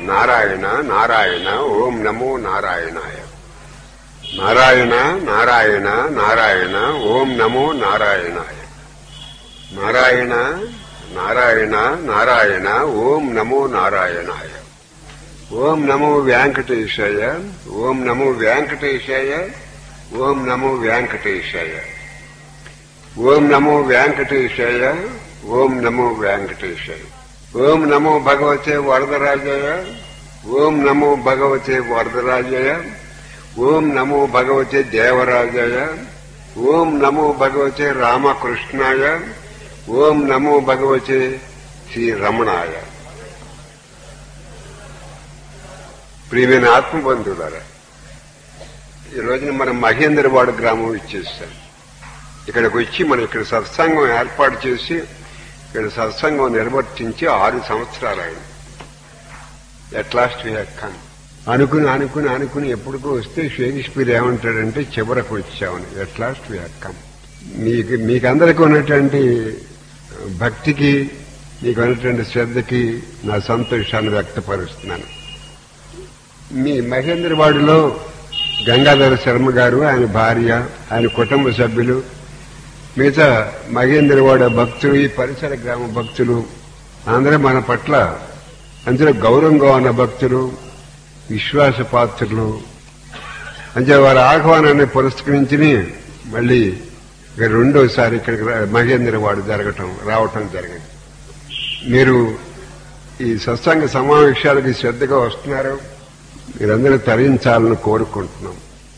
నారాయణ నారాయణ ఓం నమో నారాయణాయ నారాయణ నారాయణ నారాయణ ఓం నమో నారాయణాయ నారాయణ నారాయణ నారాయణ ఓం నమో నారాయణాయ ఓం నమో వెంకటేశాయ ఓం నమో వెంకటేశాయ ఓం నమో వెంకటేశాయ ఓం నమో వెంకటేశాయ ఓం నమో వెంకటేశాయ ఓం నమో భగవతే వరదరాజాయ ఓం నమో భగవతే వరదరాజాయ ఓం నమో భగవతే దేవరాజాయ ఓం నమో భగవతే రామకృష్ణాయ ఓం నమో భగవతే శ్రీ రమణాయ ప్రియమైన ఆత్మబంధువులారా ఈ రోజున మనం మహేంద్రవాడ గ్రామం ఇచ్చేస్తాం ఇక్కడికి వచ్చి మనం ఇక్కడ సత్సంగం ఏర్పాటు చేసి ఇక్కడ సత్సంగం నిర్వర్తించి ఆరు సంవత్సరాలు అయింది ఎట్ లాస్ట్ కన్ అనుకుని అనుకుని అనుకుని ఎప్పటికో వస్తే షేక్స్పియర్ ఏమంటాడంటే చివరకు వచ్చామని ఎట్ లాస్ట్ కన్ మీకు మీకందరికీ ఉన్నటువంటి భక్తికి మీకు ఉన్నటువంటి శ్రద్ధకి నా సంతోషాన్ని వ్యక్తపరుస్తున్నాను మీ మహేంద్రవాడిలో గంగాధర శర్మ గారు ఆయన భార్య ఆయన కుటుంబ సభ్యులు మిగతా మహేంద్రవాడ భక్తులు ఈ పరిసర గ్రామ భక్తులు అందరూ మన పట్ల అందులో గౌరవంగా ఉన్న భక్తులు విశ్వాస పాత్రులు అంటే వారి ఆహ్వానాన్ని పురస్కరించి మళ్ళీ ఇక రెండోసారి ఇక్కడికి రా- మహేంద్రవాడు జరగటం రావటం జరిగింది మీరు ఈ సత్సంగ సమావేశాలకి శ్రద్ధగా వస్తున్నారు మీరందరూ తరించాలని కోరుకుంటున్నాం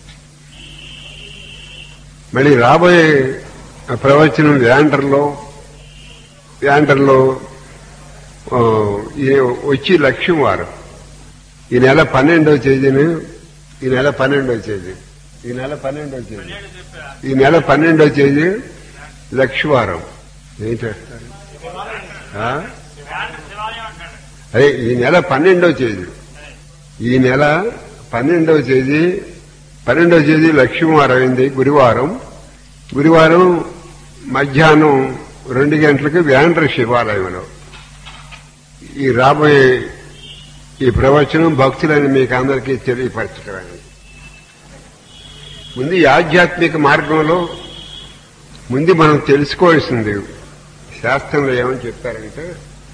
మళ్ళీ రాబోయే ప్రవచనం యాండర్లో యాండర్లో ఆ, ఈ వచ్చి లక్ష్యం వారం ఈ నెల పన్నెండవ తేదీని ఈ నెల పన్నెండవ తేదీ ఈ నెల పన్నెండవ తేదీ ఈ నెల పన్నెండవ తేదీ లక్ష్యవారం ఏం చేస్తారు ఆ? అదే ఈ నెల పన్నెండవ తేదీ ఈ నెల పన్నెండవ తేదీ పన్నెండవ తేదీ లక్ష్మీవారం అయింది గురువారం గురువారం మధ్యాహ్నం రెండు గంటలకు వ్యాండ్ర శివాలయంలో ఈ రాబోయే ఈ ప్రవచనం భక్తులని మీకు అందరికీ తెలియపరచడం ముందు ఈ ఆధ్యాత్మిక మార్గంలో ముందు మనం తెలుసుకోవాల్సింది శాస్త్రంలో ఏమని చెప్పారంటే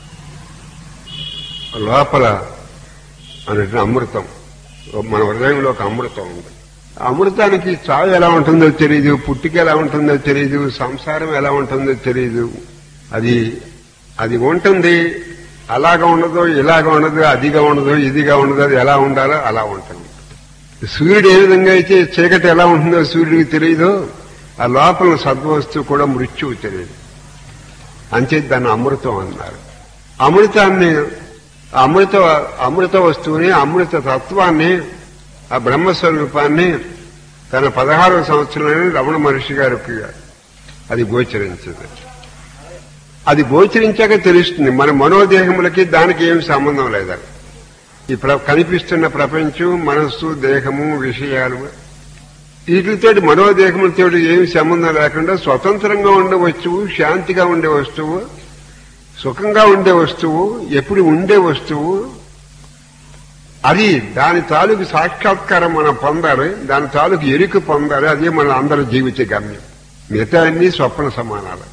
లోపల అన్నట్టు అమృతం మన హృదయంలో ఒక అమృతం ఉంది ఆ అమృతానికి చావు ఎలా ఉంటుందో తెలియదు పుట్టిక ఎలా ఉంటుందో తెలియదు సంసారం ఎలా ఉంటుందో తెలియదు అది అది ఉంటుంది అలాగా ఉండదు ఇలాగా ఉండదు అదిగా ఉండదు ఇదిగా ఉండదు అది ఎలా ఉండాలో అలా ఉంటుంది సూర్యుడు ఏ విధంగా అయితే చీకటి ఎలా ఉంటుందో సూర్యుడికి తెలియదు ఆ లోపల సద్వస్తువు కూడా మృత్యువు తెలియదు అంతే దాన్ని అమృతం అన్నారు అమృతాన్ని అమృత అమృత వస్తువుని అమృత తత్వాన్ని ఆ బ్రహ్మస్వరూపాన్ని తన పదహారవ సంవత్సరంలోనే రమణ మహర్షి గారికి అది గోచరించింది అది గోచరించాక తెలుస్తుంది మన మనోదేహములకి దానికి ఏమి సంబంధం లేదా ఈ ప్ర కనిపిస్తున్న ప్రపంచం మనస్సు దేహము విషయాలు వీటితోటి మనోదేహములతో ఏమి సంబంధం లేకుండా స్వతంత్రంగా ఉండే వస్తువు శాంతిగా ఉండే వస్తువు సుఖంగా ఉండే వస్తువు ఎప్పుడు ఉండే వస్తువు అది దాని తాలూకు సాక్షాత్కారం మనం పొందాలి దాని తాలూకు ఎరుక పొందాలి అదే మన అందరి జీవిత గమ్యం మిగతా అన్ని స్వప్న సమానాలు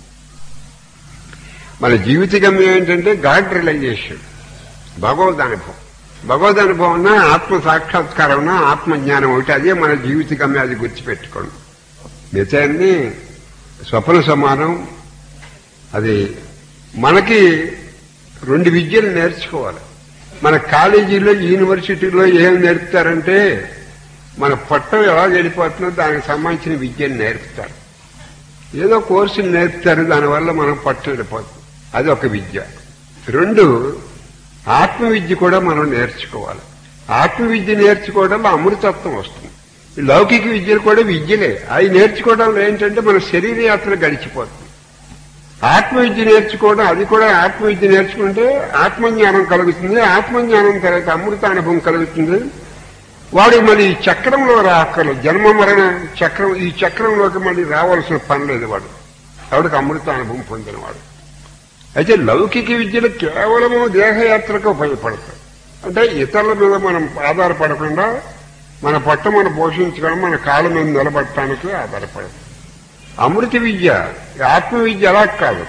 మన జీవిత గమ్యం ఏంటంటే గాడ్ రియలైజేషన్ భగవద్ అనుభవం భగవద్ అనుభవం ఆత్మ సాక్షాత్కారం ఆత్మజ్ఞానం ఒకటి అదే మన జీవిత గమ్యం అది గుర్తుపెట్టుకోండి మిగతా అన్ని స్వప్న సమానం అది మనకి రెండు విద్యలు నేర్చుకోవాలి మన కాలేజీలో యూనివర్సిటీలో ఏం నేర్పుతారంటే మన పట్టం ఎలా వెళ్ళిపోతుందో దానికి సంబంధించిన విద్యను నేర్పుతారు ఏదో కోర్సులు నేర్పుతారు దానివల్ల మనం పట్టం వెళ్ళిపోతుంది అది ఒక విద్య రెండు ఆత్మ విద్య కూడా మనం నేర్చుకోవాలి ఆత్మ విద్య నేర్చుకోవడంలో అమృతత్వం వస్తుంది ఈ లౌకిక విద్యలు కూడా విద్యలే అవి నేర్చుకోవడంలో ఏంటంటే మన శరీర యాత్ర గడిచిపోతుంది ఆత్మ విద్య నేర్చుకోవడం అది కూడా ఆత్మ విద్య నేర్చుకుంటే ఆత్మజ్ఞానం కలుగుతుంది ఆత్మజ్ఞానం తర్వాత అమృత అనుభవం కలుగుతుంది వాడు మళ్ళీ ఈ చక్రంలో రాక్కర్లేదు జన్మ మరణ చక్రం ఈ చక్రంలోకి మళ్ళీ రావాల్సిన పని లేదు వాడు వాడికి అమృత అనుభవం పొందినవాడు అయితే లౌకిక విద్యలు కేవలము దేహయాత్రకు ఉపయోగపడతాయి అంటే ఇతరుల మీద మనం ఆధారపడకుండా మన పట్ట మనం పోషించుకోవడం మన కాళ్ళ మీద నిలబడటానికి ఆధారపడదు అమృత విద్య ఆత్మ విద్య అలా కాదు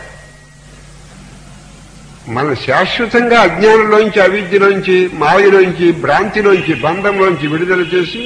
మనం శాశ్వతంగా అజ్ఞానంలోంచి అవిద్యలోంచి మాయలోంచి భ్రాంతిలోంచి బంధంలోంచి విడుదల చేసి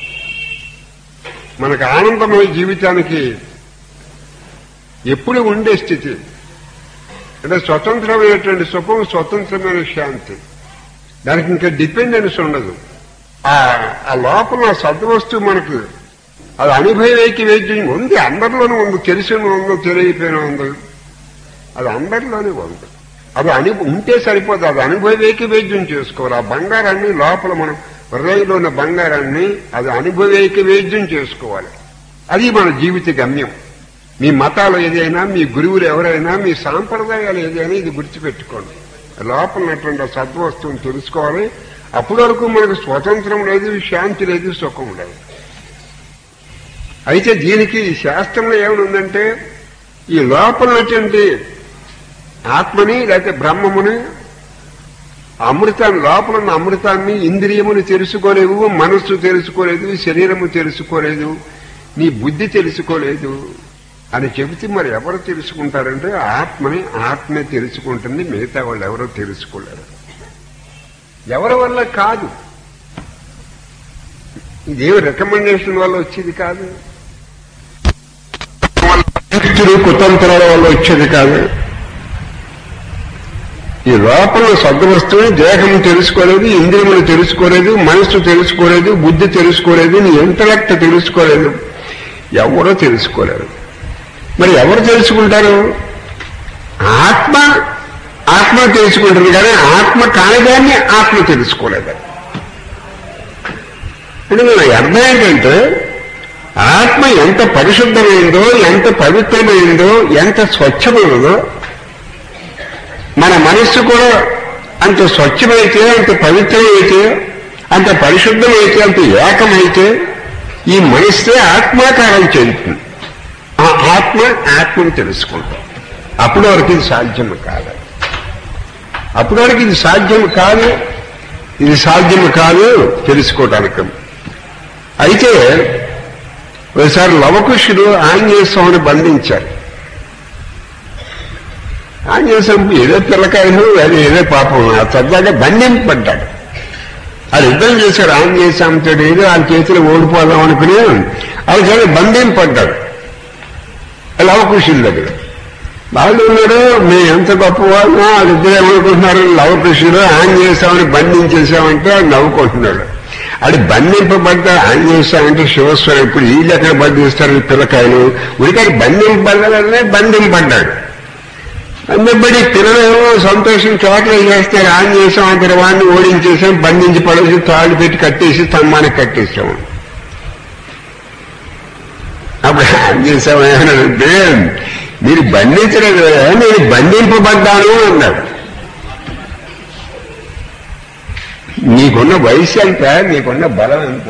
మనకు ఆనందమయ జీవితానికి ఎప్పుడు ఉండే స్థితి అంటే స్వతంత్రమైనటువంటి సుఖం స్వతంత్రమైన శాంతి దానికి ఇంకా డిపెండెన్స్ ఉండదు ఆ ఆ లోపల ఆ సద్వస్తువు మనకు అది అనుభవైకి వైద్యం ఉంది అందరిలోనూ ఉంది తెలిసిన ఉందో తెలియపోయిన ఉంది అది అందరిలోనే ఉంది అది అను ఉంటే సరిపోదు అది అనుభవైకి వైద్యం చేసుకోవాలి ఆ బంగారాన్ని లోపల మనం హృదయంలో ఉన్న బంగారాన్ని అది అనుభవైకి వైద్యం చేసుకోవాలి అది మన జీవిత గమ్యం మీ మతాలు ఏదైనా మీ గురువులు ఎవరైనా మీ సాంప్రదాయాలు ఏదైనా ఇది గుర్తుపెట్టుకోండి లోపల ఉన్నటువంటి ఆ సద్వస్తువుని తెలుసుకోవాలి అప్పటి వరకు మనకు స్వతంత్రం లేదు శాంతి లేదు సుఖం లేదు అయితే దీనికి ఈ శాస్త్రంలో ఏమనుందంటే ఈ లోపల ఉన్నటువంటి ఆత్మని లేకపోతే బ్రహ్మముని అమృతాన్ని లోపల ఉన్న అమృతాన్ని ఇంద్రియములు తెలుసుకోలేవు మనస్సు తెలుసుకోలేదు శరీరము తెలుసుకోలేదు నీ బుద్ధి తెలుసుకోలేదు అని చెబితే మరి ఎవరు తెలుసుకుంటారంటే ఆత్మని ఆత్మే తెలుసుకుంటుంది మిగతా వాళ్ళు ఎవరో తెలుసుకోలేరు ఎవరి వల్ల కాదు ఇదేమి రికమెండేషన్ వల్ల వచ్చేది కాదు వ్యక్తులు కుతంత్రాల వల్ల వచ్చేది కాదు ఈ లోపల సద్వస్తువుని దేహం తెలుసుకోలేదు ఇంద్రియములు తెలుసుకోలేదు మనస్సు తెలుసుకోలేదు బుద్ధి తెలుసుకోలేదు నీ ఇంటలెక్ట్ తెలుసుకోలేదు ఎవరో తెలుసుకోలేరు మరి ఎవరు తెలుసుకుంటారు ఆత్మ ఆత్మ తెలుసుకుంటుంది కానీ ఆత్మ కానిదాన్ని ఆత్మ తెలుసుకోలేదు అంటే మన అర్థం ఏంటంటే ఆత్మ ఎంత పరిశుద్ధమైందో ఎంత పవిత్రమైందో ఎంత స్వచ్ఛమైనదో మన మనస్సు కూడా అంత స్వచ్ఛమైతే అంత పవిత్రమైతే అంత పరిశుద్ధమైతే అంత ఏకమైతే ఈ మనస్సే ఆత్మాకారం చెందుతుంది ఆ ఆత్మ ఆత్మను తెలుసుకుంటాం అప్పటి వరకు ఇది సాధ్యం కాదు అప్పటి వరకు ఇది సాధ్యం కాదు ఇది సాధ్యం కాదు తెలుసుకోవటానికి అయితే ఒకసారి లవకుశుడు ఆంజనేయ స్వామిని బంధించారు ఆంజనేయ స్వామి ఏదో పిల్లకాయలు అది ఏదో పాపం ఆ సరదాగా బంధింపడ్డాడు అది యుద్ధం చేశాడు ఆంజనేయ స్వామితో ఏదో వాళ్ళ చేతిలో ఓడిపోదాం అనుకుని అది కానీ బంధింపడ్డాడు లవకుశుల దగ్గర వాళ్ళు ఉన్నారు మేము ఎంత గొప్పవాళ్ళం వాళ్ళిద్దరు ఏమనుకుంటున్నారు లవకృష్ణుడు ఆంజనేయ స్వామిని బంధించేసామంటే వాడు నవ్వుకుంటున్నాడు అది బంధింపబడ్డ ఆంజనేయ స్వామి అంటే శివస్వామి ఇప్పుడు వీళ్ళు ఎక్కడ బంధిస్తారు ఈ పిల్లకాయలు ఉడికాడు బంధింపబడ్డాడనే బంధింపడ్డాడు అందుబడి పిల్లలేమో సంతోషం చోట్ల చేస్తారు ఆంజనేయ స్వామి అంతటి వాడిని ఓడించేసాం బంధించి పడేసి తాళ్ళు పెట్టి కట్టేసి స్తంభానికి కట్టేసాము అప్పుడు ఆంజనేయ స్వామి ఏమన్నాడంటే మీరు బంధించలేదు కదా, నేను బంధింపబడ్డాను అన్నాడు నీకున్న వయసు ఎంత నీకున్న బలం ఎంత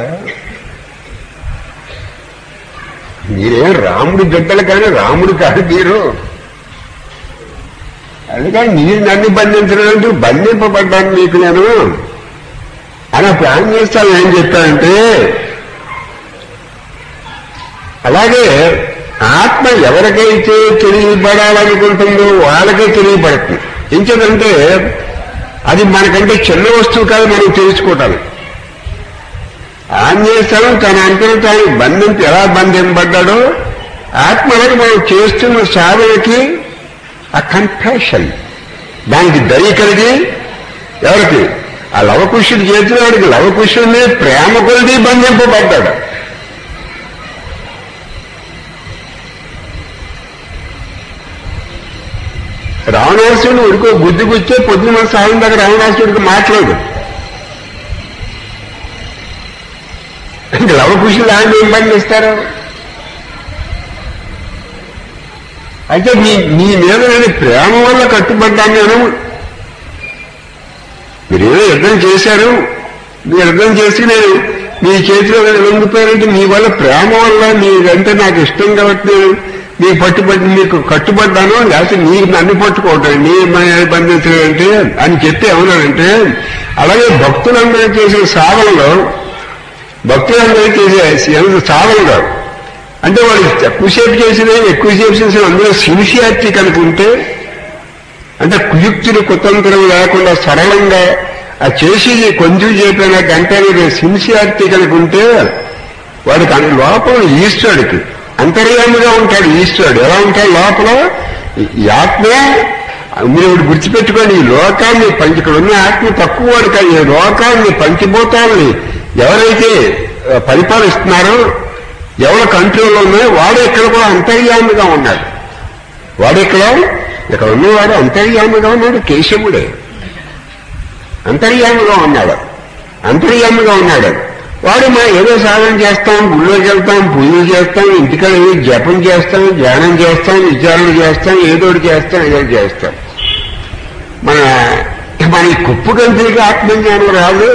మీరేం రాముడి బిడ్డలు కానీ రాముడు కాదు మీరు అందుకని మీరు నన్ను బంధించడం బంధింపబడ్డాను మీకు నేను అలా ప్లాన్ చేస్తాను ఏం చెప్పానంటే అలాగే ఆత్మ ఎవరికైతే తెలియబడాలనుకుంటుందో వాళ్ళకే తెలియబడుతుంది ఇంకేదంటే అది మనకంటే చిన్న వస్తువు కాదు మనం తెలుసుకోవటానికి ఆంజనేయస్వామి తన అంతలో తాను బంధించి ఎలా బంధింపడ్డాడో ఆత్మలకు మనం చేస్తున్న సాధనకి ఆ కన్ఫెషన్ దానికి దయ కలిగి ఎవరికి ఆ లవకుశుడు చేసిన వాడికి లవకుశుడిని ప్రేమ కొలిది బంధింపబడ్డాడు రావణాసుడు ఉడికో బుద్ధి కూర్చో పొద్దున సాయం దగ్గర రావణాసుడికి మాట్లాడు లవకుశులు ఆయన ఏం బంధిస్తారు అయితే మీ మీ మీద నేను ప్రేమ వల్ల కట్టుబడ్డాను నేను మీరేదో యుద్ధం చేశారు మీరు యుద్ధం చేసి నేను మీ చేతిలో లొంగిపోయారంటే మీ వల్ల ప్రేమ వల్ల మీరంటే నాకు ఇష్టం కాబట్టి నేను నీకు పట్టుబడి నీకు కట్టుబడ్డాను లేకపోతే నీకు నన్ను పట్టుకోవటం నీ బంధించడం అంటే అని చెప్పి ఏమన్నాడంటే అలాగే భక్తులందరూ చేసే సాధనలో భక్తులందరూ చేసే ఎంత సాధనలో అంటే వాళ్ళు ఎక్కువసేపు చేసిన ఎక్కువసేపు చేసిన అందులో సిన్సియారిటీ కనుకుంటే అంటే కుయుక్తులు కుతంత్రం లేకుండా సరళంగా ఆ చేసేది కొంచెం చెప్పిన గంట సిన్సియారిటీ కనుకుంటే వాడికి అన్ని లోపల ఈశ్వరుడికి అంతర్యామిగా ఉంటాడు ఈశ్వరుడు ఎలా ఉంటాడు లోపల ఈ ఆత్మే మీరు ఒకటి గుర్తుపెట్టుకోండి ఈ లోకాన్ని పంచి ఇక్కడ ఉన్న ఆత్మ తక్కువ వాడు కాదు ఈ లోకాన్ని పంచిభూతాలని ఎవరైతే ఆ, పరిపాలిస్తున్నారో ఎవరి కంట్రోల్లో ఉన్నాయో వాడు ఇక్కడ కూడా అంతర్యామిగా ఉన్నాడు వాడు ఇక్కడ ఇక్కడ ఉన్నవాడు అంతర్యామిగా ఉన్నాడు కేశవుడే అంతర్యామిగా ఉన్నాడు అంతర్యామిగా ఉన్నాడు వాడు మనం ఏదో సాధన చేస్తాం గుళ్ళోకి వెళ్తాం పూజలు చేస్తాం ఇంటికాడ ఏదో జపం చేస్తాం ధ్యానం చేస్తాం విచారణ చేస్తాం ఏదో ఒకటి చేస్తాం ఏదో ఒకటి చేస్తాం మన మన ఈ కుప్పు గంతులకి ఆత్మజ్ఞానం రాదు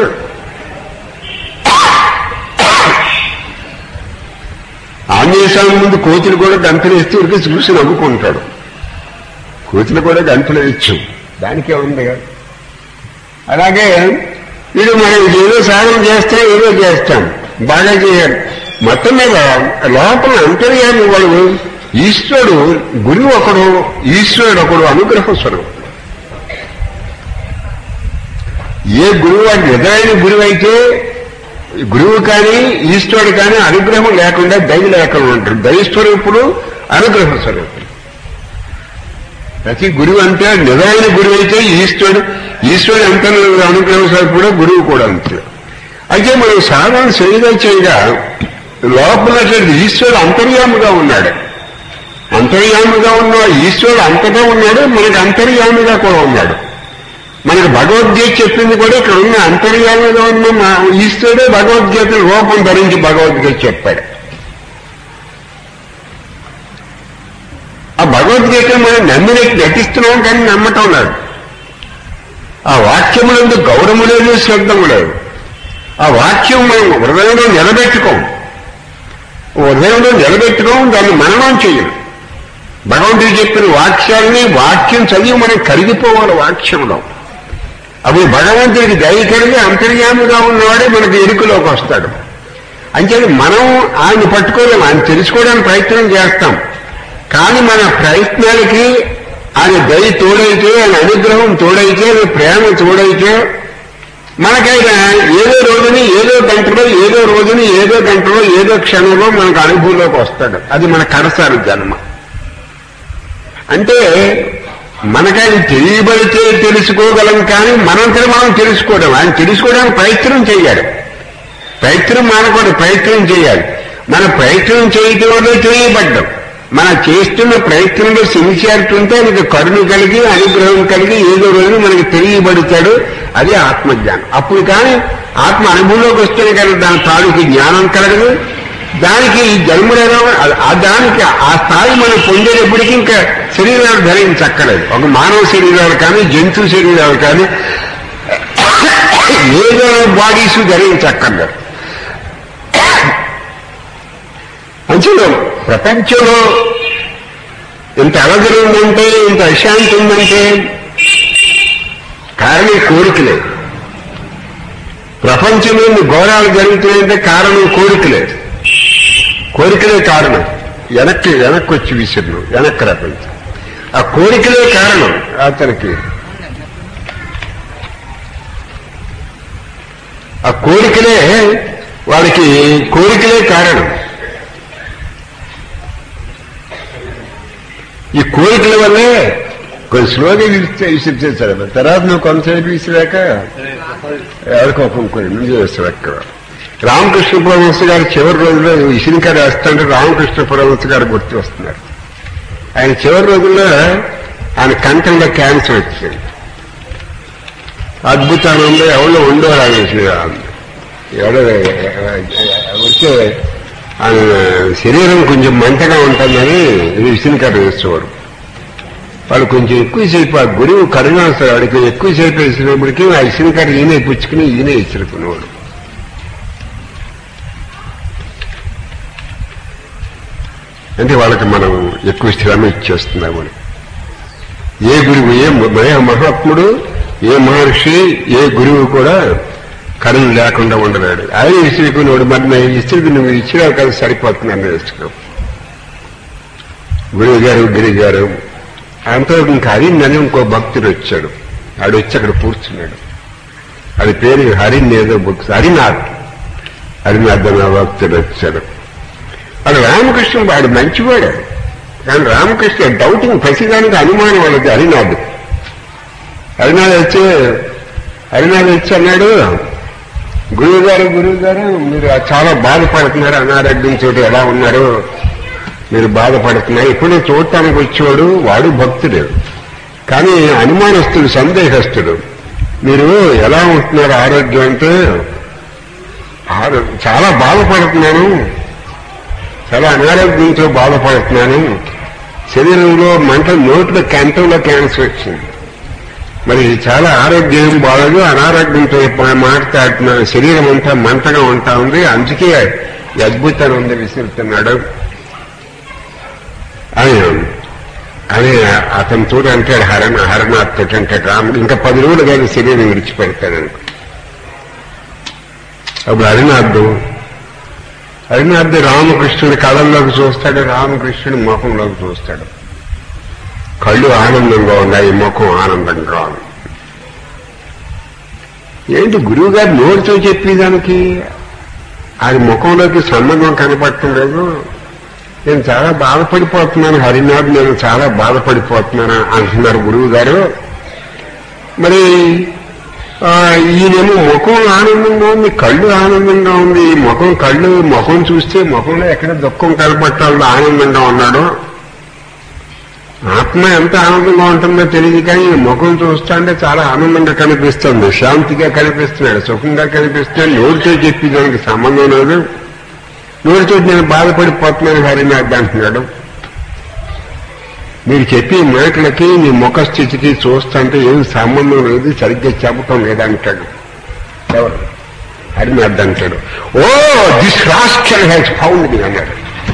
ఆంజనేయ స్వామి ముందు కోతులు కూడా గంతులు వేస్తే ఉరికి చూసి నవ్వుకుంటాడు కోతులు కూడా గంతులు ఇచ్చు దానికే ఉంది కదా అలాగే వీడు మనం ఏదో సాధన చేస్తాం ఏదో చేస్తాం బాగా చేయాలి మొత్తం మీద లోపల అంతర్యామి వాడు ఈశ్వరుడు గురువు ఒకడు ఈశ్వరుడు ఒకడు అనుగ్రహ స్వరూపుడు ఏ గురువు వాడు నిజమైన గురువు అయితే గురువు కానీ ఈశ్వరుడు కానీ అనుగ్రహం లేకుండా దయ లేకుండా ఉంటాడు దయస్వరూపుడు అనుగ్రహ స్వరూపుడు ప్రతి గురువు అంటే నిజమైన గురువు అయితే ఈశ్వరుడు ఈశ్వరుడు ఎంత అనుగ్రహం స్వరూపుడో గురువు కూడా అంతే అయితే మనం సాధన చేయగా చేయగా లోపల ఈశ్వరుడు అంతర్యాముగా ఉన్నాడు అంతర్యాముగా ఉన్న ఈశ్వరుడు అంతటా ఉన్నాడు మనకి అంతర్యామిగా కూడా ఉన్నాడు మనకి భగవద్గీత చెప్పింది కూడా ఇక్కడ ఉన్న అంతర్యామిగా ఉన్న మా ఈశ్వరుడే భగవద్గీత రూపం ధరించి భగవద్గీత చెప్పాడు ఆ భగవద్గీత మనం నమ్మిన నటిస్తున్నాం కానీ నమ్మటం లేదు ఆ వాక్యములందు గౌరవము లేదు శ్రద్ధము లేదు ఆ వాక్యం మనం హృదయంలో నిలబెట్టుకోం హృదయంలో నిలబెట్టుకోం దాన్ని మననం చేయడం భగవంతుడు చెప్పిన వాక్యాలని వాక్యం చదివి మనం కరిగిపోవాలి వాక్యంలో అప్పుడు భగవంతుడికి దయ కలిగి అంతర్యామిగా ఉన్నవాడే మనకి ఎరుకలోకి వస్తాడు అంచేది మనం ఆయన పట్టుకోలేము ఆయన తెలుసుకోవడానికి ప్రయత్నం చేస్తాం కానీ మన ప్రయత్నాలకి ఆయన దయ తోడైతే ఆయన అనుగ్రహం తోడైతే ఆయన ప్రేమ తోడైతే మనకైనా ఏదో రోజుని ఏదో గంటలో ఏదో రోజుని ఏదో గంటలో ఏదో క్షణంలో మనకు అనుభవంలోకి వస్తాడు అది మన కడసారి జన్మ అంటే మనకది తెలియబడితే తెలుసుకోగలం కానీ మనంతట మనం తెలుసుకోవడం ఆయన తెలుసుకోవడానికి ప్రయత్నం చేయాలి ప్రయత్నం మానకూడదు ప్రయత్నం చేయాలి మన ప్రయత్నం చేయటం వల్ల తెలియబడ్డం మన చేస్తున్న ప్రయత్నంలో సిన్సియారిటీ ఉంటే ఆయనకి కరుణ కలిగి అనుగ్రహం కలిగి ఏదో రోజు మనకి తెలియబడతాడు అది ఆత్మజ్ఞానం అప్పుడు కానీ ఆత్మ అనుభవంలోకి వస్తేనే కానీ దాని తాలూకు జ్ఞానం కలగదు దానికి ఈ జన్మలేదో ఆ దానికి ఆ స్థాయి మనం పొందేటప్పటికీ ఇంకా శరీరాలు ధరించక్కలేదు ఒక మానవ శరీరాలు కానీ జంతు శరీరాలు కానీ ఏదో బాడీస్ ధరించక్కర్లేదు అంచులో ప్రపంచంలో ఇంత అలజడి ఉందంటే ఇంత అశాంతి ఉందంటే కారణం కోరికలే ప్రపంచంలో ఇన్ని ఘోరాలు జరుగుతున్నాయంటే కారణం కోరికలే కోరికలే కారణం వెనక్కి వెనక్కి వచ్చి విసిరిను వెనక్కి రపించు ఆ కోరికలే కారణం అతనికి ఆ కోరికలే వాడికి కోరికలే కారణం ఈ కోరికల వల్లే కొంచెం స్లోగా విసిరితే విసిరిచేస్తాడు తర్వాత నువ్వు కొంతసేపు విసిరాక ఎవరికి ఒక కొన్ని ముందు వేస్తాడు రామకృష్ణ పరమహంస గారు చివరి రోజుల్లో ఇసినికాయ వేస్తుంటే రామకృష్ణ పరమహంస గారు గుర్తు వస్తున్నారు ఆయన చివరి రోజుల్లో ఆయన కంఠంలో క్యాన్సర్ వచ్చింది అద్భుతానంలో ఎవరో ఉండేవారు ఆయన ఎవరో వచ్చే ఆయన శరీరం కొంచెం మంటగా ఉంటుందని ఇది విసినికాయ వేసేవారు వాళ్ళు కొంచెం ఎక్కువసేపు ఆ గురువు కరుణాస్తారు వాడికి ఎక్కువసేపు వేసినప్పటికీ ఆ ఇసినికాయ ఈయనే పుచ్చుకుని ఈయనే ఇసురుకునేవాడు అంటే వాళ్ళకి మనం ఎక్కువ శ్రమ ఇచ్చేస్తున్నామని ఏ గురువు ఏ ఏ మహాత్ముడు ఏ మహర్షి ఏ గురువు కూడా కరుణ లేకుండా ఉండలేడు ఆయన ఇసుకున్నాడు మరి నేను ఇసుకు నువ్వు ఇచ్చినా కదా సరిపోతున్నాను ఇసుకు గురువు గారు గిరి గారు అంతా ఇంకా హరిన్ అని ఇంకో భక్తుడు వచ్చాడు ఆడు వచ్చి అక్కడ కూర్చున్నాడు అది పేరు హరిన్ ఏదో బుక్ హరినాథ్ హరినాథ్ అనే భక్తుడు వచ్చాడు వాడు రామకృష్ణ వాడు మంచివాడు కానీ రామకృష్ణ డౌటింగ్ ప్రతిదానికి అనుమానం వాళ్ళకి హరినాథ్ హరినాథ్ వచ్చి హరినాథ్ వచ్చి అన్నాడు గురువు గారు గురువు గారు మీరు చాలా బాధపడుతున్నారు అనారోగ్యంతో ఎలా ఉన్నారు మీరు బాధపడుతున్నారు ఇప్పుడు చూడటానికి వచ్చేవాడు వాడు భక్తుడు కానీ అనుమానస్తుడు సందేహస్తుడు మీరు ఎలా ఉంటున్నారు ఆరోగ్యం అంటే ఆరో- చాలా బాధపడుతున్నాను చాలా అనారోగ్యంతో బాధపడుతున్నాను శరీరంలో మంట నోట్లో కంఠంలో క్యాన్సర్ వచ్చింది మరి చాలా ఆరోగ్యం బాగదు అనారోగ్యంతో మాట్లాడుతున్నాను శరీరం అంతా మంటగా ఉంటా ఉంది అందుకే ఈ అద్భుతాన్ని ఉంది విసురుతున్నాడు ఆయన అని అతను చూడ అంటాడు హరణ హరనాథ్ తోటి అంటాడు రాముడు ఇంకా పది రోజులు కానీ శరీరం విడిచిపెడతాడు అప్పుడు హరినాథ్ హరినాథ్ రామకృష్ణుడి కళల్లోకి చూస్తాడు రామకృష్ణుడి ముఖంలోకి చూస్తాడు కళ్ళు ఆనందంగా ఉన్నాయి ముఖం ఆనందంగా ఉంది ఏంటి గురువు గారు నోటితో చెప్పేదానికి అది ముఖంలోకి సంబంధం కనపడటం లేదు నేను చాలా బాధపడిపోతున్నాను హరినాథ్ నేను చాలా బాధపడిపోతున్నాను అంటున్నారు గురువు గారు మరి ఆ, ఈయనేమో ముఖం ఆనందంగా ఉంది కళ్ళు ఆనందంగా ఉంది ఈ ముఖం కళ్ళు ముఖం చూస్తే ముఖంలో ఎక్కడ దుఃఖం కనపట్టాలో ఆనందంగా ఉన్నాడు ఆత్మ ఎంత ఆనందంగా ఉంటుందో తెలియదు కానీ ఈ ముఖం చూస్తుంటే చాలా ఆనందంగా కనిపిస్తుంది శాంతిగా కనిపిస్తున్నాడు సుఖంగా కనిపిస్తున్నాడు నోటితో చెప్పి దానికి సంబంధం లేదు నోటితో నేను బాధపడిపోతున్నాను హరినాథ్ అంటున్నాడు మీరు చెప్పే మాటలకి నీ ముఖ స్థితికి చూస్తుంటే ఏం సంబంధం లేదు సరిగ్గా చెప్పటం లేదంటాడు ఎవరు హరినాథ్ అంటాడు oh this rascal has found me అన్నాడు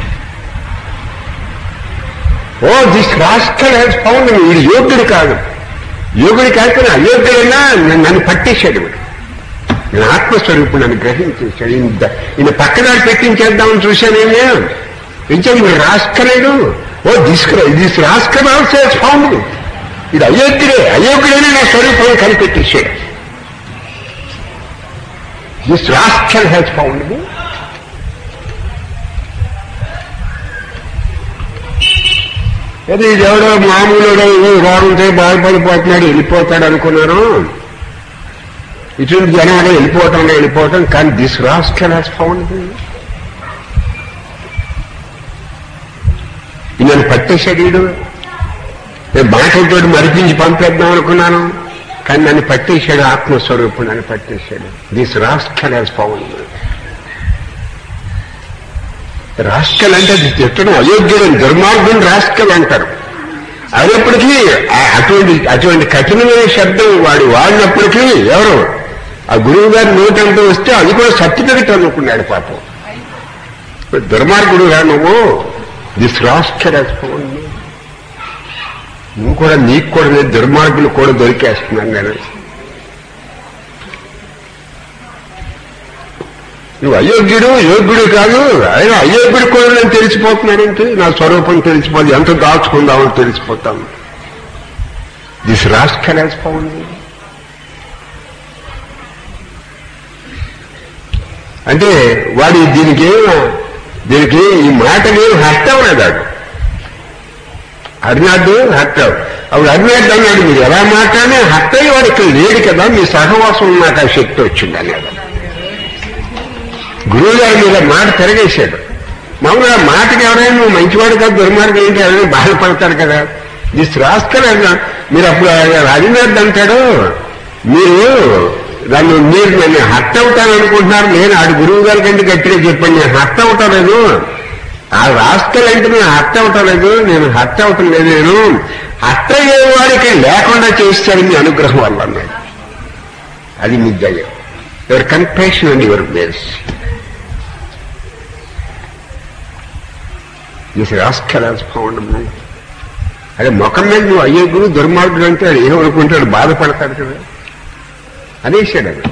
oh this rascal has found me వీడు యోగ్యుడు కాదు యోగుడి కాకపోయినా అయోగ్యుడైనా నన్ను- నన్ను పట్టేశాడు వీడు నేను ఆత్మస్వరూపుడు నన్ను గ్రహించేశాడు ఈయన ద- ఈయన పక్కన పెట్టించేద్దామని చూశానేమే ఇంకేం మీరు రాసుకోలేడు ఓ తీసుకురా దిస్ రాస్కల్ ఆల్సో ఫౌండ్ ఇది అయోగ్యుడే అయోగ్యుడైనా నా స్వరూపంలో కనిపెట్టేశాడు దిస్ రాస్కల్ హ్యాస్ ఫౌండ్ అది ఎవడో మామూలు రోగంతో బాధపడిపోతున్నాడు వెళ్ళిపోతాడు అనుకున్నాను ఇటువంటి జనాలు వెళ్ళిపోవటంలో వెళ్ళిపోవటం కానీ దిస్ రాస్కల్ హాస్ ఫౌండ్ నన్ను పట్టేశాడు వీడు నేను మాటలతో మరిపించి పంపేద్దాం అనుకున్నాను కానీ నన్ను పట్టేశాడు ఆత్మస్వరూపుడు నన్ను పట్టేశాడు this rascal has found rascal అంటే అది తిట్టడం అయోగ్యుడు దుర్మార్గం రాస్కల్ అంటారు అయినప్పటికీ ఆ- అటువంటి అటువంటి కఠినమైన శబ్దం వాడు వాడినప్పటికీ ఎవరు ఆ గురువు గారి నోటంటూ వస్తే అది కూడా సర్టిఫికెట్ అనుకున్నాడు పాపం దుర్మార్గుడు రా నువ్వు దిస్ రాస్కల్ నువ్వు కూడా నీకు కూడా లేదు దుర్మార్గులు కూడా దొరికేస్తున్నాను నేను నువ్వు అయోగ్యుడు యోగ్యుడు కాదు ఆయన అయోగ్యుడు కూడా నేను తెలిసిపోతున్నానంటే నా స్వరూపం తెలిసిపోదు ఎంత దాచుకుందామో తెలిసిపోతాను దిస్ రాస్కల్ హాస్ ఫౌండ్ అంటే వాడి దీనికి దీనికి ఈ మాటని హర్ట్ అవ్వలేదాడు హరినాథ్ హర్ట్ అవ్వ అప్పుడు హరినాథ్ అన్నాడు మీరు ఎలా మాట్లాడినా హర్ట్ అయ్యి వాడు ఇక్కడ లేడు కదా మీ సహవాసం నాకు ఆ శక్తి వచ్చింది అన్నాడు గురువు గారి మీద మాట తిరగేశాడు మామూలుగా మాటకి ఎవరైనా నువ్వు మంచివాడు కాదు దుర్మార్గం ఏంటి ఎవరైనా బాధపడతారు కదా దిస్ రాస్కల్ మీరు అప్పుడు రవీంద్రనాథ్ అంటాడు మీరు నన్ను మీరు నన్ను హర్ట్ అవుతాను అనుకుంటున్నారు నేను ఆడు గురువు గారి కంటే గట్టిగా చెప్పాను నేను హర్ట్ అవటం లేదు ఆ రాస్కల్ అంటే నేను హర్ట్ అవటం లేదు నేను హర్ట్ అవటం లేదు నేను హర్ట్ అయ్యేవాడికి లేకుండా చేస్తాడు మీ అనుగ్రహం వల్ల అన్నాడు అది మీ దయ your compassion and your face this rascal has found me అదే ముఖం మీద నువ్వు అయ్యగుడు దుర్మార్గుడు అంటే అది ఏమనుకుంటాడు బాధపడతాడు కదా అనేసాడు అది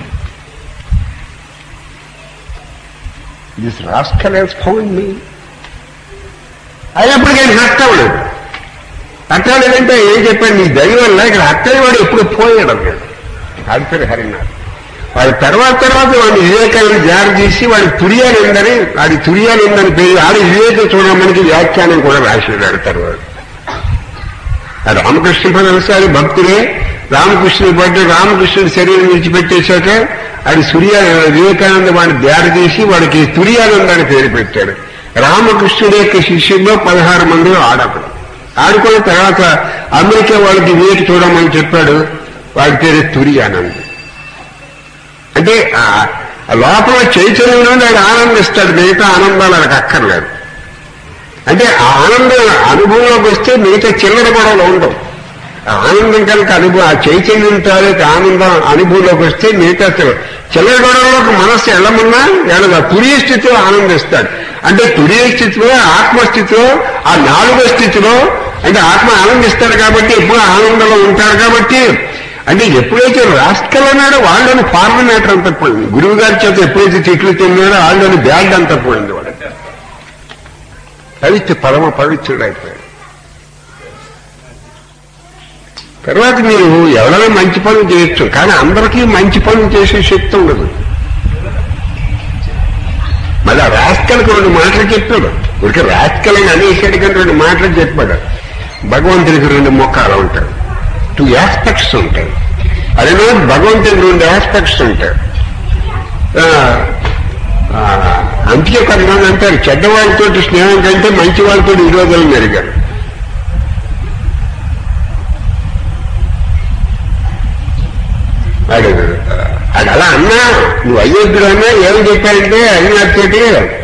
this rascal has found me అయినప్పటికీ ఆయన హర్ట్ అవ్వలేదు హర్ట్ అవ్వలేదంటే ఏం చెప్పాడు నీ దయ వల్ల ఇక్కడ హర్ట్ అయ్యేవాడు ఎప్పుడు పోయాడు అన్నాడు అది పేరు హరినాథ్ వాడి తర్వాత తర్వాత వాడిని వివేకాన్ని జారి తీసి వాడి తురియాలు ఉందని వాడి తురియాలు ఉందని పేరు ఆడి వివేక చూడమనికి వ్యాఖ్యానం కూడా రాసేదాడు తర్వాత ఆ రామకృష్ణ పరమసారి భక్తుడే రామకృష్ణుని పడ్డ రామకృష్ణుడి శరీరం విడిచిపెట్టేశాక అది సూర్య వివేకానంద వాడిని దారి తీసి వాడికి తురియానందని పేరు పెట్టాడు రామకృష్ణుడి యొక్క శిష్యుల్లో పదహారు మంది ఆడకుడు ఆడుకున్న తర్వాత అమెరికా వాళ్ళకి వివేక చూడమని చెప్పాడు వాడి పేరు తురియానంద్ అంటే ఆ ఆ లోపల చైతన్యం నుండి ఆయన ఆనందిస్తాడు మిగతా ఆనందాలు ఆయనకు అక్కర్లేదు అంటే ఆ ఆనందం అనుభవంలోకి వస్తే మిగతా చిల్లర గొడవలు ఉండవు ఆ ఆనందం కనుక అనుభవం ఆ చైతన్యం తాలూకు ఆనందం అనుభవంలోకి వస్తే మిగతా చిల్లర చిల్లర గొడవలోకి మనస్సు వెళ్ళమన్నా వెళ్ళదు ఆ తురియ స్థితిలో ఆనందిస్తాడు అంటే తురియ స్థితిలో ఆత్మస్థితిలో ఆ నాలుగో స్థితిలో అంటే ఆత్మ ఆనందిస్తాడు కాబట్టి ఎప్పుడు ఆనందంలో ఉంటాడు కాబట్టి అంటే ఎప్పుడైతే రాస్కల్ అన్నాడో వాళ్ళని ఫారెన్ మ్యాటర్ అంతా పోయింది గురువు గారి చేత ఎప్పుడైతే తిట్లు తిన్నాడో వాళ్ళని బ్యాగ్ అంతా పోయింది వాడు పవిత్ర పరమ పవిత్రుడు అయిపోయాడు తర్వాత మీరు ఎవరైనా మంచి పనులు చేయొచ్చు కానీ అందరికీ మంచి పనులు చేసే శక్తి ఉండదు మళ్ళీ ఆ రాస్కల్కి రెండు మాటలు చెప్పాడు ఊరికి రాస్కల్ అని అనేసాడు కానీ రెండు మాటలు చెప్పాడు భగవంతుడికి రెండు మొక్కలు ఉంటాయి టూ ఆస్పెక్ట్స్ ఉంటాయి అదే భగవంతుడికి రెండు ఆస్పెక్ట్స్ ఉంటాయి ఆ, ఆ, అందుకే కొంతమంది అంటారు చెడ్డవాళ్ళతో స్నేహం కంటే మంచి వాళ్ళతో విరోధాలు మెరిగారు వాడు అది అలా అన్నా నువ్వు అయ్యొద్దుడు అన్నా ఏం చెప్పాడంటే అడిగినతోటి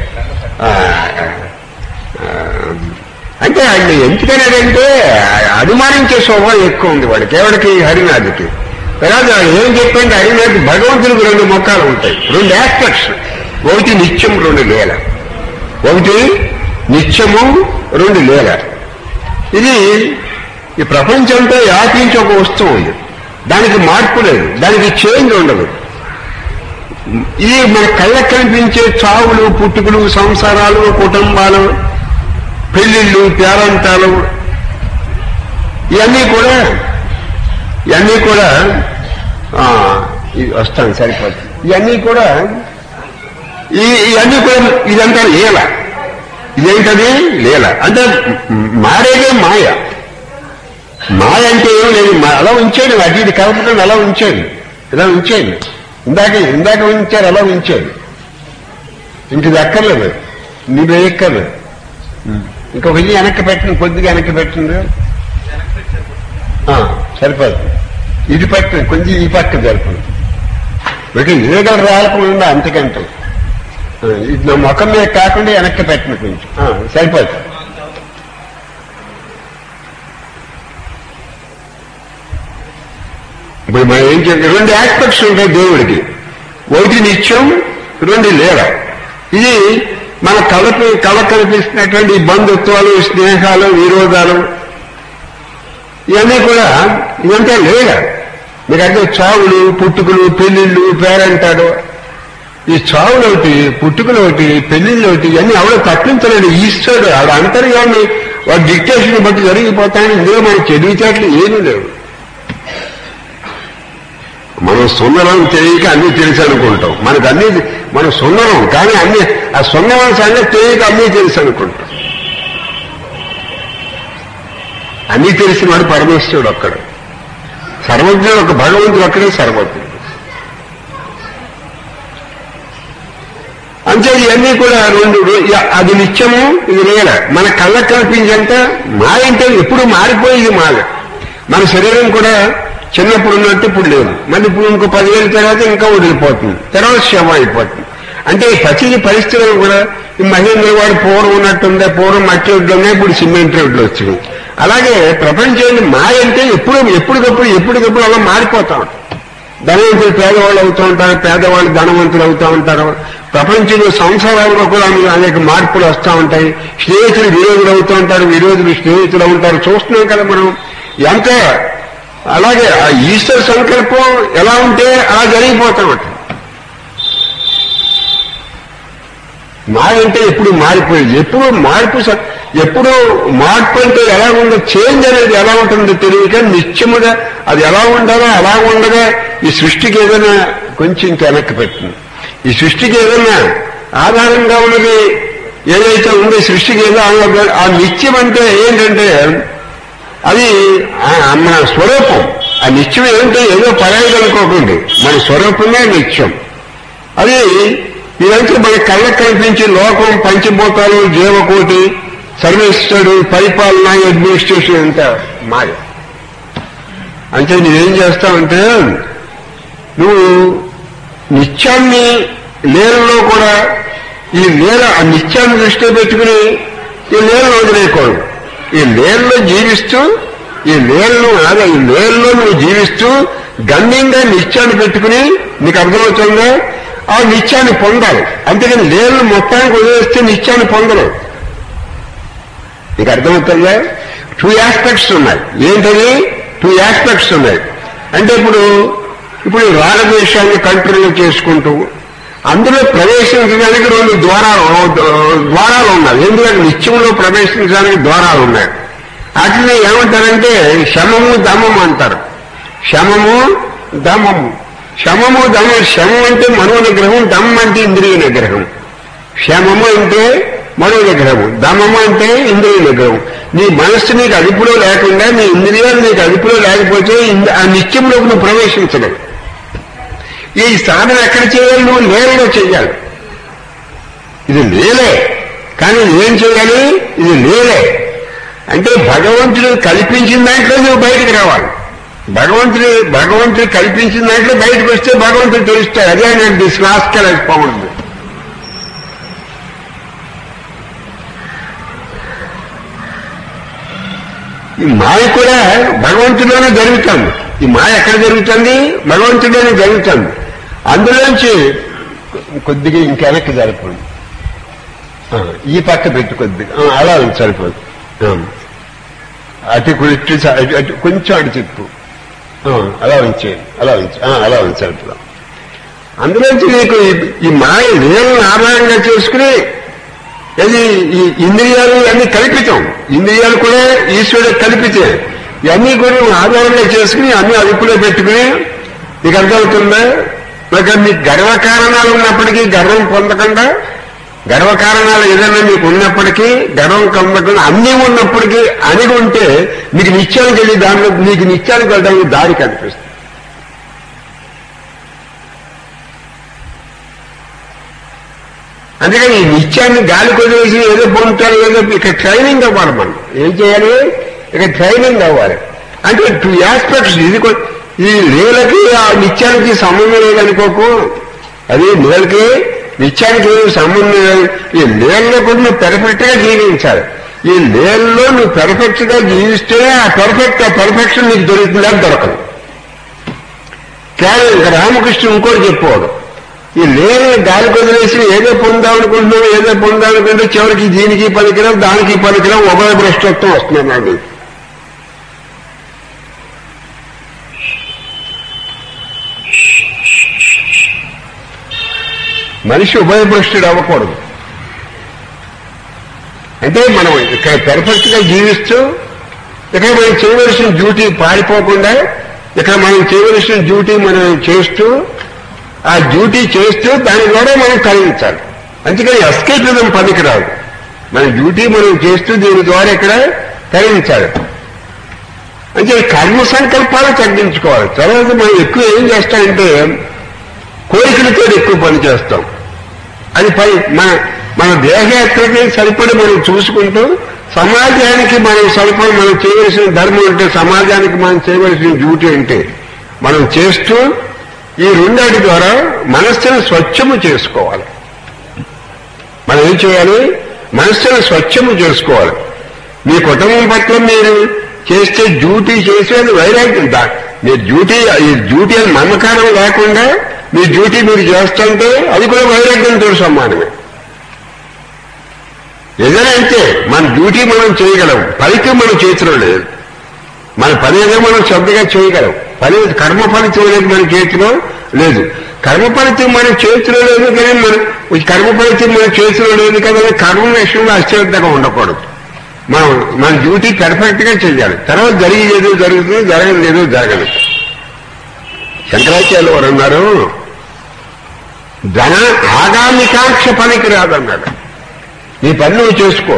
అంటే ఆయన ఎందుకన్నాడంటే అనుమానించే స్వభావం ఎక్కువ ఉంది వాడికి ఎవరికి హరినాథ్కి తర్వాత వాడు ఏం చెప్పండి హరినాథ్ భగవంతుడికి రెండు మొక్కలు ఉంటాయి రెండు ఆస్పెక్ట్స్ ఒకటి నిత్యం రెండు లేల ఒకటి నిత్యము రెండు లేల ఇది ఈ ప్రపంచంతో వ్యాపించి ఒక వస్తువు ఉంది దానికి మార్పు లేదు దానికి చేంజ్ ఉండదు ఇది మన కళ్ళకు కనిపించే చావులు పుట్టుకులు సంసారాలు కుటుంబాలు పెళ్లిళ్ళు పేరంటాలు ఇవన్నీ కూడా ఇవన్నీ కూడా ఆ, ఇది వస్తాను సరిపోతుంది ఇవన్నీ కూడా ఈ ఇవన్నీ కూడా ఇదంతా లీల ఇదేంటది లీల అంటే మారేదే మాయ మాయ అంటే ఏం లేదు మా- అలా ఉంచేది అటు ఇది కలపకుండా అలా ఉంచేది ఇలా ఉంచేది ఇందాక ఇందాక ఉంచారు అలా ఉంచేది ఇంక ఇది అక్కర్లేదు నీకు ఎక్కర్లేదు ఇంకొక ఇది వెనక్కి పెట్టండి కొద్దిగా వెనక్కి పెట్టండి ఆ, సరిపోతుంది ఇది పెట్టండి కొంచెం ఈ పక్క జరపండి ఇక ఈగలు రాలకుండా అంతకంటే ఆ, ఇది నా ముఖం మీద కాకుండా వెనక్కి పెట్టండి కొంచెం ఆ, సరిపోతుంది ఇప్పుడు మనం ఏం చేయాలి రెండు ఆస్పెక్ట్స్ ఉంటాయి దేవుడికి ఒకటి నిత్యం రెండు లేవ ఇది మన కళకు కళ కనిపిస్తున్నటువంటి ఈ బంధుత్వాలు స్నేహాలు విరోధాలు ఇవన్నీ కూడా ఇదంతా లేల మీకంటే చావులు పుట్టుకులు పెళ్లిళ్ళు పేరంటాడు ఈ చావులు ఒకటి పుట్టుకలు ఒకటి పెళ్లిళ్ళు ఒకటి ఇవన్నీ ఎవడో తప్పించలేడు ఈశ్వరుడు ఆవిడ అంతర్యాన్ని వాడు డిక్టేషన్ బట్టి జరిగిపోతాయని ఇందులో మన తెలివితేటలు ఏమీ లేవు మనం సుందరం తెలియక అన్ని తెలుసు అనుకుంటాం మనకు అన్ని మనం సుందరం కానీ అన్ని ఆ సుందరం సంగతి తెలియక అన్ని తెలుసు అనుకుంటాం అన్ని తెలిసిన వాడు పరమేశ్వరుడు ఒక్కడు సర్వజ్ఞుడు ఒక భగవంతుడు ఒక్కడే సర్వజ్ఞుడు అంతే ఇవన్నీ కూడా రెండు ఇ- అది నిత్యము ఇది నేల మన కళ్ళకు కనిపించేంత మాయ అంటే ఎప్పుడు మారిపోయేది మాయ మన శరీరం కూడా చిన్నప్పుడు ఉన్నట్టు ఇప్పుడు లేదు మళ్ళీ ఇప్పుడు ఇంకో పదివేల తర్వాత ఇంకా వదిలిపోతుంది తర్వాత శవం అయిపోతుంది అంటే ప్రతి పరిస్థితులు కూడా ఈ మహేంద్ర వాడు పూర్వం ఉన్నట్టుందే పూర్వం మట్టి రోడ్లు ఉన్నాయి ఇప్పుడు సిమెంట్ రోడ్లు వచ్చింది అలాగే ప్రపంచాన్ని మాయ అంటే ఎప్పుడు ఎప్పటికప్పుడు ఎప్పటికప్పుడు అలా మారిపోతా ఉంటుంది ధనవంతులు పేదవాళ్ళు అవుతూ ఉంటారు పేదవాళ్ళు ధనవంతులు అవుతూ ఉంటారు ప్రపంచంలో సంసారంలో కూడా అనేక మార్పులు వస్తూ ఉంటాయి స్నేహితులు విరోధులు అవుతూ ఉంటారు విరోధులు స్నేహితులు ఉంటారు చూస్తున్నాం కదా మనం ఎంత అలాగే ఆ ఈశ్వర సంకల్పం ఎలా ఉంటే అలా జరిగిపోతూ ఉంటుంది మాయ అంటే ఎప్పుడు మారిపోయేది ఎప్పుడు మార్పు స- ఎప్పుడు మార్పు అంటే ఎలా ఉందో చేంజ్ అనేది ఎలా ఉంటుందో తెలియక నిత్యముగా అది ఎలా ఉండాలో అలా ఉండగా ఈ సృష్టికి ఏదైనా కొంచెం ఇంకా వెనక్కి పెట్టింది ఈ సృష్టికి ఏదైనా ఆధారంగా ఉన్నది ఏదైతే ఉందో ఈ సృష్టికి ఏదో ఆధారంగా- ఆ నిత్యం అంటే ఏంటంటే అది ఆ- మన స్వరూపం ఆ నిత్యం ఏంటంటే ఏదో పరాయిది అనుకోకండి మన స్వరూపమే నిత్యం అది ఇదంతా మన కళ్ళకు కనిపించే లోకం పంచభూతాలు జీవకోటి సర్వేశ్వరుడు పరిపాలన అడ్మినిస్ట్రేషన్ అంతా మాయ అంటే నువ్వేం చేస్తావంటే నువ్వు నిత్యాన్ని లీలలో కూడా ఈ లీల ఆ నిత్యాన్ని దృష్టిలో పెట్టుకుని ఈ లీలను వదిలేయకూడదు ఈ లీలలో జీవిస్తూ ఈ లీలను అదే ఈ లీలలో నువ్వు జీవిస్తూ గమ్యంగా నిత్యాన్ని పెట్టుకుని నీకు అర్థమవుతుందా ఆ నిత్యాన్ని పొందాలి అంతేగాని లీలను మొత్తానికి వదిలేస్తే నిత్యాన్ని పొందలేవు నీకు అర్థమవుతుందా టూ ఆస్పెక్ట్స్ ఉన్నాయి ఏంటది టూ ఆస్పెక్ట్స్ ఉన్నాయి అంటే ఇప్పుడు ఇప్పుడు ఈ రాగద్వేషాన్ని కంట్రోల్ చేసుకుంటూ అందులో ప్రవేశించడానికి రెండు ద్వారాలు ద్వారాలు ఉన్నాయి ఎందుకంటే నిత్యంలో ప్రవేశించడానికి ద్వారాలు ఉన్నాయి వాటిని ఏమంటారంటే శమము దమము అంటారు శమము దమము శమము దమ శమం అంటే మనో నిగ్రహం దమ్ అంటే ఇంద్రియ నిగ్రహం క్షేమము అంటే మనో నిగ్రహము దమము అంటే ఇంద్రియ నిగ్రహం నీ మనస్సు నీకు అదుపులో లేకుండా నీ ఇంద్రియాలు నీకు అదుపులో లేకపోతే ఇంద- ఆ నిత్యంలోకి నువ్వు ప్రవేశించలేవు ఈ సాధన ఎక్కడ చేయాలి నువ్వు నేలలో చేయాలి ఇది నేలే కానీ ఏం చేయాలి ఇది నేలే అంటే భగవంతుడు కల్పించిన దాంట్లో నువ్వు బయటికి రావాలి భగవంతుడు భగవంతుడు కల్పించిన దాంట్లో బయటకు వస్తే భగవంతుడు తెలుస్తాడు అదే నేను దిశ్వాస్కల్ పౌండ్ ఈ మాయ కూడా భగవంతుడిలోనే జరుగుతుంది ఈ మాయ ఎక్కడ జరుగుతుంది భగవంతుడిలోనే జరుగుతుంది అందులోంచి కొద్దిగా ఇంకెనక్కి జరపండి ఆ, ఈ పక్క పెట్టి కొద్దిగా ఆ, అలా ఉంది సరిపోదు ఆ. అటు ఇటు స- అటు- అటు కొంచెం అటు తిప్పు ఆ, అలా ఉంచేయండి అలా ఉంచి ఆ, అలా ఉంది సరిపోదు అందులోంచి నీకు ఈ- ఈ మాయ నీళ్ళని ఆధారంగా చేసుకుని అది ఈ ఇంద్రియాలు అన్ని కల్పితం ఇంద్రియాలు కూడా ఈశ్వరుడు కల్పితే ఇవన్నీ కూడా నువ్వు ఆధారంగా చేసుకుని అన్ని అదుపులో పెట్టుకుని నీకు అర్థమవుతుందా మరి మీకు గర్వకారణాలు ఉన్నప్పటికీ గర్వం పొందకుండా గర్వకారణాలు ఏదైనా మీకు ఉన్నప్పటికీ గర్వం పొందకుండా అన్నీ ఉన్నప్పటికీ అణిగి ఉంటే మీకు నిత్యానికి వెళ్ళి దానిలో మీకు నిత్యానికి వెళ్ళడానికి దారి కనిపిస్తుంది అందుకని ఈ నిత్యాన్ని గాలి కొదిలేసి ఏదో పొందుతారు ఏదో ఇక ట్రైనింగ్ అవ్వాలి మనం ఏం చేయాలి ఇక ట్రైనింగ్ అవ్వాలి అంటే టూ ఆస్పెక్ట్స్ ఇది కొ- ఈ నేలకి ఆ నిత్యానికి సంబంధం లేదనుకోకు అది నేలకి నిత్యానికి ఏమి సంబంధం లేదు ఈ నేలలో కూడా నువ్వు పెర్ఫెక్ట్ గా జీవించాలి ఈ నేలలో నువ్వు పెర్ఫెక్ట్ గా జీవిస్తేనే ఆ పెర్ఫెక్ట్ ఆ పెర్ఫెక్షన్ నీకు దొరుకుతుందా దొరకదు కానీ ఇంకా రామకృష్ణ ఇంకోటి చెప్పాడు ఈ లేని గాలి కొదిలేసి ఏదో పొందామనుకుంటున్నావు ఏదో పొందామనుకుంటే చివరికి దీనికి పనికిరావు దానికి పనికిరావు ఉభయ భ్రష్టత్వం వస్తుంది నాకు మనిషి ఉభయభ్రష్టుడు అవ్వకూడదు అంటే మనం ఇక్కడ పెర్ఫెక్ట్ గా జీవిస్తూ ఇక్కడ మనం చేయవలసిన డ్యూటీ పారిపోకుండా ఇక్కడ మనం చేయవలసిన డ్యూటీ మనం చేస్తూ ఆ డ్యూటీ చేస్తూ దాని ద్వారా మనం కలిగించాలి అందుకని ఎస్కేపిజం పనికి రాదు మన డ్యూటీ మనం చేస్తూ దీని ద్వారా ఇక్కడ కలిగించాలి అంటే కర్మ సంకల్పాలు తగ్గించుకోవాలి తర్వాత మనం ఎక్కువ ఏం చేస్తామంటే కోరికలతో ఎక్కువ పని చేస్తాం అది పని మన మన దేహయాత్రకి సరిపడి మనం చూసుకుంటూ సమాజానికి మనం సరిపడి మనం చేయవలసిన ధర్మం అంటే సమాజానికి మనం చేయవలసిన డ్యూటీ అంటే మనం చేస్తూ ఈ రెండాటి ద్వారా మనస్సును స్వచ్ఛము చేసుకోవాలి మనం ఏం చేయాలి మనస్సును స్వచ్ఛము చేసుకోవాలి మీ కుటుంబం పట్ల మీరు చేస్తే డ్యూటీ చేసేది వైరాగ్యం దా- మీ డ్యూటీ ఈ డ్యూటీ అని మమకారం లేకుండా మీ డ్యూటీ మీరు చేస్తుంటే అది కూడా వైరాగ్యంతో సమానమే ఏదైనా అంతే మన డ్యూటీ మనం చేయగలం ఫలితం మన చేతిలో లేదు మన పని ఏదో మనం శ్రద్ధగా చేయగలం పని కర్మ ఫలితం అనేది మన చేతిలో లేదు కర్మ ఫలితం మన చేతిలో లేదు కానీ మన ఈ కర్మ ఫలితం మన చేతిలో లేదు కదా అని కర్మ విషయంలో అశ్రద్ధగా ఉండకూడదు మనం మన డ్యూటీ పెర్ఫెక్ట్ గా చేయాలి తర్వాత జరిగేది జరుగుతుంది జరగదు ఏదో జరగదు శంకరాచార్య వారు అన్నారు ధన ఆగామికాంక్ష పనికి రాదన్నాడు నీ పని నువ్వు చేసుకో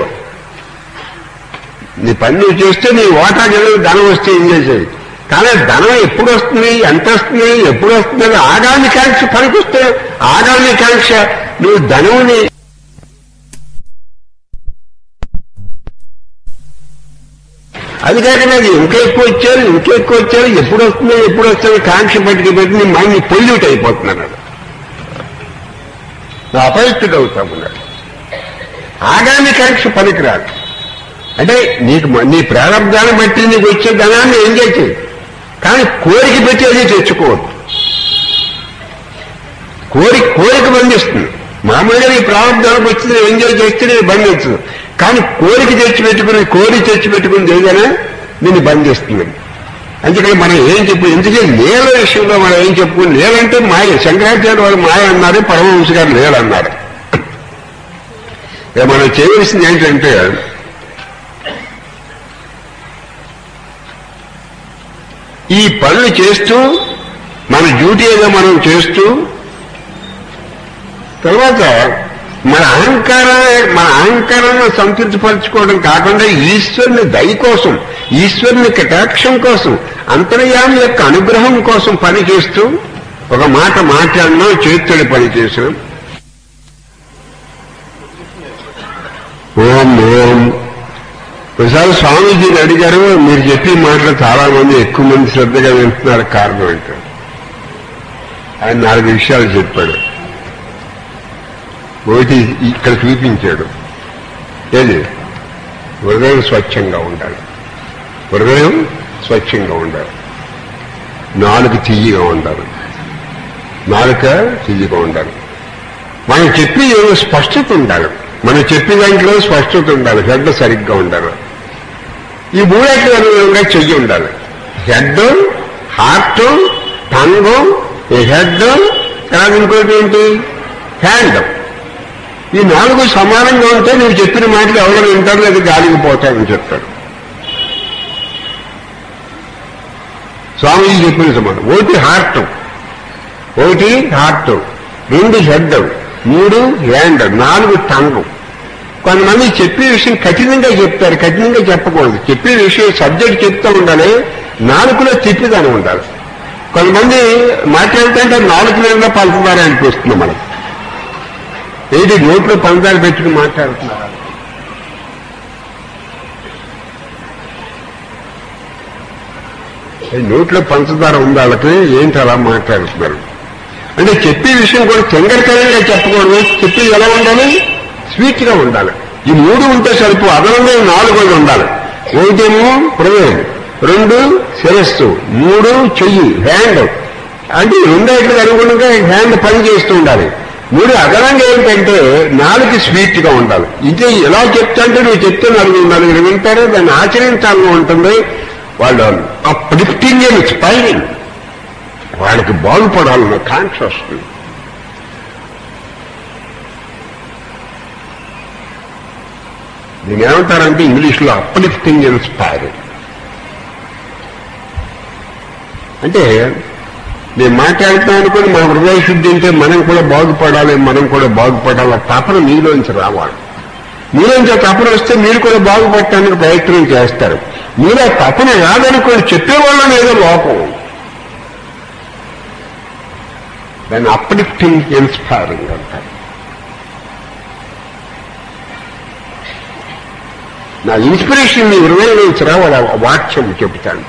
నీ పని నువ్వు చేస్తే నీ ఓటా గెలవు ధనం వస్తే ఎంజాయ్ చేయి కానీ ధనం ఎప్పుడు వస్తుంది ఎంత వస్తుంది ఎప్పుడు వస్తుంది అని ఆగామికాంక్ష పనికి వస్తే ఆగామికాంక్ష నువ్వు ధనముని అది కాక నాకు ఇంకా ఎక్కువ వచ్చారు ఇంకా ఎక్కువ వచ్చారు ఎప్పుడు వస్తుందో ఎప్పుడు వస్తుందో కాంక్ష పట్టుకు పెట్టి నీ మైండ్ పొల్యూట్ అయిపోతున్నాడు నా అపరిస్థితి అవుతామన్నాడు ఆగామి కాంక్ష పనికిరాదు అంటే నీకు మ- నీ ప్రారంభాన్ని బట్టి నీకు వచ్చే ధనాన్ని ఎంజాయ్ చేయి కానీ కోరిక పెట్టి అది తెచ్చుకోవద్దు కోరిక కోరిక బంధిస్తుంది మామూలుగా నీ ప్రారంభానికి వచ్చింది ఎంజాయ్ చేస్తే నేను బంధించదు కానీ కోరిక తెచ్చి పెట్టుకుని కోరిక తెచ్చి పెట్టుకుని ఏదైనా నిన్ను బంధిస్తుంది అందుకని మనం ఏం చెప్పు ఎందుకంటే నేల విషయంలో మనం ఏం చెప్పుకుని నేలంటే మాయ శంకరాచార్య వారు మాయ అన్నారు పరమహంస గారు లేడన్నారు ఇక మనం చేయవలసింది ఏంటంటే ఈ పనులు చేస్తూ మన డ్యూటీ ఏదో మనం చేస్తూ తర్వాత మన అహంకారాన్ని మన అహంకారాన్ని సంతృప్తిపరచుకోవడం కాకుండా ఈశ్వరుని దయ కోసం ఈశ్వరుని కటాక్షం కోసం అంతర్యామి యొక్క అనుగ్రహం కోసం పని చేస్తూ ఒక మాట మాట్లాడినా చేతుడి పని చేసినాం ఓం ఓం ఒకసారి స్వామీజీని అడిగారు మీరు చెప్పి మాటలు చాలా మంది ఎక్కువ మంది శ్రద్ధగా వింటున్నారు కారణం అంటే ఆయన నాలుగు విషయాలు చెప్పాడు ఒకటి ఇక్కడ చూపించాడు ఏది హృదయం స్వచ్ఛంగా ఉండాలి హృదయం స్వచ్ఛంగా ఉండాలి నాలుగు తీయగా ఉండాలి నాలుక తీయగా ఉండాలి మనం చెప్పి ఏదో స్పష్టత ఉండాలి మనం చెప్పే దాంట్లో స్పష్టత ఉండాలి హెడ్ సరిగ్గా ఉండాలి ఈ మూడేట్ల అనుగుణంగా చెయ్యి ఉండాలి హెడ్ హార్ట్ టంగ్ హెడ్ తర్వాత ఇంకోటి ఏంటి హ్యాండ్ ఈ నాలుగు సమానంగా ఉంటే నువ్వు చెప్పిన మాటలు ఎవరు వింటారు లేదా గాలికి పోతారని చెప్తాడు స్వామీజీ చెప్పిన సమానం ఒకటి హార్ట్ ఒకటి హార్ట్ రెండు హెడ్ మూడు హ్యాండ్ నాలుగు టంగ్ కొంతమంది చెప్పే విషయం కఠినంగా చెప్తారు కఠినంగా చెప్పకూడదు చెప్పే విషయం సబ్జెక్ట్ చెప్తూ ఉండాలి నాలుగులో తిప్పిదాని ఉండాలి కొంతమంది మాట్లాడుతుంటే నాలుగు మీద పలుకుతారే అనిపిస్తుంది మనకు ఏంటి నోట్లో పందాలు పెట్టుకుని మాట్లాడుతున్నారు ఏ నోట్లో పంచదార ఉంది వాళ్ళకి ఏంటి అలా మాట్లాడుతున్నారు అంటే చెప్పే విషయం కూడా తెంగరకరంగా చెప్పకూడదు చెప్పేది ఎలా ఉండాలి స్వీట్ గా ఉండాలి ఈ మూడు ఉంటే సరిపో అదనంగా ఈ నాలుగు కూడా ఉండాలి ఒకటేమో హృదయం రెండు శిరస్సు మూడు చెయ్యి హ్యాండ్ అంటే ఈ రెండేట్లకు అనుగుణంగా హ్యాండ్ పని చేస్తూ ఉండాలి మూడు అదనంగా ఏంటంటే నాలుగు స్వీట్ గా ఉండాలి ఇది ఎలా చెప్తాంటే నువ్వు చెప్తే నలుగురు నలుగురు వింటారు దాన్ని ఆచరించాలని ఉంటుంది వాళ్ళు అప్లిఫ్టింగ్ అండ్ స్పైరింగ్ వాళ్ళకి బాగుపడాలన్న కాంక్ష వస్తుంది దీని ఏమంటారంటే ఇంగ్లీష్లో అప్లిఫ్టింగ్ అండ్ స్పైరింగ్ అంటే నేను మాట్లాడుతాను అనుకుని మన హృదయ శుద్ధి అంటే మనం కూడా బాగుపడాలి మనం కూడా బాగుపడాలి ఆ తపన మీలోంచి రావాలి మీలోంచి ఆ తపన వస్తే మీరు కూడా బాగుపడటానికి ప్రయత్నం చేస్తారు మీరు ఆ తపన రాదనుకోని చెప్పేవాళ్ళని ఏదో లోపం దాన్ని అప్లిఫ్టింగ్ ఇన్స్పైరింగ్ అంటారు నా ఇన్స్పిరేషన్ మీ హృదయం నుంచి రావాలి ఆ వాక్యం చెబుతాను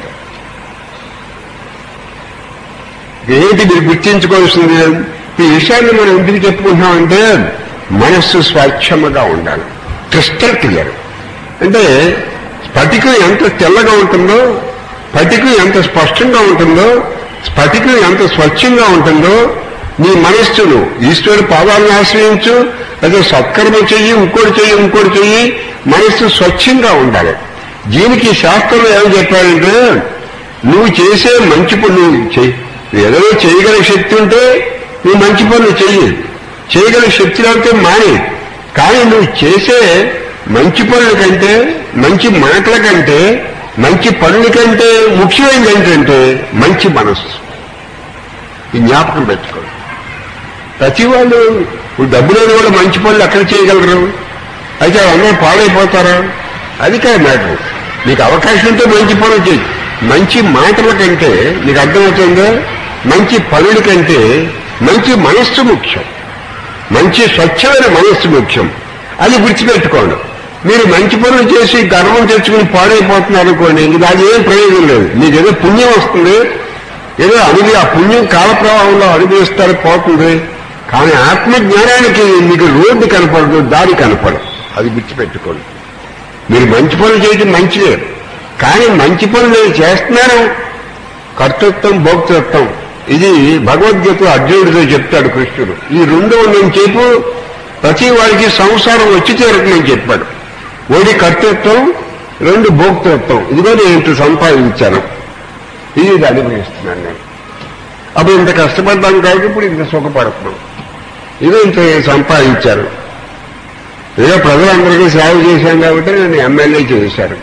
ఏంటి మీరు గుర్తించుకోవాల్సింది ఈ విషయాన్ని మనం ఎందుకు చెప్పుకుంటున్నామంటే మనస్సు స్వచ్ఛముగా ఉండాలి క్రిస్టల్ క్లియర్ అంటే స్ఫటికం ఎంత తెల్లగా ఉంటుందో స్ఫటికం ఎంత స్పష్టంగా ఉంటుందో స్ఫటికం ఎంత స్వచ్ఛంగా ఉంటుందో నీ మనస్సును ఈశ్వరుడు పాదాలను ఆశ్రయించు లేదా సత్కర్మ చెయ్యి ఇంకోటి చెయ్యి ఇంకోటి చెయ్యి మనస్సు స్వచ్ఛంగా ఉండాలి దీనికి శాస్త్రంలో ఏం చెప్పారంటే నువ్వు చేసే మంచి పనులు చెయ్యి ఏదో చేయగల శక్తి ఉంటే నువ్వు మంచి పనులు చెయ్యి చేయగల శక్తి లేకపోతే మాని కానీ నువ్వు చేసే మంచి పనుల కంటే మంచి మాటల కంటే మంచి పనుల కంటే ముఖ్యమైనది ఏంటంటే మంచి మనస్సు ఈ జ్ఞాపకం పెట్టుకోండి ప్రతి వాళ్ళు ఇప్పుడు డబ్బు లేని కూడా మంచి పనులు ఎక్కడ చేయగలరు అయితే అందరూ పాడైపోతారా అది కాదు మ్యాటర్ నీకు అవకాశం ఉంటే మంచి పనులు చేయి మంచి మాటల కంటే నీకు అర్థమవుతుందో మంచి పనుల కంటే మంచి మనస్సు ముఖ్యం మంచి స్వచ్ఛమైన మనస్సు ముఖ్యం అది గుర్తుపెట్టుకోండి మీరు మంచి పనులు చేసి గర్వం తెచ్చుకుని పాడైపోతున్నారు అనుకోండి ఇది అది ఏం ప్రయోజనం లేదు మీకు ఏదో పుణ్యం వస్తుంది ఏదో అనుభవి ఆ పుణ్యం కాలప్రవాహంలో అనుభవిస్తారు పోతుంది కానీ ఆత్మజ్ఞానానికి మీకు రోడ్డు కనపడదు దారి కనపడదు అది గుర్తుపెట్టుకోండి మీరు మంచి పనులు చేయడం మంచిదే కానీ మంచి పనులు నేను చేస్తున్నాను కర్తృత్వం భోక్తృత్వం ఇది భగవద్గీత అర్జునుడితో చెప్తాడు కృష్ణుడు ఈ రెండు నేను చెప్పు ప్రతి వాడికి సంసారం వచ్చి తీరుతుందని చెప్పాడు ఒకటి కర్తృత్వం రెండు భోక్తృత్వం ఇదిగో నేను ఇంత సంపాదించాను ఇది ఇది అనుభవిస్తున్నాను నేను అప్పుడు ఇంత కష్టపడ్డాను కాబట్టి ఇప్పుడు ఇంత సుఖపడుతున్నాం ఇది ఇంత సంపాదించాను ఏదో ప్రజలందరికీ సేవ చేశాను కాబట్టి నేను ఎమ్మెల్యే చేశాను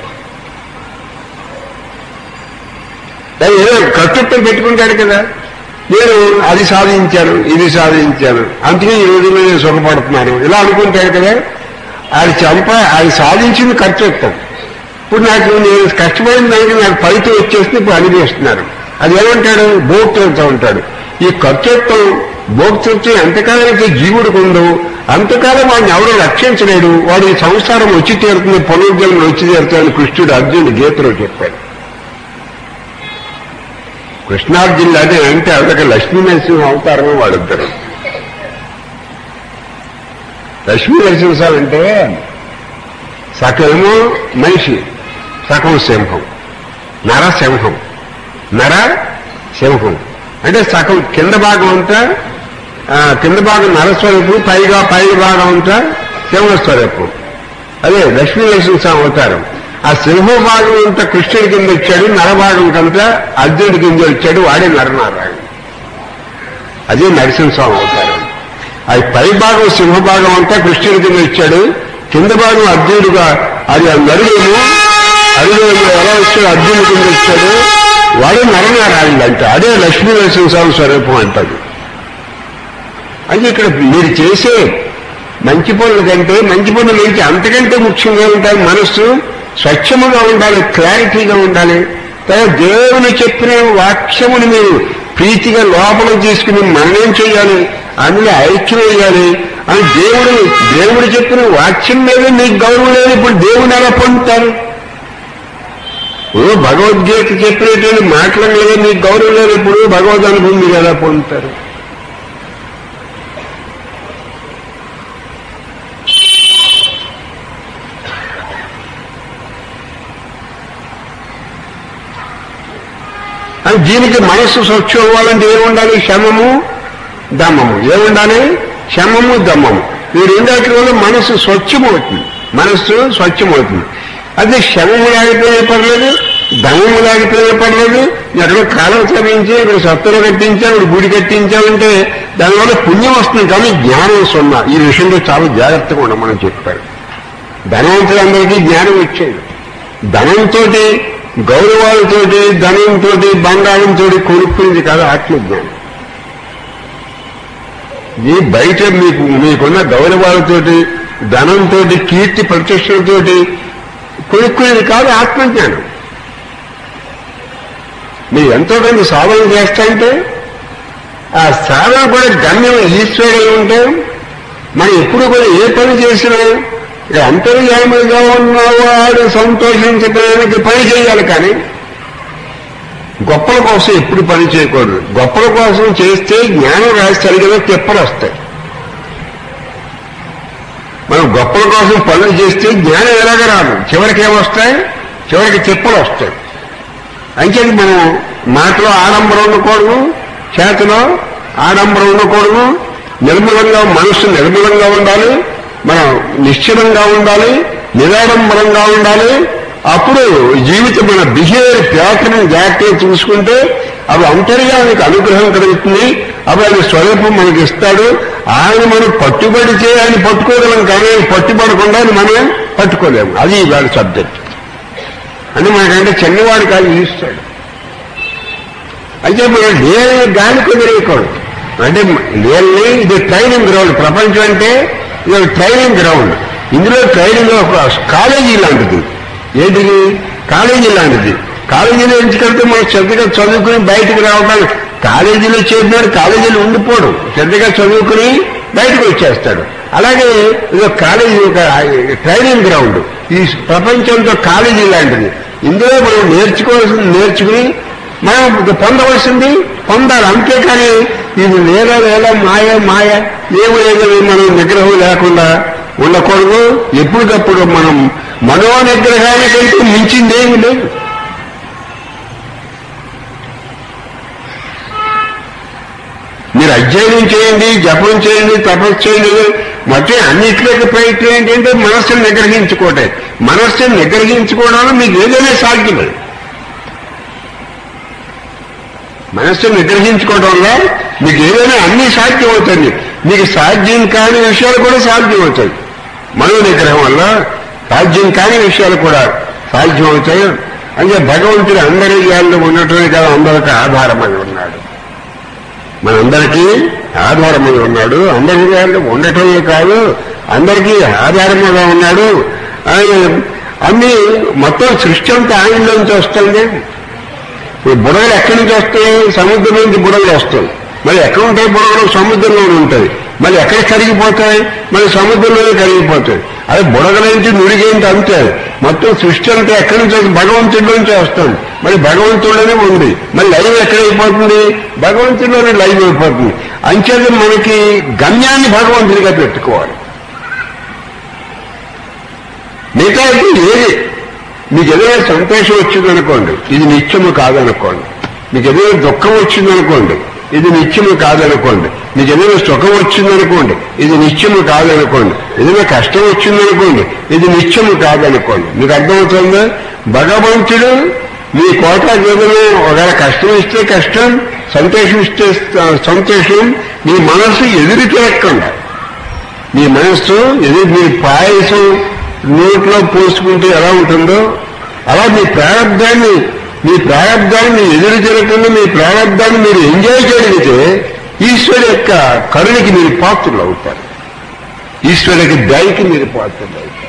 కానీ ఏదో కర్తృత్వం పెట్టుకుంటాడు కదా నేను అది సాధించాను ఇది సాధించాను అందుకే ఈ రోజు నేను సుఖపడుతున్నాను ఇలా అనుకుంటాడు కదా అది చంప అది సాధించింది కర్తృత్వం ఇప్పుడు నాకు నేను కష్టపడిన దానికి నాకు ఫలితం వచ్చేస్తే ఇప్పుడు అనుభవిస్తున్నాను అది ఏమంటాడు భోక్తృత్వం ఉంటాడు ఈ కర్తృత్వం భోక్తృత్వం ఎంతకాలం అయితే జీవుడికి ఉందో అంతకాలం వాడిని ఎవరు రక్షించలేడు వాడి సంసారం వచ్చి తీరుతుంది పునర్జన్మలు వచ్చి తీరుతాయని కృష్ణుడు అర్జునుడు గీతలో చెప్పాడు కృష్ణార్జునుడు అదే అంటే అదొక లక్ష్మీ నరసింహ అవతారమే వాడుతారు లక్ష్మీ నరసింహం అంటే సకలము మనిషి సకం సింహం నర సింహం నర సింహం అంటే సగం కింద భాగం అంతా ఆ, కింద భాగం నరస్వరూపం పైగా పై భాగం అంతా సింహస్వరూపం అదే లక్ష్మీ నరసింహ అవతారం ఆ సింహ భాగం అంతా కృష్ణుడి కింద వచ్చాడు నరభాగం కంతా అర్జునుడి కింద వచ్చాడు వాడే నరనారాయణ అదే నరసింహస్వామి అవతారం అది పై భాగం సింహ భాగం అంతా కృష్ణుడి కింద వచ్చాడు కింద భాగం అర్జునుడుగా అది ఆ నరుడేమో అరుడు ఎలా వచ్చాడు అర్జునుడి కింద వచ్చాడు వాడే నరనారాయణుడు అంటే అదే లక్ష్మీ నరసింహస్వామి స్వరూపం అంటాడు అయితే ఇక్కడ మీరు చేసే మంచి పనుల కంటే మంచి పనులు నుంచి అంతకంటే ముఖ్యంగా ఉంటాయి మనస్సు స్వచ్ఛముగా ఉండాలి క్లారిటీగా ఉండాలి తర్వాత దేవుని చెప్పిన వాక్యముని మీరు ప్రీతిగా లోపల తీసుకుని మననం చేయాలి అందులో ఐక్యం వేయాలి అని దేవుడు దేవుడు చెప్పిన వాక్యం మీద మీకు గౌరవం లేదు ఇప్పుడు దేవుని ఎలా పొందుతారు ఓ భగవద్గీత చెప్పినటువంటి మాటల మీద మీకు గౌరవం లేదు ఇప్పుడు భగవద్ అనుభవం మీరు ఎలా పొందుతారు అని దీనికి మనస్సు స్వచ్ఛం అవ్వాలంటే ఏముండాలి శమము దమ్మము ఏముండాలి శమము దమ్మము ఈ రెండాటి వల్ల మనస్సు స్వచ్ఛమవుతుంది మనస్సు స్వచ్ఛమవుతుంది అదే శమము లేకపోయినా పర్లేదు దమము లేకపోయినా పర్లేదు ఎక్కడో కాలం చదివించి ఇక్కడ సత్తులు కట్టించాం ఇక్కడ గుడి కట్టించామంటే దానివల్ల పుణ్యం వస్తుంది కానీ జ్ఞానం సున్నా ఈ విషయంలో చాలా జాగ్రత్తగా ఉండమని చెప్పారు ధనవంతులందరికీ జ్ఞానం వచ్చేది ధనంతో గౌరవాలతోటి ధనంతో బంగారంతో కొనుక్కుంది కాదు ఆత్మజ్ఞానం ఈ బయట మీకు మీకున్న గౌరవాలతోటి ధనంతో కీర్తి ప్రతిష్టలతోటి కొనుక్కునేది కాదు ఆత్మజ్ఞానం మీరు ఎంతో కొంత సాధన చేస్తాంటే ఆ సాధన కూడా గమ్యం ఈశ్వరుడు ఉంటే మనం ఎప్పుడు కూడా ఏ పని చేసినా ఇక అంతర్యామిగా ఉన్నవాడు సంతోషించడానికి పని చేయాలి కానీ గొప్పల కోసం ఎప్పుడు పని చేయకూడదు గొప్పల కోసం చేస్తే జ్ఞానం రాస్తారు కదా తిప్పలు వస్తాయి మనం గొప్పల కోసం పనులు చేస్తే జ్ఞానం ఎలాగ రాదు చివరికి ఏమొస్తాయి చివరికి తిప్పలు వస్తాయి అంచేది మనం మాటలో ఆడంబరం ఉండకూడదు చేతలో ఆడంబరం ఉండకూడదు నిర్మలంగా మనస్సు నిర్మలంగా ఉండాలి మనం నిశ్చలంగా ఉండాలి నిరాడంబరంగా ఉండాలి అప్పుడు జీవితం మన బిహేవియర్ ప్యాటర్న్ జాగ్రత్తగా చూసుకుంటే అవి అంతర్యానికి అనుగ్రహం కలుగుతుంది అవి ఆయన స్వరూపం మనకి ఇస్తాడు ఆయన మనం పట్టుబడితే ఆయన పట్టుకోగలం కానీ ఆయన పట్టుబడకుండా ఆయన మనం పట్టుకోలేము అది ఇవాళ సబ్జెక్ట్ అంటే మనకంటే చిన్నవాడు కాదు ఇస్తాడు అయితే మనం లేని గాలి కుదిరేయకూడదు అంటే లేని ఇది ట్రైనింగ్ గ్రౌండ్ ప్రపంచం అంటే ఇది ఒక ట్రైనింగ్ గ్రౌండ్ ఇందులో ట్రైనింగ్ ఒక కాలేజీ లాంటిది ఏంటిది కాలేజీ లాంటిది కాలేజీలో ఎంచుకెళ్తే మనం శ్రద్ధగా చదువుకుని బయటకు రావడానికి కాలేజీలో చేరినాడు కాలేజీలో ఉండిపోడు శ్రద్ధగా చదువుకుని బయటకు వచ్చేస్తాడు అలాగే ఇది ఒక కాలేజీ ఒక ట్రైనింగ్ గ్రౌండ్ ఈ ప్రపంచంతో కాలేజీ లాంటిది ఇందులో మనం నేర్చుకోవాల్సింది నేర్చుకుని మనం పొందవలసింది పొందాలి అంతేకాని ఇది లేదా లేదా మాయ మాయ ఏమి లేదని మనం నిగ్రహం లేకుండా ఉండకూడదు ఎప్పటికప్పుడు మనం మనో నిగ్రహానికంటే మించిందేమి లేదు మీరు అధ్యయనం చేయండి జపం చేయండి తపస్సు చేయండి మొత్తం అన్నింటిలోకి ప్రయత్నం ఏంటంటే మనస్సును నిగ్రహించుకోవటం మనస్సును నిగ్రహించుకోవడంలో మీకు ఏదైనా సాధ్యమే మనస్సును నిగ్రహించుకోవడం వల్ల మీకు ఏదైనా అన్ని సాధ్యం అవుతుంది మీకు సాధ్యం కాని విషయాలు కూడా సాధ్యం అవుతాయి మనో నిగ్రహం వల్ల సాధ్యం కాని విషయాలు కూడా సాధ్యం అవుతాయి అంటే భగవంతుడు అందరి ఇయాల్లో ఉండటమే కాదు అందరికి ఆధారమై ఉన్నాడు మనందరికీ ఆధారమై ఉన్నాడు అందరి ఇయాల్లో ఉండటమే కాదు అందరికీ ఆధారముగా ఉన్నాడు ఆయన అన్ని మొత్తం సృష్టి అంతా ఆయనలోంచి వస్తుంది ఈ బుడగలు ఎక్కడి నుంచి వస్తాయి సముద్రం నుంచి బుడగలు వస్తాయి మరి ఎక్కడ ఉంటాయి బుడగలు సముద్రంలోనే ఉంటాయి మరి ఎక్కడ కరిగిపోతాయి మరి సముద్రంలోనే కరిగిపోతాయి అది బుడగల నుంచి నుడిగేంటి అంతే మొత్తం సృష్టి అంతా ఎక్కడి నుంచి వస్తుంది? భగవంతుడి నుంచి వస్తుంది మరి భగవంతుడిలోనే ఉంది మరి లైవ్ ఎక్కడైపోతుంది భగవంతుడిలోనే లైవ్ అయిపోతుంది అంచేత మనకి గమ్యాన్ని భగవంతుడిగా పెట్టుకోవాలి మిగతా ఏది మీకు ఏదైనా సంతోషం వచ్చిందనుకోండి ఇది నిత్యము కాదనుకోండి మీకు ఏదైనా దుఃఖం వచ్చిందనుకోండి ఇది నిత్యము కాదనుకోండి మీకు ఏదైనా సుఖం వచ్చిందనుకోండి ఇది నిత్యము కాదనుకోండి ఏదైనా కష్టం వచ్చిందనుకోండి ఇది నిత్యము కాదనుకోండి మీకు అర్థమవుతుందా భగవంతుడు మీ కోట ఏదైనా ఒకవేళ కష్టం ఇస్తే కష్టం సంతోషం ఇస్తే సంతోషం మీ మనసు ఎదురు తిరగకుండా మీ మనస్సు ఎదురు మీ పాయసం నోట్లో పోసుకుంటే ఎలా ఉంటుందో అలా మీ ప్రారంభాన్ని మీ ప్రారంభాన్ని మీరు ఎదురు తిరగకుండా మీ ప్రారంభాన్ని మీరు ఎంజాయ్ చేయగలిగితే ఈశ్వరు యొక్క కరుణకి మీరు పాత్రలు అవుతారు ఈశ్వరుడికి దయకి మీరు పాత్రలు అవుతారు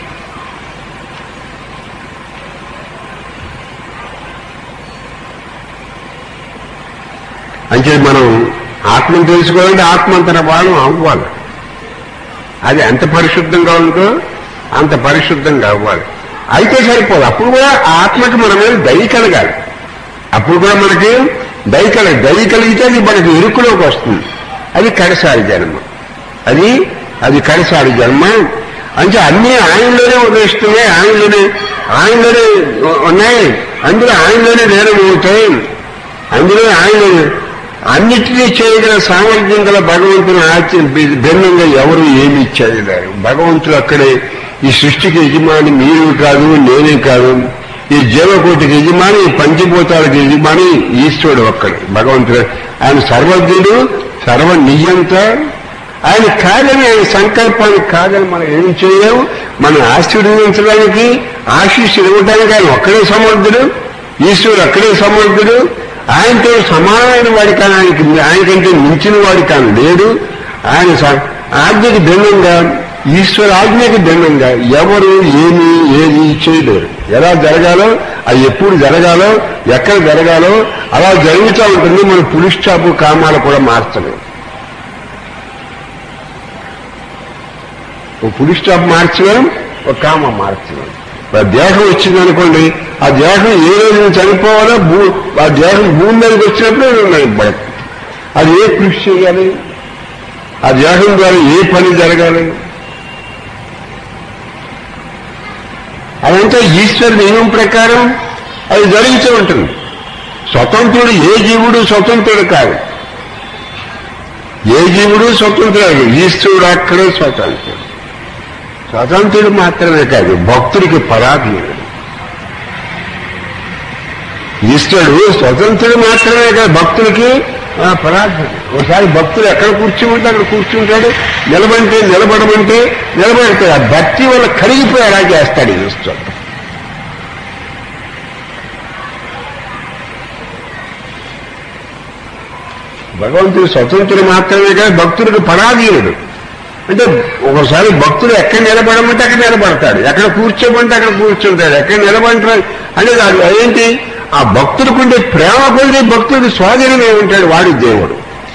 అంటే మనం ఆత్మను తెలుసుకోవాలంటే ఆత్మంతర వాళ్ళం అవ్వాలి అది ఎంత పరిశుద్ధంగా ఉందో అంత పరిశుద్ధంగా అవ్వాలి అయితే సరిపోదు అప్పుడు కూడా ఆ ఆత్మకి మన మీద దయ కలగాలి అప్పుడు కూడా మనకి దయ కలగ దయ కలిగితే అది మనకి ఇరుకులోకి వస్తుంది అది కడసారి జన్మ అది అది కడసారి జన్మ అంటే అన్నీ ఆయనలోనే ఉదయిస్తున్నాయి ఆయనలోనే ఆయనలోనే ఉన్నాయి అందులో ఆయనలోనే నేరమవుతాయి అందులో ఆయన అన్నిటినీ చేయగల సామర్థ్యం గల భగవంతుని ఆచ భిన్నంగా ఎవరు ఏమి చేయలేరు భగవంతుడు అక్కడే ఈ సృష్టికి యజమాని మీరు కాదు నేనే కాదు ఈ జీవకోటికి యజమాని ఈ పంచభూతాలకు యజమాని ఈశ్వరుడు ఒక్కడు భగవంతుడు ఆయన సర్వజ్ఞుడు సర్వ నియంత ఆయన కాదని ఆయన సంకల్పానికి కాదని మనం ఏం చేయలేము మనం ఆశీర్వదించడానికి ఆశీస్సులు ఇవ్వడానికి ఆయన ఒక్కడే సమర్థుడు ఈశ్వరుడు అక్కడే సమర్థుడు ఆయనతో సమానమైన వాడి కానీ ఆయనకి ఆయనకంటే మించిన వాడి కానీ లేడు ఆయన స- ఆజ్ఞకి భిన్నంగా ఈశ్వర ఆజ్ఞకి భిన్నంగా ఎవరు ఏమి ఏది చేయలేరు ఎలా జరగాలో అది ఎప్పుడు జరగాలో ఎక్కడ జరగాలో అలా జరుగుతూ ఉంటుంది మన పులి స్టాపు కామాలు కూడా మార్చలేవు ఓ పులి స్టాప్ మార్చలేం ఒక కామ మార్చలేం ఆ దేహం వచ్చిందనుకోండి ఆ దేహం ఏ రోజు చనిపోవాలో భూ ఆ దేహం భూమి మీదకి వచ్చినప్పుడు ఉన్నాయి బయట అది ఏ కృషి చేయాలి ఆ దేహం ద్వారా ఏ పని జరగాలి అదంతా ఈశ్వర నియమం ప్రకారం అది జరుగుతూ ఉంటుంది స్వతంత్రుడు ఏ జీవుడు స్వతంత్రుడు కాదు ఏ జీవుడు స్వతంత్రుడు ఈశ్వరుడు అక్కడే స్వతంత్రుడు స్వతంత్రుడు మాత్రమే కాదు భక్తుడికి పరాధీనుడు ఈశ్వరుడు స్వతంత్రుడు మాత్రమే కాదు భక్తుడికి ఆ, పరాధీనుడు ఒకసారి భక్తుడు ఎక్కడ కూర్చుంటే అక్కడ కూర్చుంటాడు నిలబడితే నిలబడమంటే నిలబడతాడు ఆ భక్తి వల్ల కరిగిపోయి అలా చేస్తాడు ఈశ్వరుడు భగవంతుడు స్వతంత్రుడు మాత్రమే కాదు భక్తుడికి పరాధీనుడు అంటే ఒకసారి భక్తుడు ఎక్కడ నిలబడమంటే అక్కడ నిలబడతాడు ఎక్కడ కూర్చోమంటే అక్కడ కూర్చుంటాడు ఎక్కడ నిలబడతాడు అంటే అది ఏంటి ఆ భక్తుడికి ఉండే ప్రేమ కొద్ది భక్తుడికి స్వాధీనమే ఉంటాడు వాడి దేవుడు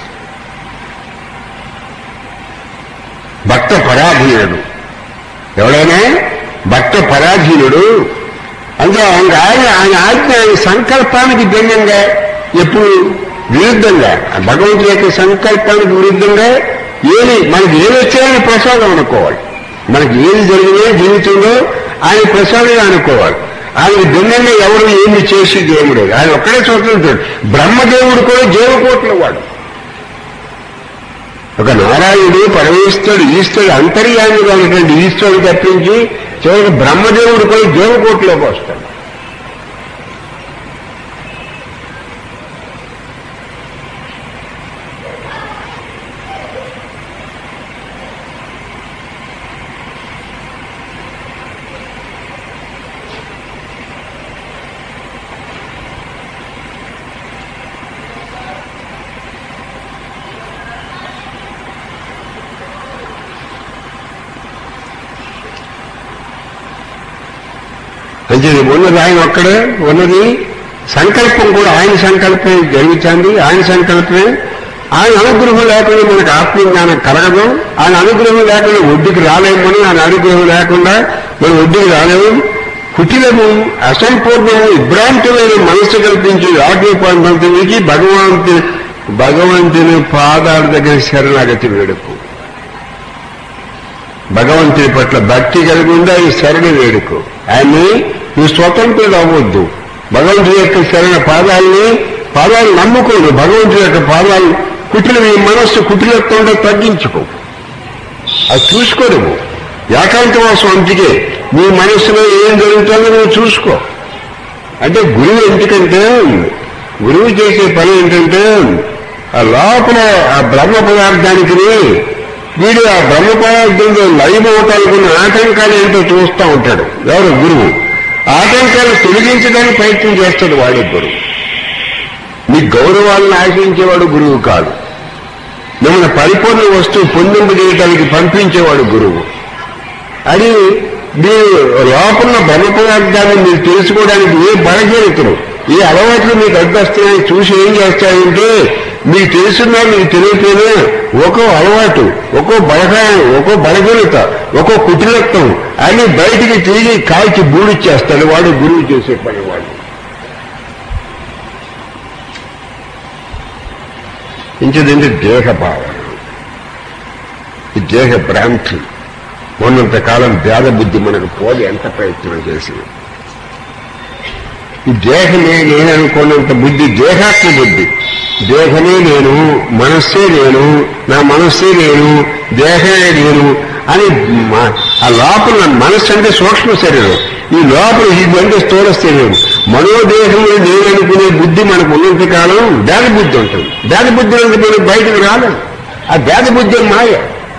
భక్త పరాధీనుడు ఎవడైనా భక్త పరాధీనుడు అంటే ఆయన ఆయన ఆయన ఆజ్ఞ ఆయన సంకల్పానికి భిన్నంగా ఎప్పుడు విరుద్ధంగా ఆ భగవంతుడి యొక్క సంకల్పానికి విరుద్ధంగా ఏది మనకి ఏది వచ్చాయని ప్రసాదం అనుకోవాలి మనకి ఏది జరిగినా జీవితంలో ఆయన ప్రసాదం అనుకోవాలి ఆయన భిన్నంగా ఎవరు ఏమి చేసి దేవుడు ఆయన ఒక్కడే స్వతంత్రుడు బ్రహ్మదేవుడు కూడా జీవకోట్ల వాడు ఒక నారాయణుడు పరమేశ్వరుడు ఈశ్వరుడు అంతర్యామిగా ఉన్నటువంటి ఈశ్వరుడు తప్పించి చివరికి బ్రహ్మదేవుడు కూడా జీవకోట్లోకి వస్తాడు అంటే ఉన్నది ఆయన ఒక్కడే ఉన్నది సంకల్పం కూడా ఆయన సంకల్పం జరుగుతుంది ఆయన సంకల్పమే ఆయన అనుగ్రహం లేకుండా మనకు ఆత్మజ్ఞానం కలగదు ఆయన అనుగ్రహం లేకుండా ఒడ్డుకి రాలేము మనం ఆయన అనుగ్రహం లేకుండా మనం ఒడ్డుకి రాలేము కుటిలము అసంపూర్ణము విభ్రాంతమైన మనసు కల్పించి ఆజ్ఞాపంతునికి భగవంతు భగవంతుని పాదాల దగ్గర శరణాగతి వేడుకు భగవంతుని పట్ల భక్తి కలిగి ఉండి ఆయన శరణ వేడుకు ఆయన్ని నువ్వు స్వతంత్రుడు అవ్వద్దు భగవంతుడి యొక్క శరణ పాదాలని పాదాలు నమ్ముకోడు భగవంతుడి యొక్క పాదాలు కుటిల నీ మనస్సు కుటిలత్వంలో తగ్గించుకో అది చూసుకోడు ఏకాంతవాసం అందుకే నీ మనస్సులో ఏం జరుగుతుందో నువ్వు చూసుకో అంటే గురువు ఎందుకంటే గురువు చేసే పని ఏంటంటే ఆ లోపల ఆ బ్రహ్మ పదార్థానికి వీడు ఆ బ్రహ్మ పదార్థంలో లైవ్ అవటాలకున్న ఆటంకాలు ఏంటో చూస్తూ ఉంటాడు ఎవరు గురువు ఆటంకాలు తొలగించడానికి ప్రయత్నం చేస్తాడు వాడే గురువు నీ గౌరవాలను ఆశించేవాడు గురువు కాదు మిమ్మల్ని పరిపూర్ణ వస్తువు పొందింపజేయడానికి పంపించేవాడు గురువు అది మీరు లోపల బ్రహ్మ పదార్థాన్ని మీరు తెలుసుకోవడానికి ఏ బలహీనతలు ఏ అలవాట్లు మీకు అడ్డొస్తున్నాయని చూసి ఏం చేస్తాయంటే మీకు తెలుసున్నా మీకు తెలియకపోయినా ఒక్కో అలవాటు ఒక్కో బలహాయం ఒక్కో బలహీనత ఒక్కో కుటిలత్వం అన్ని బయటికి తిరిగి కాల్చి బూడిచ్చేస్తాడు వాడు గురువు చేసే పని వాడు ఇంకేదంటే దేహ భావన ఈ దేహ భ్రాంతి ఉన్నంత కాలం భేద బుద్ధి మనకు పోలి ఎంత ప్రయత్నం చేసింది ఈ దేహమే నేను అనుకున్నంత బుద్ధి దేహాత్మ బుద్ధి దేహమే నేను మనస్సే నేను నా మనస్సే నేను దేహమే నేను అని మ- ఆ లోపల మనస్సు అంటే సూక్ష్మ శరీరం ఈ లోపల ఇదంటే స్థూల శరీరం మనోదేహంలో నేను అనుకునే బుద్ధి మనకు ఉన్నంత కాలం భేద బుద్ధి ఉంటుంది భేద బుద్ధి ఉన్నంత మనకు బయటకు రాలేదు ఆ భేద బుద్ధి మాయ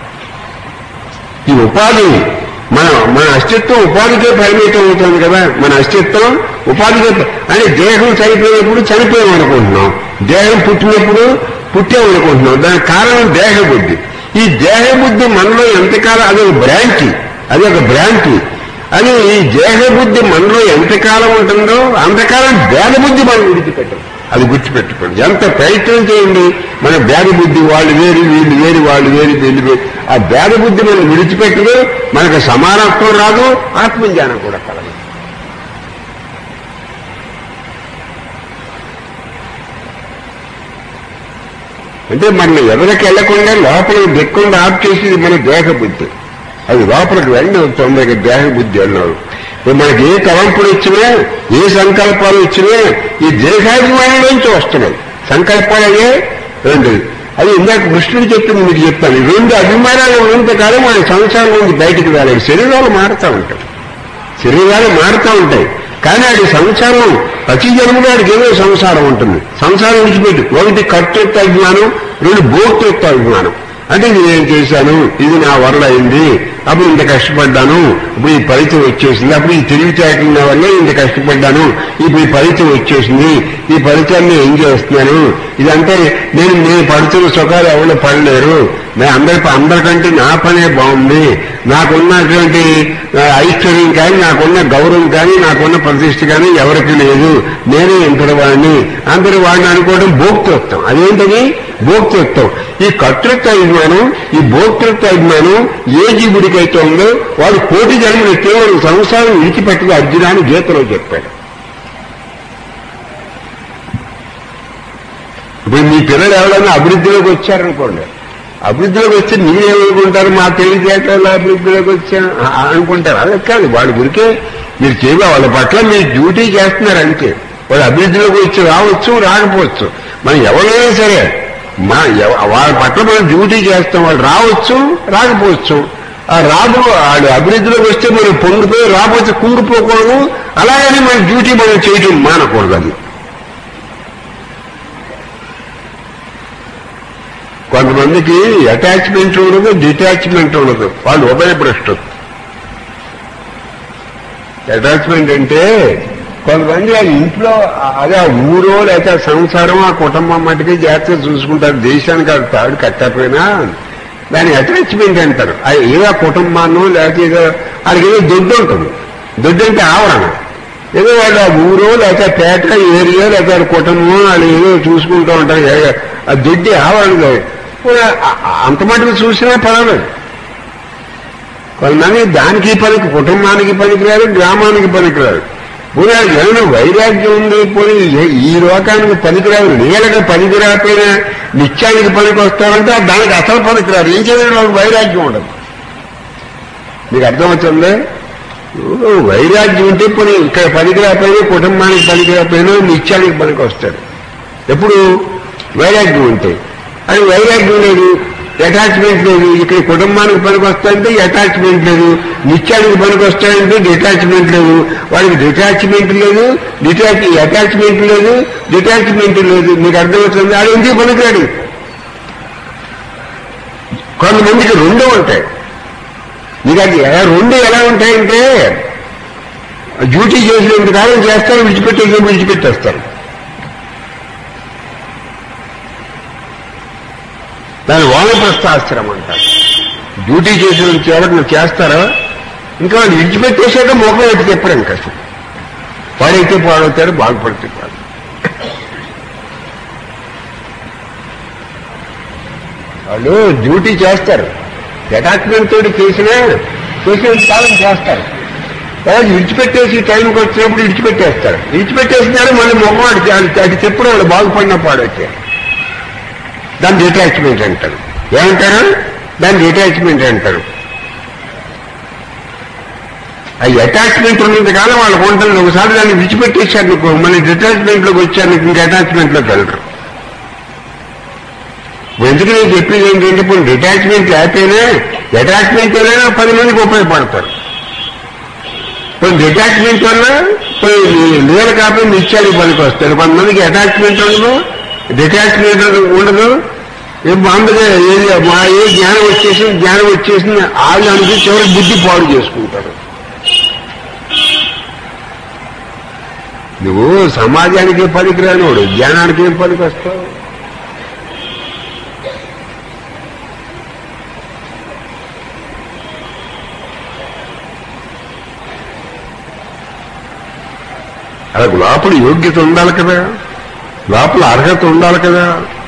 ఈ ఉపాధి మన మన అస్తిత్వం ఉపాధికే పరిమితం అవుతుంది కదా మన అస్తిత్వం ఉపాధికే ప- అంటే దేహం చనిపోయినప్పుడు చనిపోయాం అనుకుంటున్నాం దేహం పుట్టినప్పుడు పుట్టాం అనుకుంటున్నాం దానికి కారణం దేహ బుద్ధి ఈ దేహ బుద్ధి మనలో ఎంతకాలం అదొక భ్రాంతి అది ఒక భ్రాంతి అది ఈ దేహ బుద్ధి మనలో ఎంతకాలం ఉంటుందో అంతకాలం భేద బుద్ధి మనం విడిచిపెట్టం అది గుర్తుపెట్టుకోండి ఎంత ప్రయత్నం చేయండి మన భేద బుద్ధి వాళ్ళు వేరు వీళ్ళు వేరు వాళ్ళు వేరు వీళ్ళు వేరు ఆ భేద బుద్ధి మనం విడిచిపెట్టదు మనకు సమానత్వం రాదు ఆత్మజ్ఞానం కూడా కలదు అంటే మన ఎవరికి వెళ్లకుండా లోపలికి దిక్కుండా ఆప్ చేసేది మన దేహ బుద్ధి అది లోపలికి వెళ్ళి తొందరగా దేహ బుద్ధి అన్నారు ఇప్పుడు మనకి ఏ తలంపులు వచ్చినా ఏ సంకల్పాలు వచ్చినా ఈ దేహాభిమానంలోంచి వస్తున్నాయి సంకల్పాలు అయ్యే రెండు అది ఇందాక కృష్ణుడు చెప్పింది మీకు చెప్తాను ఈ రెండు అభిమానాలు ఉన్నంత కాలం మన సంసారం నుంచి బయటికి రాలేదు శరీరాలు మారుతూ ఉంటాయి శరీరాలు మారుతూ ఉంటాయి కానీ ఆడి సంసారం ప్రతి జన్మలో ఆడికి ఏదో సంసారం ఉంటుంది సంసారం విడిచిపెట్టి ఒకటి కర్తృత్వ అభిమానం రెండు భోక్తృత్వ అభిమానం అంటే ఇది నేను చేశాను ఇది నా వల్ల అయింది అప్పుడు ఇంత కష్టపడ్డాను ఇప్పుడు ఈ ఫలితం వచ్చేసింది అప్పుడు ఈ తెలివితేటలు నా వల్లే ఇంత కష్టపడ్డాను ఇప్పుడు ఈ ఫలితం వచ్చేసింది ఈ ఫలితాన్ని ఏం చేస్తున్నాను ఇదంటే నేను నేను పడుతున్న సుఖాలు ఎవరు పడలేరు నేను అందరి అందరికంటే నా పనే బాగుంది నాకున్నటువంటి ఆ, ఐశ్వర్యం కానీ నాకున్న గౌరవం కానీ నాకున్న ప్రతిష్ట కానీ ఎవరికి లేదు నేనే ఇంతటి వాడిని అందరి వాడిని అనుకోవడం భోక్తృత్వం అదేంటది భోక్తృత్వం ఈ కర్తృత్వ అభిమానం ఈ భోక్తృత్వ అభిమానం ఏ జీవుడికైతే ఉందో వాడు కోటి జన్మలు కేవలం సంసారం విడిచిపెట్టదు అర్జునాన్ని గీతలో చెప్పాడు ఇప్పుడు మీ పిల్లలు ఎవరైనా అభివృద్ధిలోకి వచ్చారనుకోండి అభివృద్ధిలోకి వచ్చి మీరేమనుకుంటారు మా తెలివితేటల అభివృద్ధిలోకి వచ్చా ఆ- ఆ అనుకుంటారు అదే కాదు వాడి గురికే మీరు చేయ వాళ్ళ పట్ల మీరు డ్యూటీ చేస్తున్నారు అంతే వాడు అభివృద్ధిలోకి వచ్చి రావచ్చు రాకపోవచ్చు మనం ఎవరైనా సరే మా ఎవ- వాళ్ళ పట్ల మనం డ్యూటీ చేస్తాం వాళ్ళు రావచ్చు రాకపోవచ్చు ఆ రాదు వాడు అభివృద్ధిలోకి వస్తే మనం పొంగిపోయి రాకపోతే కుంగిపోకూడదు అలాగని మన డ్యూటీ మనం చేయటం మానకూడదు అది కొంతమందికి అటాచ్మెంట్ ఉండదు డిటాచ్మెంట్ ఉండదు వాళ్ళు ఉభయభ్రష్టులు అటాచ్మెంట్ అంటే కొంతమంది ఆ ఇంట్లో అదే ఆ ఊరో లేకపోతే ఆ సంసారం ఆ కుటుంబం మట్టుకే జాగ్రత్తగా చూసుకుంటారు దేశానికి అది తాడు కట్టకపోయినా దాని అటాచ్మెంట్ అంటారు అది ఏదో ఆ కుటుంబాన్నో లేకపోతే ఏదో వాళ్ళకి ఏదో దొడ్డు ఉంటుంది దొడ్డు అంటే ఆవరణ ఏదో వాళ్ళు ఆ ఊరో లేకపోతే పేట ఏరియా లేకపోతే వాళ్ళ కుటుంబం వాళ్ళు ఏదో చూసుకుంటూ ఉంటారు ఏ- ఆ దొడ్డి ఆవరణ కూడా ఆ- ఆ- అంత మటుకు చూసినా పర్వాలేదు కొంతమంది దానికి పనికి కుటుంబానికి పనికిరారు గ్రామానికి పనికిరారు పోనీ వాళ్ళకి ఏమైనా వైరాగ్యం ఉంది పోనీ ఏ- ఈ లోకానికి పనికిరాదు నీళ్ళకి పనికిరాకపోయినా నిత్యానికి పనికి వస్తారంటే దానికి అసలు పనికిరారు ఏం చేయాలి వాళ్ళకి వైరాగ్యం ఉండదు మీకు అర్థమవుతుంది ఓ, వైరాగ్యం ఉంటే పోనీ ఇక్కడ పనికిరాకపోయినా కుటుంబానికి పనికిరాకపోయినా నిత్యానికి పనికి వస్తాడు ఎప్పుడు వైరాగ్యం ఉంటాయి అది వైరాగ్యం లేదు అటాచ్మెంట్ లేదు ఇక్కడ కుటుంబానికి పనికి వస్తాయంటే అటాచ్మెంట్ లేదు నిత్యానికి పనికి వస్తాయంటే డిటాచ్మెంట్ లేదు వాడికి డిటాచ్మెంట్ లేదు డిటాచ్ అటాచ్మెంట్ లేదు డిటాచ్మెంట్ లేదు మీకు అర్థమవుతుంది అది ఎందుకు పనికిరాడు కొంతమందికి రెండు ఉంటాయి మీకు అది ఎలా- రెండు ఎలా ఉంటాయంటే డ్యూటీ చేసినంత కాలం చేస్తారు విడిచిపెట్టేసి విడిచిపెట్టేస్తారు దాని వానప్రస్థాశ్రమం అంటారు డ్యూటీ చేసిన చివరికి నువ్వు చేస్తారో ఇంకా వాళ్ళు విడిచిపెట్టేసాక మొఖం ఎత్తి చెప్పరు ఇంకా అసలు. పాడైతే పాడవుతారు బాగుపడితే పాడు వాళ్ళు డ్యూటీ చేస్తారు అటాచ్మెంట్ తోటి చేసినా చేసిన కాలం చేస్తారు తర్వాత విడిచిపెట్టేసి టైంకి వచ్చినప్పుడు విడిచిపెట్టేస్తారు విడిచిపెట్టేసినారు మళ్ళీ మొహం అడిగి అది చెప్పుడు వాళ్ళు బాగుపడిన పాడొచ్చారు దాన్ని డిటాచ్మెంట్ అంటారు ఏమంటారు దాన్ని డిటాచ్మెంట్ అంటారు ఆ అటాచ్మెంట్ ఉన్నంత కాలం వాళ్ళకు ఉంటుంది ఒకసారి దాన్ని విడిచిపెట్టేశారు అనుకో మళ్ళీ డిటాచ్మెంట్ లోకి వచ్చారు ఇంకా అటాచ్మెంట్ లోకి వెళ్ళరు ఎందుకు నేను చెప్పేది ఏంటంటే ఇప్పుడు డిటాచ్మెంట్ లేకపోయినా అటాచ్మెంట్ వల్ల పది మందికి ఉపయోగపడతారు ఇప్పుడు డిటాచ్మెంట్ వల్ల నీళ్ళ కాకపోతే నిత్యానికి పనికి వస్తారు కొంతమందికి అటాచ్మెంట్ ఉండదు డిటాచ్మెంట్ ఉండదు ఏం మామూలుగా ఏది మా ఏ జ్ఞానం వచ్చేసింది జ్ఞానం వచ్చేసింది వాళ్ళు అనుకుని చివరి బుద్ధి పాడు చేసుకుంటారు నువ్వు సమాజానికి పనికిరానోడు జ్ఞానానికి ఏం పనికి వస్తావు అలా లోపల యోగ్యత ఉండాలి కదా లోపల అర్హత ఉండాలి కదా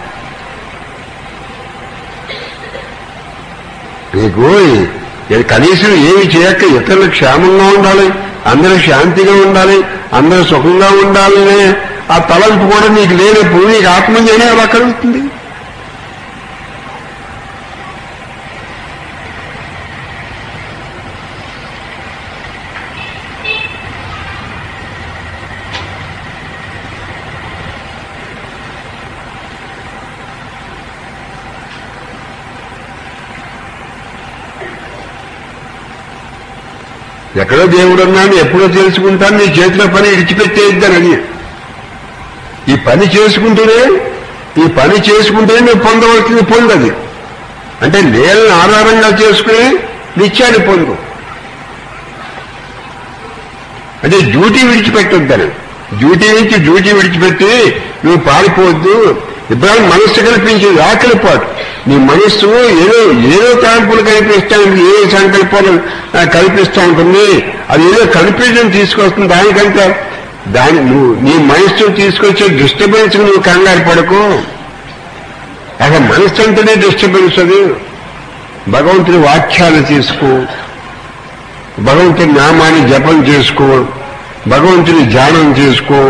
నీకు ఇది కనీసం ఏమి చేయక ఇతరులు క్షేమంగా ఉండాలి అందరూ శాంతిగా ఉండాలి అందరూ సుఖంగా ఉండాలనే ఆ తలంపు కూడా నీకు లేనప్పుడు నీకు ఆత్మజ్ఞానం ఎలా కలుగుతుంది ఎక్కడో దేవుడు ఉన్నాను ఎప్పుడో తెలుసుకుంటాను నీ చేతిలో పని ఇడిచిపెట్టేద్దాను అది ఈ పని చేసుకుంటూనే ఈ పని చేసుకుంటేనే నువ్వు పొందవలసింది పొందది అంటే లేని ఆధారంగా చేసుకుని నిత్యాన్ని పొందు అంటే డ్యూటీ విడిచిపెట్టొద్దని డ్యూటీ నుంచి డ్యూటీ విడిచిపెట్టి నువ్వు పారిపోవద్దు ఇబ్రాహిం మనస్సు కల్పించేది ఆకలిపాటు నీ మనస్సు ఏదో ఏదో తలంపులు కల్పిస్తా ఉంటుంది ఏదో సంకల్పాలు ఆ, కల్పిస్తా ఉంటుంది అది ఏదో కన్ఫ్యూజన్ తీసుకొస్తుంది దానికంటే దాని నువ్వు నీ మనస్సు తీసుకొచ్చే డిస్టర్బెన్స్ నువ్వు కంగారు పడకు అసలు మనస్సు అంటేనే డిస్టర్బెన్స్ అది భగవంతుని వాక్యాలు తీసుకో భగవంతుని నామాన్ని జపం చేసుకో భగవంతుని ధ్యానం చేసుకో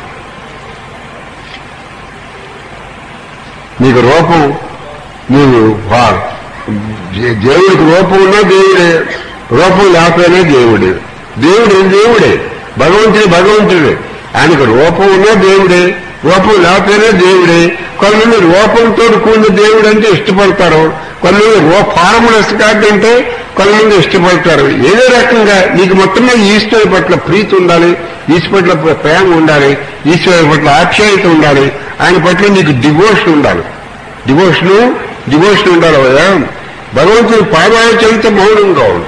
నీకు రూపం నీవు వా- దే- దేవుడికి రూపం ఉన్నా దేవుడే రూపం లేకపోయినా దేవుడే దేవుడే దేవుడే భగవంతుడి భగవంతుడే ఆయనకు రూపం ఉన్నా దేవుడే రూపం లేకపోయినా దేవుడే కొంతమంది రూపంతో కూడిన దేవుడు అంటే ఇష్టపడతారు కొంతమంది రూ ఫార్ములస్ కాదంటే కొంతమంది ఇష్టపడతారు ఏదో రకంగా నీకు మొత్తం మీద ఈశ్వరుడి పట్ల ప్రీతి ఉండాలి ఈశ్వరుడి పట్ల ప్రేమ ఉండాలి ఈశ్వరుడి పట్ల ఆప్యాయత ఉండాలి ఆయన పట్ల నీకు డివోషన్ ఉండాలి డివోషన్ డివోషన్ ఉండాలి కదా భగవంతుని పాదాచంత మౌనంగా ఉండు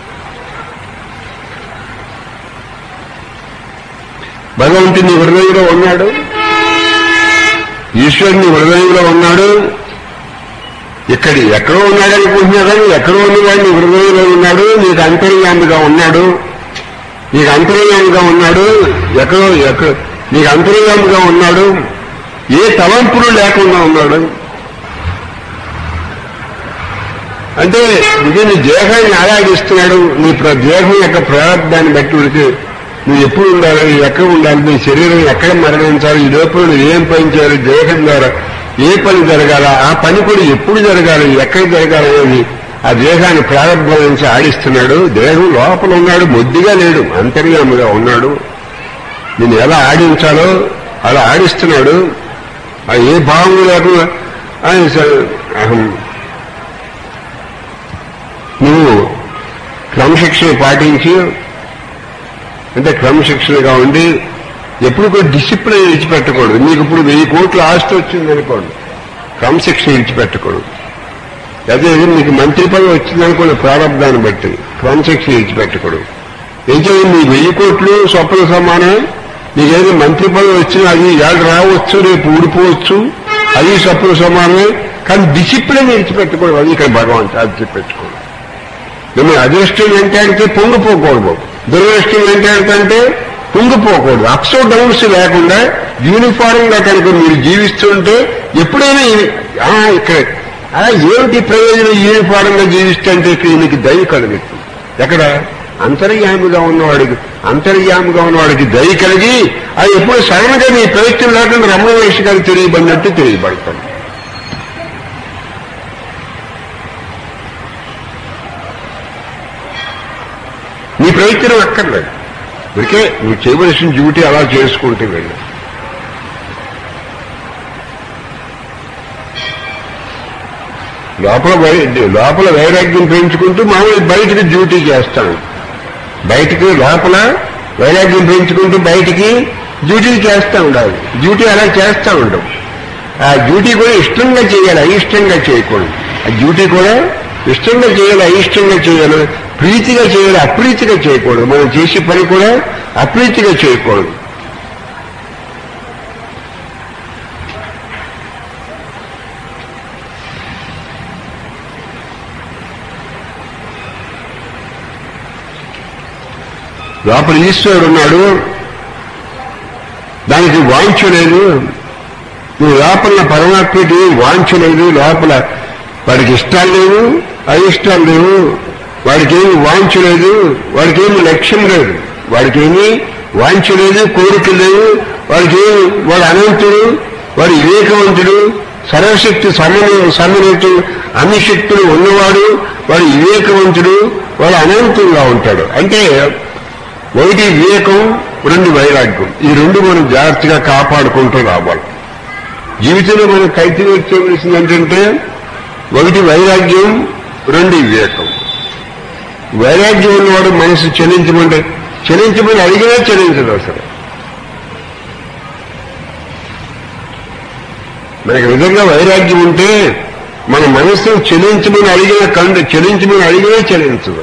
భగవంతుని హృదయంలో ఉన్నాడు ఈశ్వరుని హృదయంలో ఉన్నాడు ఇక్కడ ఎక్కడో ఉన్నాడు అనుకుంటున్నా కానీ ఎక్కడో ఉన్నవాడిని హృదయంలో ఉన్నాడు నీకు అంతర్యామిగా ఉన్నాడు నీకు అంతర్యామిగా ఉన్నాడు ఎక్కడో ఎక్కడ నీకు అంతర్యామిగా ఉన్నాడు ఏ తలంపులు లేకుండా ఉన్నాడు అంటే ఇది నీ దేహాన్ని ఆరాధిస్తున్నాడు నీ ప్ర- దేహం యొక్క ప్రారంభాన్ని బట్టి ఉడికి నువ్వు ఎప్పుడు ఉండాలి ఎక్కడ ఉండాలి నీ శరీరం ఎక్కడ మరణించాలి ఈ లోపల నువ్వు ఏం పని చేయాలి దేహం ద్వారా ఏ పని జరగాల ఆ పని కూడా ఎప్పుడు జరగాలి ఎక్కడ జరగాలి అని ఆ దేహాన్ని ప్రారంభం నుంచి ఆడిస్తున్నాడు దేహం లోపల ఉన్నాడు మొద్దిగా లేడు అంతర్యాముగా ఉన్నాడు నేను ఎలా ఆడించాలో అలా ఆడిస్తున్నాడు ఆ ఏ భావం లేకుండా ఆయన స- అహం నువ్వు క్రమశిక్షణ పాటించి అంటే క్రమశిక్షణగా ఉండి ఎప్పుడు కూడా డిసిప్లిన్ విడిచిపెట్టకూడదు నీకు ఇప్పుడు వెయ్యి కోట్ల ఆస్తి వచ్చింది అనుకోండి క్రమశిక్షణ విడిచిపెట్టకూడదు అదే నీకు మంత్రి పదవి వచ్చిందనుకోండి ప్రారంభాన్ని బట్టి క్రమశిక్షణ విడిచిపెట్టకూడదు ఏం చేయాలి నీ వెయ్యి కోట్లు స్వప్న సమానం నీకేదో మంత్రి పదవి వచ్చినా అది ఏళ్ళు రావచ్చు రేపు ఊడిపోవచ్చు అది స్వప్న సమానమే కానీ డిసిప్లిన్ విడిచిపెట్టకూడదు అది ఇక్కడ భగవంతు అది పెట్టుకోడు మిమ్మల్ని అదృష్టం ఏంటంటే పొంగిపోకూడదు దురదృష్టం ఏంటంటే పొంగిపోకూడదు అప్స్ డౌన్స్ లేకుండా యూనిఫారం గా కనుక మీరు జీవిస్తుంటే ఎప్పుడైనా ఈ- ఆ, ఇక్కడ ఆ, ఏమిటి ప్రయోజనం యూనిఫారం గా జీవిస్తుంటే ఇక్కడ నీకు దయ కలుగుతుంది ఎక్కడ అంతర్యామిగా ఉన్నవాడికి అంతర్యామిగా ఉన్నవాడికి దయ కలిగి అది ఎప్పుడు సడన్ గా నీ ప్రయత్నం లేకుండా రమణ మహర్షి గారు తెలియబడినట్టు తెలియబడతాడు నీ ప్రయత్నం అక్కర్లేదు ఇప్పటికే నువ్వు చేయవలసిన డ్యూటీ అలా చేసుకుంటూ వెళ్ళు లోపల వై- లోపల వైరాగ్యం పెంచుకుంటూ మామూలు బయటికి డ్యూటీ చేస్తాను బయటికి లోపల వైరాగ్యం పెంచుకుంటూ బయటికి డ్యూటీ చేస్తూ ఉండాలి డ్యూటీ అలా చేస్తూ ఉండవు ఆ డ్యూటీ కూడా ఇష్టంగా చేయాలి అయిష్టంగా చేయకూడదు ఆ డ్యూటీ కూడా ఇష్టంగా చేయాలి అయిష్టంగా చేయాలి ప్రీతిగా చేయాలి అప్రీతిగా చేయకూడదు మనం చేసే పని కూడా అప్రీతిగా చేయకూడదు లోపల ఈశ్వరుడు ఉన్నాడు దానికి వాంఛ లేదు నువ్వు లోపల పరమాత్మకి వాంఛ లేదు లోపల వాడికి ఇష్టాలు లేవు అయిష్టాలు లేవు వాడికి ఏమి వాంఛ లేదు వాడికి ఏమి లక్ష్యం లేదు వాడికి ఏమి వాంఛ లేదు కోరిక లేవు వాడికి ఏమి వాడు అనంతుడు వాడు వివేకవంతుడు సర్వశక్తి సమన్వయ సమన్వయుడు అన్ని శక్తులు ఉన్నవాడు వాడు వివేకవంతుడు వాడు అనంతంగా ఉంటాడు అంటే ఒకటి వివేకం రెండు వైరాగ్యం ఈ రెండు మనం జాగ్రత్తగా కాపాడుకుంటూ రావాలి జీవితంలో మనం కల్టివేట్ చేయవలసింది ఏంటంటే ఒకటి వైరాగ్యం రెండు వివేకం వైరాగ్యం ఉన్నవాడు మనసు చెల్లించమంటే చెల్లించమని అడిగినా చెల్లించదు అసలు మనకి నిజంగా వైరాగ్యం ఉంటే మన మనస్సును చెల్లించమని అడిగిన కండు చెల్లించమని అడిగినా చెల్లించదు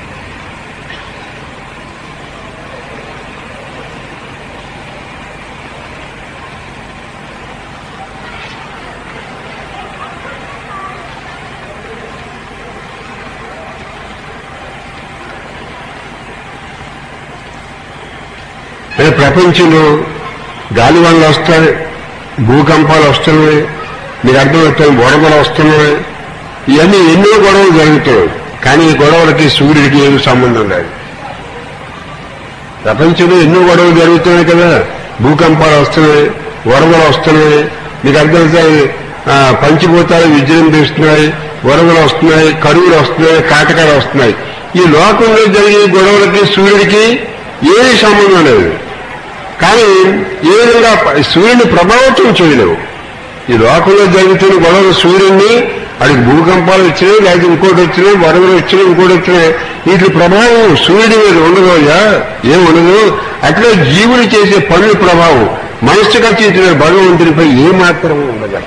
అదే ప్రపంచంలో గాలి వల్ల వస్తాయి భూకంపాలు వస్తున్నాయి మీకు అర్థమవుతాయి వరదలు వస్తున్నాయి ఇవన్నీ ఎన్నో గొడవలు జరుగుతాయి కానీ ఈ గొడవలకి సూర్యుడికి ఏమి సంబంధం లేదు ప్రపంచంలో ఎన్నో గొడవలు జరుగుతున్నాయి కదా భూకంపాలు వస్తున్నాయి వరదలు వస్తున్నాయి మీకు అర్థమవుతాయి ఆ, పంచిభూతాలు విజృంభిస్తున్నాయి వరదలు వస్తున్నాయి కరువులు వస్తున్నాయి కాటకాలు వస్తున్నాయి ఈ లోకంలో జరిగే గొడవలకి సూర్యుడికి ఏమీ సంబంధం లేదు కానీ ఏ విధంగా ప- సూర్యుని ప్రభావితం చేయలేవు ఈ లోకంలో జరుగుతున్న గొడవలు సూర్యుడిని అడిగి భూకంపాలు వచ్చినాయి లేకపోతే ఇంకోటి వచ్చినాయి వరదలు వచ్చినాయి ఇంకోటి వచ్చినాయి వీటి ప్రభావం సూర్యుడి మీద ఉండదోయా ఏం ఉండదు అట్లే జీవులు చేసే పనుల ప్రభావం మనసుగా చేసిన భగవంతునిపై ఏ మాత్రం ఉండదు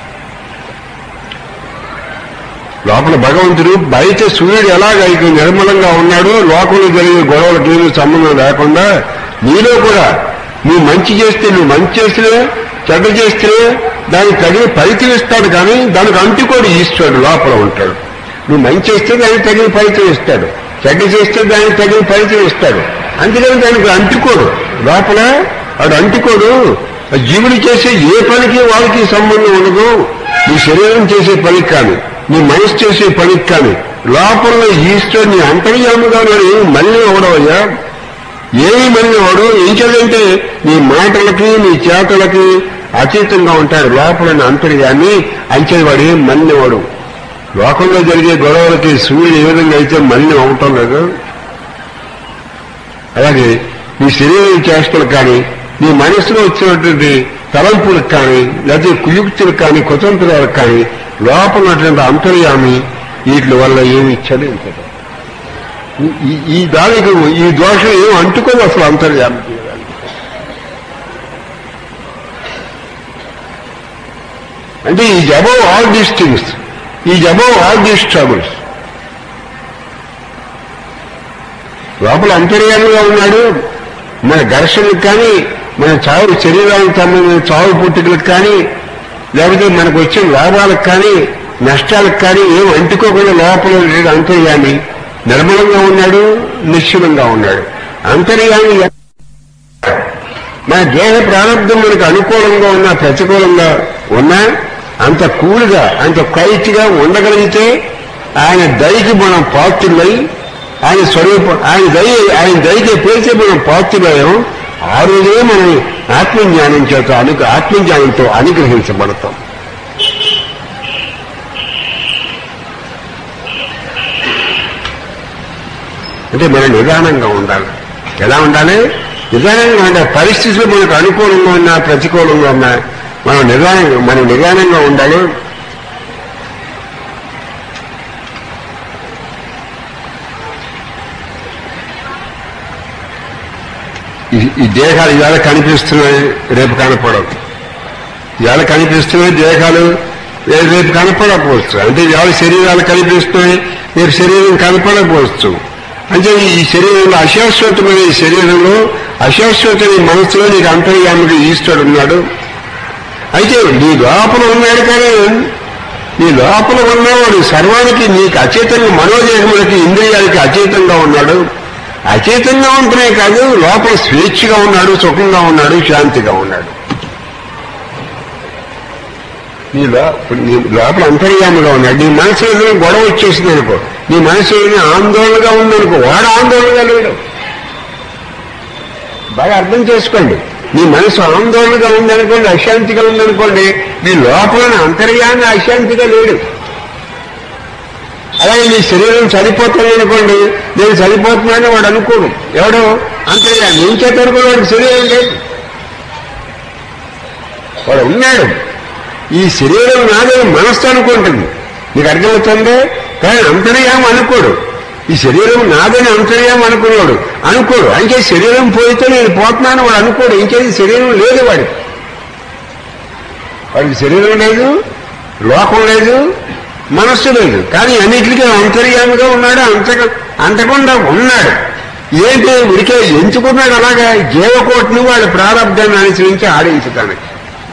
లోపల భగవంతుడు బయట సూర్యుడు ఎలాగ ఇక నిర్మలంగా ఉన్నాడో లోకంలో జరిగే గొడవలకు ఏమీ సంబంధం లేకుండా నీలో కూడా నువ్వు మంచి చేస్తే నువ్వు మంచి చేస్తే చెడ్డ చేస్తే దానికి తగిన ఫలితం ఇస్తాడు కానీ దానికి అంటుకోడు ఈశ్వరుడు లోపల ఉంటాడు నువ్వు మంచి చేస్తే దానికి తగిన ఫలితం ఇస్తాడు చెడ్డ చేస్తే దానికి తగిన ఫలితం ఇస్తాడు అందుకని దానికి అంటుకోడు లోపల వాడు అంటుకోడు ఆ జీవుడు చేసే ఏ పనికి వాళ్ళకి సంబంధం ఉండదు నీ శరీరం చేసే పనికి కానీ నీ మనసు చేసే పనికి కానీ లోపల ఈశ్వరు నీ అంతర్యాముగా ఉన్నాడు ఏమి మళ్ళీ అవడవయ్యా ఏమి మళ్ళీ అవడు ఏం చదివంటే నీ మాటలకి నీ చేతలకి అతీతంగా ఉంటాడు లోపల నీ అంతర్యాన్ని అంచేవాడు ఏం మళ్ళీవాడు లోకంలో జరిగే గొడవలకి సూర్యుడు ఏ విధంగా అయితే మళ్ళీ అవటం లేదు అలాగే నీ శరీరం చేష్టలు కానీ నీ మనసులో వచ్చినటువంటి తలంపులకు కానీ లేకపోతే కుయుక్తులకు కానీ కుతంత్రాలకు కానీ లోపల ఉన్నటువంటి అంతర్యామి వీటి వల్ల ఏమి చలించదు ఈ- ఈ- ఈ దానికి ఈ దోషం ఏం అంటుకోదు అసలు అంతర్యామికి అంటే ఈ అబౌవ్ ఆల్ దీస్ థింగ్స్ ఈ అబౌవ్ ఆల్ దీస్ ట్రబుల్స్ లోపల అంతర్యామిగా ఉన్నాడు మన ఘర్షణకు కానీ మన చావు శరీరానికి సంబంధించిన చావు పుట్టుకలకు కానీ లేకపోతే మనకు వచ్చే లాభాలకు కానీ నష్టాలకు కానీ ఏం అంటుకోకుండా లోపల లేడు అంతర్యామి నిర్మలంగా ఉన్నాడు నిశ్చలంగా ఉన్నాడు అంతర్యామి మన దేహ ప్రారంభం మనకు అనుకూలంగా ఉన్నా ప్రతికూలంగా ఉన్నా అంత కూలుగా అంత క్వైట్గా ఉండగలిగితే ఆయన దయకి మనం పాత్రులై ఆయన స్వరూపం ఆయన దయ ఆయన దయకి ఎప్పుడైతే మనం పాత్రులయం ఆ రోజే మనం ఆత్మజ్ఞానం చేత అను ఆత్మజ్ఞానంతో అనుగ్రహించబడతాం అంటే మనం నిదానంగా ఉండాలి ఎలా ఉండాలి నిదానంగా ఉండాలి పరిస్థితులు మనకు అనుకూలంగా ఉన్నా ప్రతికూలంగా ఉన్నా మనం నిదానంగా మనం నిదానంగా ఉండాలి ఈ- ఈ దేహాలు ఇవాళ కనిపిస్తున్నాయి రేపు కనపడవు ఇవాళ కనిపిస్తున్నాయి దేహాలు రే- రేపు కనపడకపోవచ్చు అంటే ఇవాళ శరీరాలు కనిపిస్తున్నాయి రేపు శరీరం కనపడకపోవచ్చు అంటే ఈ శరీరంలో అశాశ్వతమైన ఈ శరీరంలో అశాశ్వతమైన మనసులో నీకు అంతర్యామికి ఈశ్వరుడు ఉన్నాడు అయితే నీ లోపల ఉన్నాడు కానీ నీ లోపల ఉన్నవాడు సర్వానికి నీకు అచేతంగా మనోదేహములకి ఇంద్రియాలకి అచేతంగా ఉన్నాడు అచేతంగా ఉంటేనే కాదు లోపల స్వేచ్ఛగా ఉన్నాడు సుఖంగా ఉన్నాడు శాంతిగా ఉన్నాడు నీ లో- నీ లోపల అంతర్యాముగా ఉన్నాడు నీ మనసు ఏదైనా గొడవ వచ్చేసింది అనుకో నీ మనసు ఏదైనా ఆందోళనగా ఉందనుకో వాడు ఆందోళనగా లేడు బాగా అర్థం చేసుకోండి నీ మనసు ఆందోళనగా ఉందనుకోండి అశాంతిగా ఉందనుకోండి నీ లోపల అంతర్యాన్ని అశాంతిగా లేడు అలాగే నీ శరీరం చనిపోతుంది అనుకోండి నేను చనిపోతున్నానని వాడు అనుకోడు ఎవడు అంతర్యాన్ని ఏం చేత అనుకోడు వాడికి శరీరం లేదు వాడు ఉన్నాడు ఈ శరీరం నాదని మనస్సు అనుకుంటుంది నీకు అర్థమవుతుంది కానీ అంతర్యామ అనుకోడు ఈ శరీరం నాదని అంతర్యం అనుకున్నాడు అనుకోడు అంటే శరీరం పోయితే నేను పోతున్నాను వాడు అనుకోడు ఇంకేది శరీరం లేదు వాడికి వాడికి శరీరం లేదు లోకం లేదు మనస్సు లేదు కానీ అన్నిటికీ అంతర్యామిగా ఉన్నాడు అంతక అంతకుండా ఉన్నాడు ఏంటి ఉడికే ఎంచుకున్నాడు అలాగా జీవకోటిని వాడి ప్రారంభాన్ని అనుసరించి ఆడించడానికి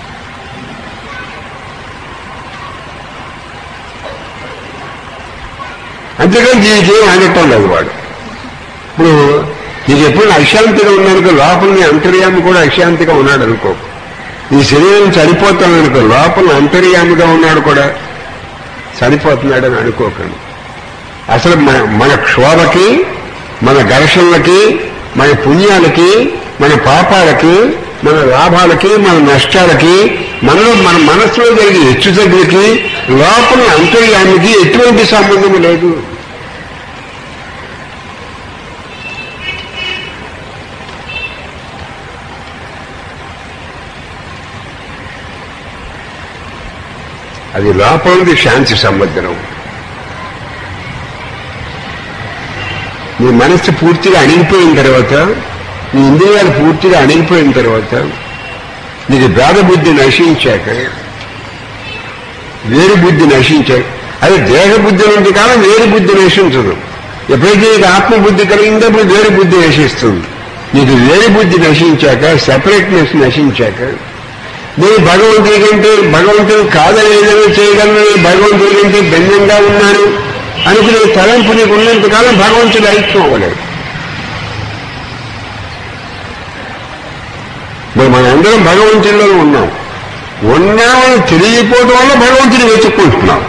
అంతేకాని దీనికి ఏం అనటం లేదు వాడు ఇప్పుడు నీకు ఎప్పుడు అశాంతిగా ఉన్నానుకో లోపల నీ అంతర్యామి కూడా అశాంతిగా ఉన్నాడు అనుకో నీ శరీరం చనిపోతాను అనుకో లోపల అంతర్యామిగా ఉన్నాడు కూడా చనిపోతున్నాడని అనుకోకండి అసలు మన మన క్షోభకి మన ఘర్షణలకి మన పుణ్యాలకి మన పాపాలకి మన లాభాలకి మన నష్టాలకి మనలో మన మనసులో జరిగే హెచ్చు తగ్గులకి లోపల అంతర్యామికి ఎటువంటి సంబంధం లేదు అది లోపలిది శాంతి సంబంధం నీ మనస్సు పూర్తిగా అణిగిపోయిన తర్వాత నీ ఇంద్రియాలు పూర్తిగా అణిగిపోయిన తర్వాత నీకు భేద బుద్ధి నశించాక వేరు బుద్ధి నశించాక అది దేహ బుద్ధి నుండి కాలం వేరు బుద్ధి నశించదు ఎప్పుడైతే నీకు ఆత్మబుద్ధి కలిగిందో అప్పుడు వేరు బుద్ధి నశిస్తుంది నీకు వేరు బుద్ధి నశించాక సెపరేట్నెస్ నశించాక నేను భగవంతుడి కంటే భగవంతుడు కాదని ఏదైనా చేయగలను నేను భగవంతుడి కంటే భిన్నంగా ఉన్నాను అనుకునే తలంపు నీకు ఉన్నంతకాలం భగవంతుడు ఐక్యం అవ్వలేదు మరి మనందరం భగవంతుడిలోనే ఉన్నాం ఉన్నామని తెలియకపోవడం వల్ల భగవంతుని వెతుక్కుంటున్నాం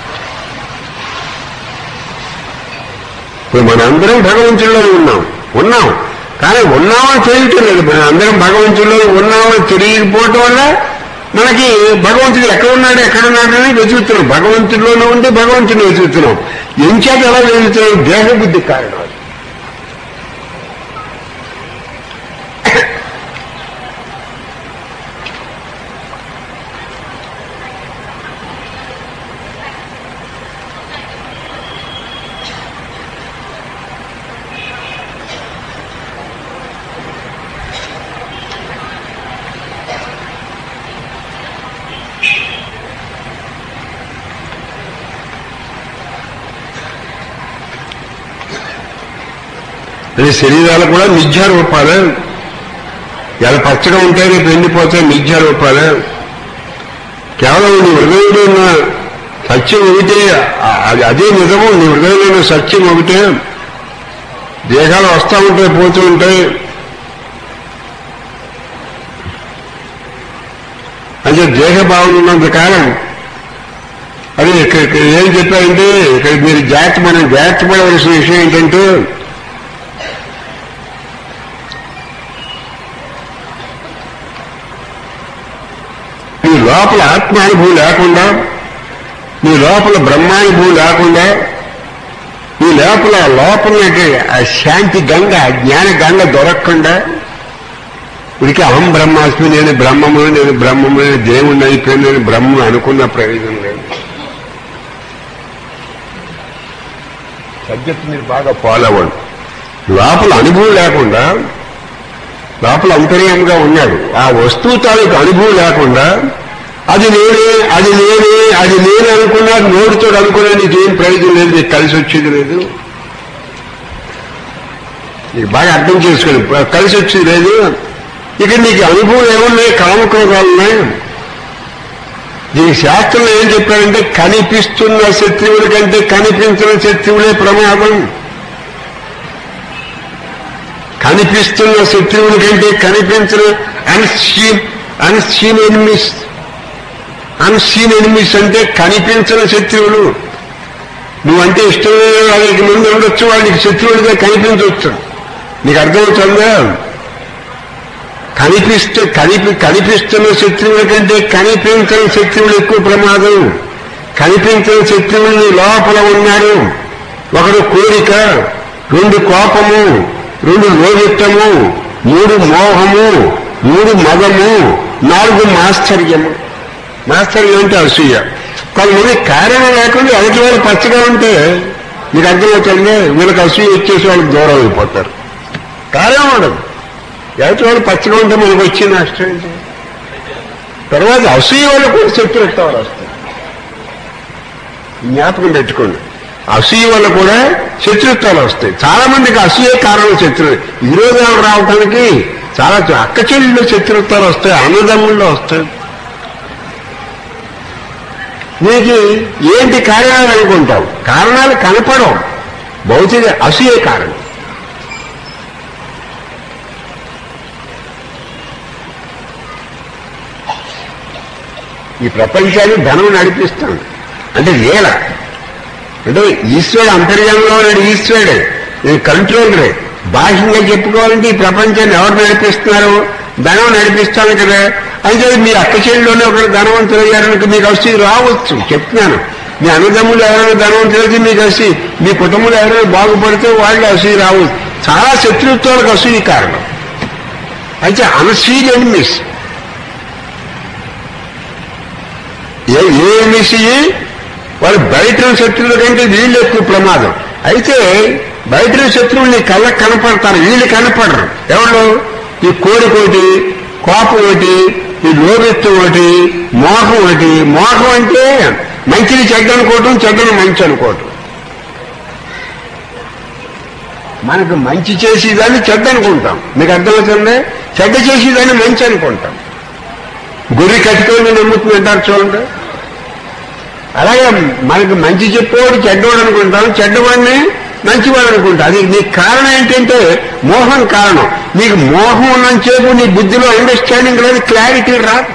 ఇప్పుడు మనందరం భగవంతుడిలోనే ఉన్నాం ఉన్నాం కానీ ఉన్నామని తెలియటం లేదు మన అందరం భగవంతుడిలో ఉన్నామని తెలియకపోవటం వల్ల మనకి భగవంతుడు ఎక్కడ ఉన్నాడు ఎక్కడ ఉన్నాడని వెతుకుతున్నాం భగవంతుడిలోనే ఉండి భగవంతుని వెతుకుతున్నాం ఎంచేత ఎలా వెతుకుతున్నాం దేహబుద్ధి కారణం అది. ఈ శరీరాలు కూడా మిథ్యారూపాలు ఎలా పచ్చగా ఉంటే రేపు ఎండిపోతే మిథ్యారూపాలు కేవలం నీ హృదయంలో ఉన్న సత్యం ఒకటే ఆ- అది అదే నిజము నీ హృదయంలో ఉన్న సత్యం ఒకటే దేహాలు వస్తూ ఉంటాయి పోతూ ఉంటాయి అంటే దేహ భావన ఉన్నంత కాలం అదే ఇక్కడ ఇక్కడ ఏం చెప్పారంటే ఇక్కడ మీరు జాగ్రత్త మనం జాగ్రత్త పడవలసిన విషయం ఏంటంటే నీ లోపల ఆత్మానుభవం లేకుండా నీ లోపల బ్రహ్మానుభవం లేకుండా నీ లోపల లోపల ఆ శాంతి గంగ ఆ జ్ఞాన గంగ దొరకకుండా ఉడికి అహం బ్రహ్మాస్మి నేను బ్రహ్మము నేను బ్రహ్మము నేను దేవుణ్ణి అయిపోయి నేను బ్రహ్మ అనుకున్న ప్రయోజనం లేదు సబ్జెక్ట్ మీరు బాగా ఫాలో అవ్వండి లోపల అనుభవం లేకుండా లోపల అంతర్యంగా ఉన్నాడు ఆ వస్తువు తాలూకు అనుభవం లేకుండా అది నేనే అది నేనే అది నేను అనుకున్నా నోటితో అనుకున్నా నీకేం ప్రయోజనం లేదు నీకు కలిసి వచ్చేది లేదు నీకు బాగా అర్థం చేసుకోండి కలిసి వచ్చేది లేదు ఇక నీకు అనుభవం ఏమున్నాయి కామక్రోధాలు ఉన్నాయి దీనికి శాస్త్రంలో ఏం చెప్పారంటే కనిపిస్తున్న శత్రువుల కంటే కనిపించిన శత్రువులే ప్రమాదం కనిపిస్తున్న శత్రువుల కంటే కనిపించిన unseen unseen enemies unseen enemies అంటే కనిపించిన శత్రువులు నువ్వంటే ఇష్టం లేని వాళ్ళకి ముందు ఉండొచ్చు వాళ్ళకి శత్రువులుగా కనిపించవచ్చు నీకు అర్థమవుతుందా కనిపిస్తే కనిపి కనిపిస్తున్న శత్రువుల కంటే కనిపించని శత్రువులు ఎక్కువ ప్రమాదం కనిపించిన శత్రువులు నీ లోపల ఉన్నారు ఒకడు కోరిక రెండు కోపము రెండు లోహిత్తము మూడు మోహము మూడు మదము నాలుగు మాశ్చర్యము మాశ్చర్యం అంటే అసూయ కొంతమంది కారణం లేకుండా ఎదుటి వాళ్ళు పచ్చగా ఉంటే మీకు అర్థమవుతుంది వీళ్ళకి అసూయ వచ్చేసి వాళ్ళకి దూరం అయిపోతారు కారణం ఉండదు ఎవరి వాళ్ళు పచ్చగా ఉంటే మనకు వచ్చి నష్టం ఏంటి తర్వాత అసూయ వాళ్ళు కూడా శత్రుత్వాలు వస్తాయి జ్ఞాపకం పెట్టుకోండి అసూయ వల్ల కూడా శత్రుత్వాలు వస్తాయి చాలా మందికి అసూయ కారణం శత్రు విరోధాలు రావడానికి చాలా అక్క చెల్లెళ్ళు శత్రుత్వాలు వస్తాయి అన్నదమ్ముల్లో వస్తాయి నీకు ఏంటి కారణాలు అనుకుంటావు కారణాలు కనపడవు భౌతిక అసూయ కారణం ఈ ప్రపంచాన్ని ధనం నడిపిస్తాడు అంటే లీల అంటే ఈశ్వరుడు అంతర్యంలో ఉన్నాడు ఈశ్వరుడే ఇది కంట్రోలరే బాహ్యంగా చెప్పుకోవాలంటే ఈ ప్రపంచాన్ని ఎవరు నడిపిస్తున్నారు ధనం నడిపిస్తాను కదా అయితే మీ అక్క చెల్లిలోనే ఒకరు ధనవంతులు అయ్యారనుకో మీకు వచ్చి రావచ్చు చెప్తున్నాను మీ అన్నదమ్ములు ఎవరైనా ధనవంతులకి మీకు వచ్చి మీ కుటుంబంలో ఎవరైనా బాగుపడితే వాళ్ళు అసూయ రావచ్చు చాలా శత్రుత్వాలకు అసూయ కారణం అయితే అన్సీల్ ఎనిమిస్ ఏ ఏ ఎనిమిసి వారు బయట శత్రువుల కంటే వీళ్ళు ఎక్కువ ప్రమాదం అయితే బయట శత్రువులు నీ కళ్ళకు కనపడతారు వీళ్ళు కనపడరు ఎవరు ఈ కోరిక ఒకటి కోపం ఒకటి ఈ లోబెత్తు ఒకటి మోహం ఒకటి మోహం అంటే మంచిని చెడ్డ అనుకోవటం చెడ్డను మంచి అనుకోవటం మనకు మంచి చేసేదాన్ని చెడ్డ అనుకుంటాం మీకు అర్థమవుతుంది చెడ్డ చేసేదాన్ని మంచి అనుకుంటాం గొర్రె కట్టుకొని నమ్ముతుందంటారు చూడండి అలాగే మనకు మంచి చెప్పేవాడు చెడ్డవాడు అనుకుంటాం చెడ్డవాడిని మంచివాడు అనుకుంటా అది నీకు కారణం ఏంటంటే మోహం కారణం నీకు మోహం ఉన్నంతసేపు నీ బుద్ధిలో అండర్స్టాండింగ్ లేదు క్లారిటీ రాదు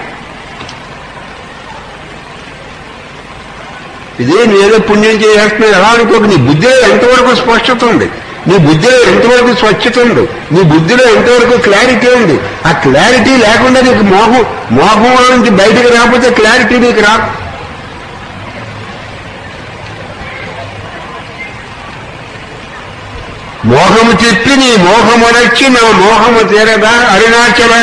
ఇదే నేదో పుణ్యం చేస్తున్నావు ఎలా అనుకోకు నీ బుద్ధిలో ఎంతవరకు స్పష్టత ఉంది నీ బుద్ధిలో ఎంతవరకు స్వచ్ఛత ఉంది నీ బుద్ధిలో ఎంతవరకు క్లారిటీ ఉంది ఆ క్లారిటీ లేకుండా నీకు మోహం మోహం నుంచి బయటకు రాకపోతే క్లారిటీ నీకు రాదు మోహము చెప్పి నీ మోహము నచ్చి నా మోహము తీరదా అరుణాచల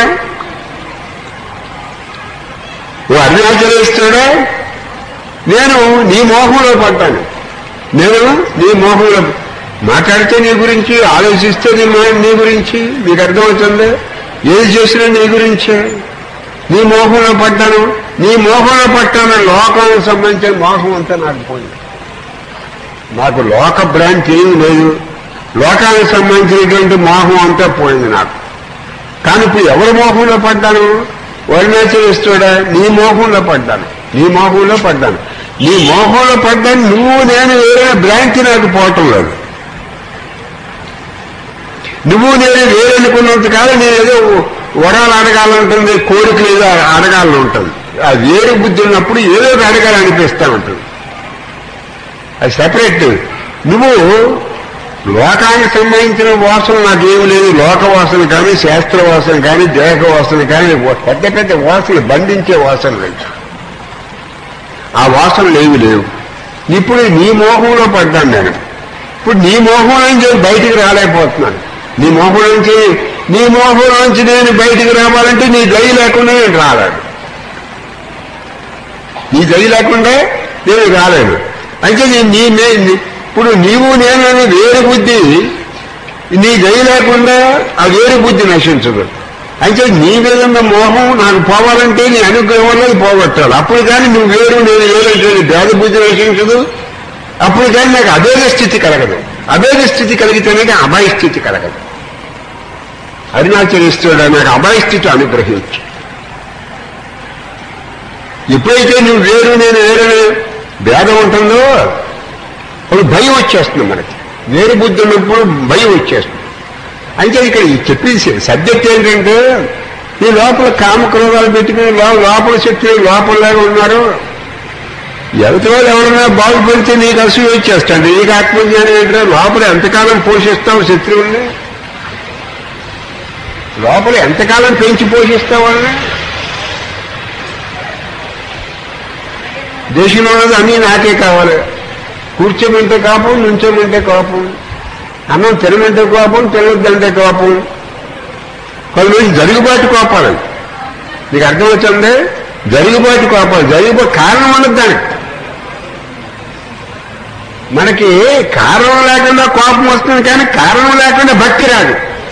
ఓ అరుణాచలేశ్వరుడా నేను నీ మోహంలో పడ్డాను నేను నీ మోహంలో మాట్లాడితే నీ గురించి ఆలోచిస్తే నీ మా- నీ గురించి మీకు అర్థమవుతుంది ఏది చేసినా నీ గురించే నీ మోహంలో పడ్డాను నీ మోహంలో పట్టాను లోకానికి సంబంధించిన మోహం అంతా నాకు పోయింది నాకు లోక భ్రాంతి ఏమీ లేదు లోకానికి సంబంధించినటువంటి మోహం అంతా పోయింది నాకు కానీ ఇప్పుడు ఎవరి మోహంలో పడ్డాను వర్ణాచరిస్తుడా నీ మోహంలో పడ్డాను నీ మోహంలో పడ్డాను నీ మోహంలో పడ్డాను నువ్వు నేను వేరే భ్రాంతి నాకు పోవటం లేదు నువ్వు నేను వేరనుకున్నంత కాలం నేను ఏదో వరాలు అడగాలంటుంది కోరిక ఏదో అడగాలని ఉంటుంది ఆ వేరు బుద్ధి ఉన్నప్పుడు ఏదో ఒకటి అడగాలనిపిస్తా ఉంటుంది అది సెపరేట్ నువ్వు లోకానికి సంబంధించిన వాసన నాకేమి లేదు లోక వాసన కానీ శాస్త్ర వాసన కానీ దేహ వాసన కానీ పెద్ద పెద్ద వాసనలు బంధించే వాసన లేదు ఆ వాసనలు ఏమి లేవు ఇప్పుడు నీ మోహంలో పడ్డాను నేను ఇప్పుడు నీ మోహం నుంచి బయటికి రాలేకపోతున్నాను నీ మోహం నుంచి నీ మోహం నుంచి నేను బయటికి రావాలంటే నీ దయ లేకుండా నేను రాలేను నీ దయ లేకుండా నేను రాలేను అయితే నీ- నీ నే- నీ- ఇప్పుడు నీవు నేను అనే వేరు బుద్ధి నీ దయ లేకుండా ఆ వేరు బుద్ధి నశించదు అయితే నీ మీద ఉన్న మోహం నాకు పోవాలంటే నీ అనుగ్రహం వల్ల అది పోగొట్టాలి అప్పుడు కానీ నువ్వు వేరు నేను వేరంటే నీ భేద బుద్ధి నశించదు అప్పుడు కానీ నాకు అభేద స్థితి కలగదు అభేద స్థితి కలిగితేనే అభయ స్థితి కలగదు అరుణాచరిస్తుడా నాకు అభయ స్థితి అనుగ్రహించు ఎప్పుడైతే నువ్వు వేరు నేను వేరే భేదం ఉంటుందో అప్పుడు భయం వచ్చేస్తుంది మనకి వేరు బుద్ధి ఉన్నప్పుడు భయం వచ్చేస్తుంది అంటే ఇక్కడ ఈ చెప్పేది సబ్జెక్ట్ ఏంటంటే ఈ లోపల కామక్రోధాలు పెట్టుకుని లో- లోపల శక్తులు లోపలలాగా ఉన్నారు ఎవరి వాళ్ళు ఎవరైనా బాగుపడితే నీకు అసూయ వచ్చేస్తాడు నీకు ఆత్మజ్ఞానం ఏంటంటే లోపల ఎంతకాలం పోషిస్తావు శత్రువుల్ని లోపల ఎంతకాలం పెంచి పోషిస్తావు వాళ్ళని దేశంలో ఉన్నది అన్నీ నాకే కావాలి కూర్చోమంటే కోపం నుంచోమంటే కోపం అన్నం తినమంటే కోపం తినొద్దంటే కోపం కొంతమంది జరుగుబాటు కోపాలు నీకు అర్థమవుతుంది జరుగుబాటు కోపాలు జరుగుబాటు కారణం ఉండదు దానికి మనకి కారణం లేకుండా కోపం వస్తుంది కానీ కారణం లేకుండా భక్తి రాదు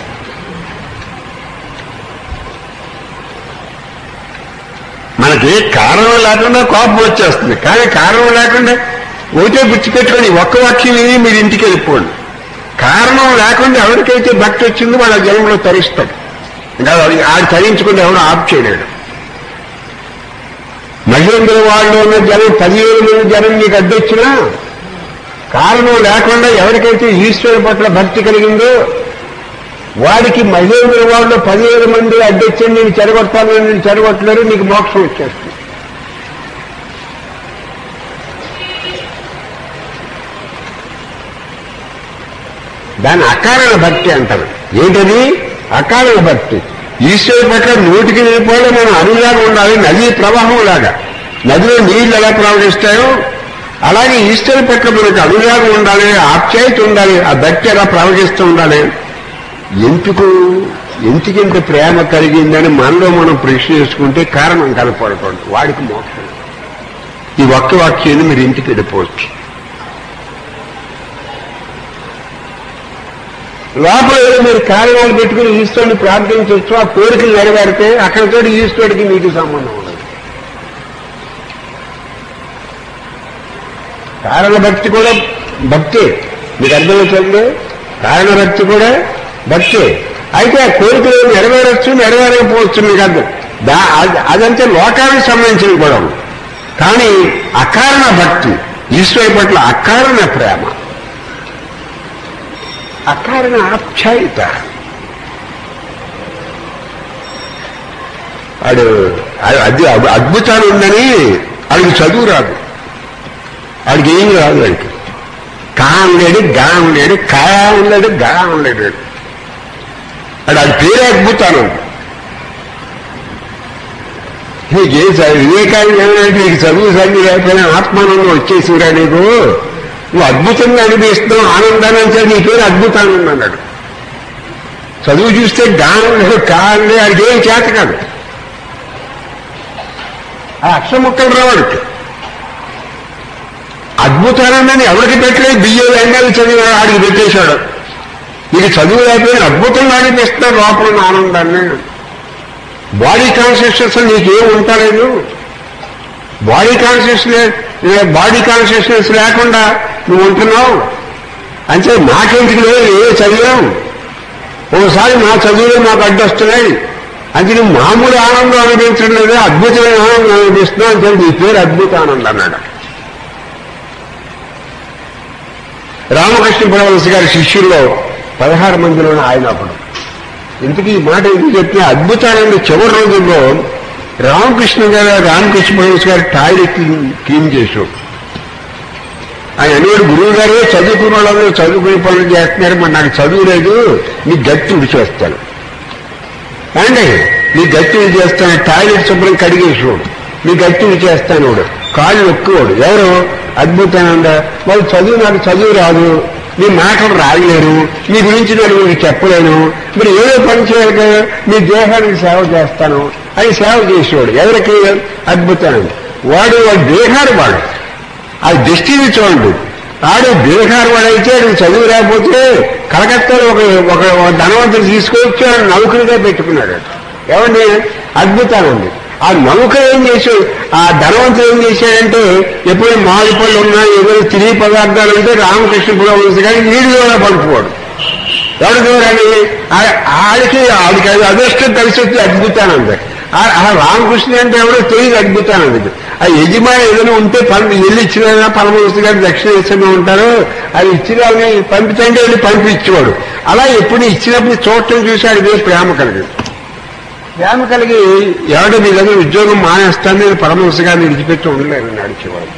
మనకి కారణం లేకుండా కోపం వచ్చేస్తుంది కానీ కారణం లేకుండా ఒకటే గుర్తుపెట్టుకొని ఒక్క వాక్యం విని మీరు ఇంటికి వెళ్ళిపోండి కారణం లేకుండా ఎవరికైతే భక్తి వచ్చిందో వాళ్ళ జన్మలో తరిస్తాడు ఇంకా వాడి- ఆడు తరించుకుంటే ఎవడో ఆప్ చేయలేడు మహేంద్ర వాళ్ళు ఉన్న జనం పదివేల మంది జనం నీకు అడ్డొచ్చినా కారణం లేకుండా ఎవరికైతే ఈశ్వరు పట్ల భక్తి కలిగిందో వాడికి మహేంద్ర వాళ్ళు పదివేల మంది అడ్డొచ్చి నేను చెడగొట్టాను నేను చెడగొట్టలేరు నీకు మోక్షం వచ్చేస్తుంది దాని అకారణ భక్తి అంటారు ఏంటది అకారణ భక్తి ఈశ్వరు పట్ల నూటికి నిలిపోవడం మనం అనులాగా ఉండాలి నదీ ప్రవాహం లాగా నదిలో నీళ్లు ఎలా ప్రవహిస్తాయో అలాగే ఈశ్వరు పట్ల మనకు అనురాగం ఉండాలి ఆప్యాయత ఉండాలి ఆ భక్తి ఎలా ప్రవహిస్తూ ఉండాలి ఎందుకు ఎందుకింత ప్రేమ కలిగిందని మనలో మనం ప్రశ్న చేసుకుంటే కారణం కనపడకూడదు వాడికి మోక్షం ఈ ఒక్క వాక్యాన్ని మీరు ఇంటికి వెళ్ళిపోవచ్చు లోపల ఏదో మీరు కారణాలు పెట్టుకుని ఈశ్వరుని ప్రార్థించవచ్చు ఆ కోరికలు నెరవేరితే అక్కడితో ఈశ్వరుడికి మీకు సంబంధం ఉండదు కారణ భక్తి కూడా భక్తి మీకు అర్థమవుతుంది కారణ భక్తి కూడా భక్తి అయితే ఆ కోరికలు నెరవేరచ్చు నెరవేరకపోవచ్చు మీకు అర్థం దా అది- అదంటే లోకానికి సంబంధించిన గొడవ కానీ అకారణ భక్తి ఈశ్వరు పట్ల అకారణ ప్రేమ అకారణ ఆప్యాయత వాడు అది అద్భుతాలు ఉందని వాడికి చదువు రాదు వాడికి ఏం రాదు వాడికి కా ఉండేది గా ఉండేది కా ఉండేది గా ఉండేది వాడు అది పేరే అద్భుతాలు నీకే వివేకాన్ని ఏమంటే నీకు చదువు సంధి లేకపోయినా ఆత్మానందం వచ్చేసిరా నీకు నువ్వు అద్భుతంగా అనిపిస్తున్నావు ఆనందాన్ని అంటే నీ పేరు అద్భుతానందం అన్నాడు చదువు చూస్తే గానం కాండే అది ఏం చేత కాదు ఆ అక్షర ముక్కలు రావాడికి అద్భుతానందని ఎవరికి పెట్టలేదు బియ్య వెంగాలు చదివి ఆడికి పెట్టేశాడు నీకు చదువు లేకపోయినా అద్భుతంగా అనిపిస్తున్నాడు లోపల ఉన్న ఆనందాన్ని బాడీ కాన్షియస్నెస్ నీకేం ఉంటాలేదు బాడీ కాన్షియస్నెస్ బాడీ కాన్షియస్నెస్ లేకుండా నువ్వు ఉంటున్నావు అంటే నాకెందుకు లేదు ఏ చదివాం ఓసారి నా చదువులో మాకు అడ్డొస్తున్నాయి అంటే నువ్వు మామూలు ఆనందం అనిపించడం లేదు అద్భుతమైన ఆనందం అనిపిస్తున్నావు అంటే నీ పేరు అద్భుత ఆనందం అన్నాడు రామకృష్ణ పరమహంస గారి శిష్యుల్లో పదహారు మందిలోనే ఆయన అప్పుడు ఇంతకీ ఈ మాట ఎందుకు చెప్పిన అద్భుతానండి చివరి రోజుల్లో రామకృష్ణ గారు రామకృష్ణ పరమహంస గారు టాయిలెట్ క్లీన్ చేసాడు ఆయన అనేవాడు గురువు గారు చదువుకున్న వాళ్ళందరూ చదువుకునే పనులు చేస్తున్నారు మరి నాకు చదువు లేదు నీ గట్టి ఉడిచేస్తాను అండి నీ గట్టి చేస్తాను టాయిలెట్ శుభ్రం కడిగేసేవాడు నీ గట్టి చేస్తాను వాడు కాళ్ళు నొక్కువాడు ఎవరు అద్భుతానంద వాళ్ళు చదువు నాకు చదువు రాదు నీ మాటలు రాయలేరు నీ గురించి నేను మీకు చెప్పలేను మరి ఏదో పని చేయాలి కదా మీ దేహానికి సేవ చేస్తాను అని సేవ చేసేవాడు ఎవరికి అద్భుతానంద వాడు వాడి దేహాడు వాడు ఆ దృష్టిని చూడండి ఆడు దేహారు వాడైతే ఆడు చదువు రాకపోతే కలకత్తాలో ఒక ఒక ఒక ధనవంతుడు తీసుకొచ్చి ఆడు నౌకరిగా పెట్టుకున్నాడు ఏమండి అద్భుతాలండి ఆ నౌక ఏం చేశాడు ఆ ధనవంతుడు ఏం చేశాడంటే ఎప్పుడు మామిడి పళ్ళు ఉన్నా ఏదైనా తిరిగి పదార్థాలు ఉంటే రామకృష్ణ పురోగతి కానీ నీళ్ళు కూడా పడుకోవాడు ఎవరు చూడండి ఆడికి ఆడికి అది అదృష్టం కలిసి వచ్చి అద్భుతానంది ఆ- ఆ రామకృష్ణ అంటే ఎవరో తెలియదు అద్భుతానంది ఆ యజమాని ఏదైనా ఉంటే పని వెళ్ళి ఇచ్చిన పరమహంస గారు దక్షిణ దేశంలో ఉంటారు అది ఇచ్చిన వాళ్ళని పంపితండి వెళ్ళి పంపించేవాడు అలా ఎప్పుడు ఇచ్చినప్పుడు చూడటం చూసి ఆడికి ప్రేమ కలిగింది ప్రేమ కలిగి ఎవడు మీ దగ్గర ఉద్యోగం మానేస్తాను నేను పరమహంస గారిని విడిచిపెట్టి ఉండలేను నడిచేవాడు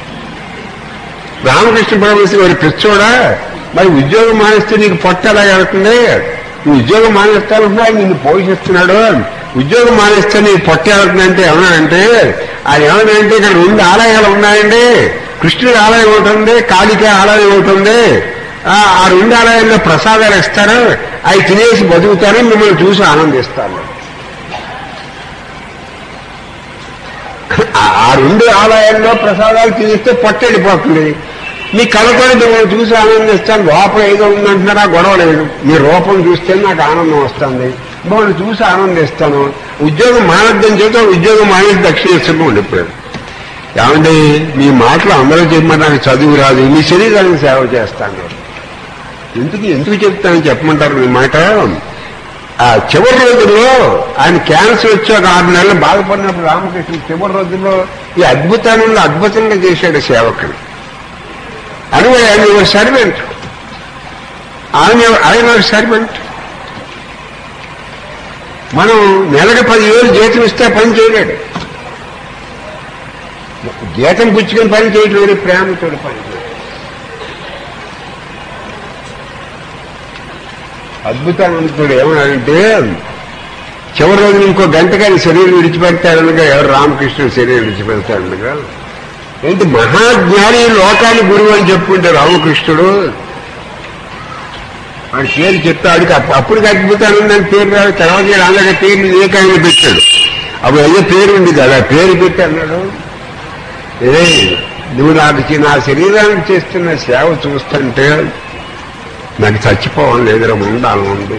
రామకృష్ణ పరమహంస గారి పిచ్చోడా మరి ఉద్యోగం మానేస్తే నీకు పొట్ట ఎలా వెళ్తుంది నువ్వు ఉద్యోగం మానేస్తానంటే ఆయన నిన్ను పోషిస్తున్నాడు ఉద్యోగం మానేస్తే నీకు పొట్ట వెళ్తుందంటే ఏమన్నాడంటే ఆయన ఏమన్నాడంటే ఇక్కడ రెండు ఆలయాలు ఉన్నాయండి కృష్ణుడి ఆలయం ఒకటి ఉంది కాళిక ఆలయం ఒకటి ఉంది ఆ ఆ రెండు ఆలయాల్లో ప్రసాదాలు ఇస్తారు అవి తినేసి బతుకుతారు మిమ్మల్ని చూసి ఆనందిస్తాను ఆ- ఆ రెండు ఆలయాల్లో ప్రసాదాలు తినేస్తే పొట్ట వెళ్ళిపోతుంది మీ కళ్ళతో మిమ్మల్ని చూసి ఆనందిస్తాను లోపల ఏదో ఉందంటున్నారా గొడవ లేదు మీ రూపం చూస్తే నాకు ఆనందం వస్తుంది మిమ్మల్ని చూసి ఆనందిస్తాను ఉద్యోగం మానద్దని చేత ఉద్యోగం మానేసి దక్షిణేశ్వరం ఉండిపోయాడు ఏమండి మీ మాటలు అందరూ చెప్పమని నాకు చదువు రాదు మీ శరీరానికి సేవ చేస్తాను ఎందుకు ఎందుకు చెప్తానని చెప్పమంటారు మీ మాట ఆ చివరి రోజుల్లో ఆయన క్యాన్సర్ వచ్చి ఒక ఆరు నెలలు బాధపడినప్పుడు రామకృష్ణ చివరి రోజుల్లో ఈ అద్భుతాలను అద్భుతంగా చేశాడు సేవకుడు అని ఆయన సర్వెంట్ ఆయన ఆయన సర్వెంట్ మనం నెలకు పదివేలు జీతం ఇస్తే పని చేయలేడు జీతం పుచ్చుకొని పని చేయట్లేదు ప్రేమతో పని చేయడు అద్భుతానంతుడు ఏమన్నాడంటే చివరి రోజున ఇంకో గంటగా ఆయన శరీరం విడిచిపెడతాడనగా ఎవరు రామకృష్ణుడు శరీరం విడిచిపెడతాడనగా ఏంటి మహాజ్ఞాని లోకానికి గురువు అని చెప్పుకుంటే రామకృష్ణుడు వాడి పేరు చెప్తాడికి అప్పుడు అద్భుతానందని పేరు రాదు తర్వాత అందరి పేరు ఏకాయన పెట్టాడు అప్పుడు అయ్యే పేరు ఉంది కదా పేరు పెట్టి అన్నాడు ఏ నువ్వు నాకు చి- నా శరీరానికి చేస్తున్న సేవ చూస్తుంటే నాకు చచ్చిపోవాలి లేదురా ఉండాలి ఉంది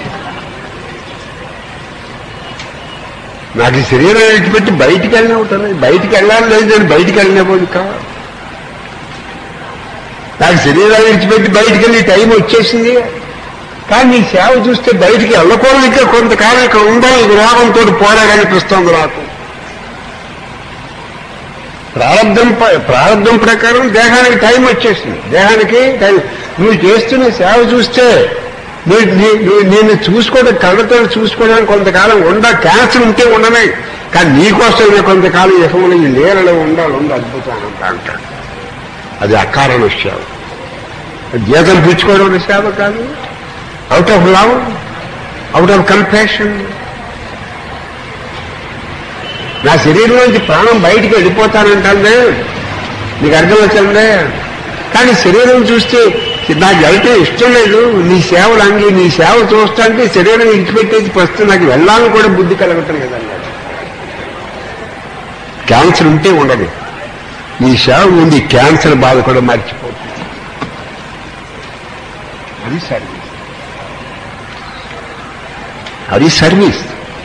నాకు ఈ శరీరం విడిచిపెట్టి బయటికి వెళ్ళిన ఉంటుంది బయటికి వెళ్ళాలి లేదు నేను బయటికి వెళ్ళినప్పుడు కావాలి నాకు శరీరాన్ని విడిచిపెట్టి బయటికి వెళ్ళి టైం వచ్చేసింది కానీ నీ సేవ చూస్తే బయటికి వెళ్ళకూడదు ఇంకా కొంతకాలం ఇక్కడ ఉండాలి ఈ రోగంతో పోరాడనిపిస్తోంది నాకు ప్రారంభం ప- ప్రారంభం ప్రకారం దేహానికి టైం వచ్చేసింది దేహానికి టైం నువ్వు చేస్తున్న సేవ చూస్తే నువ్వు నీ- నువ్వు నేను చూసుకోవడం కళ్ళతో చూసుకోవడానికి కొంతకాలం ఉండ క్యాన్సర్ ఉంటే ఉండనే కానీ నీకోసం నేను కొంతకాలం యహములు ఈ లీలలో ఉండాలి ఉంది అద్భుతాన్ని అంట అంటాడు అది అకారణ సేవ జీతం పుచ్చుకోవడం అనే సేవ కాదు out of love out of compassion నా శరీరం నుంచి ప్రాణం బయటికి వెళ్ళిపోతానంటే నీకు అర్థమవుతుందే కానీ శరీరం చూస్తే నాకు వెళ్తే ఇష్టం లేదు నీ సేవలు అంగి నీ సేవ చూస్తుంటే శరీరం ఇచ్చిపెట్టేసి ప్రస్తుతం నాకు వెళ్ళాలని కూడా బుద్ధి కలగటం లేదన్నాడు క్యాన్సర్ ఉంటే ఉండదు నీ సేవ ఉంది క్యాన్సర్ బాధ కూడా మర్చిపోతుంది అది సర్వీస్ అది సర్వీస్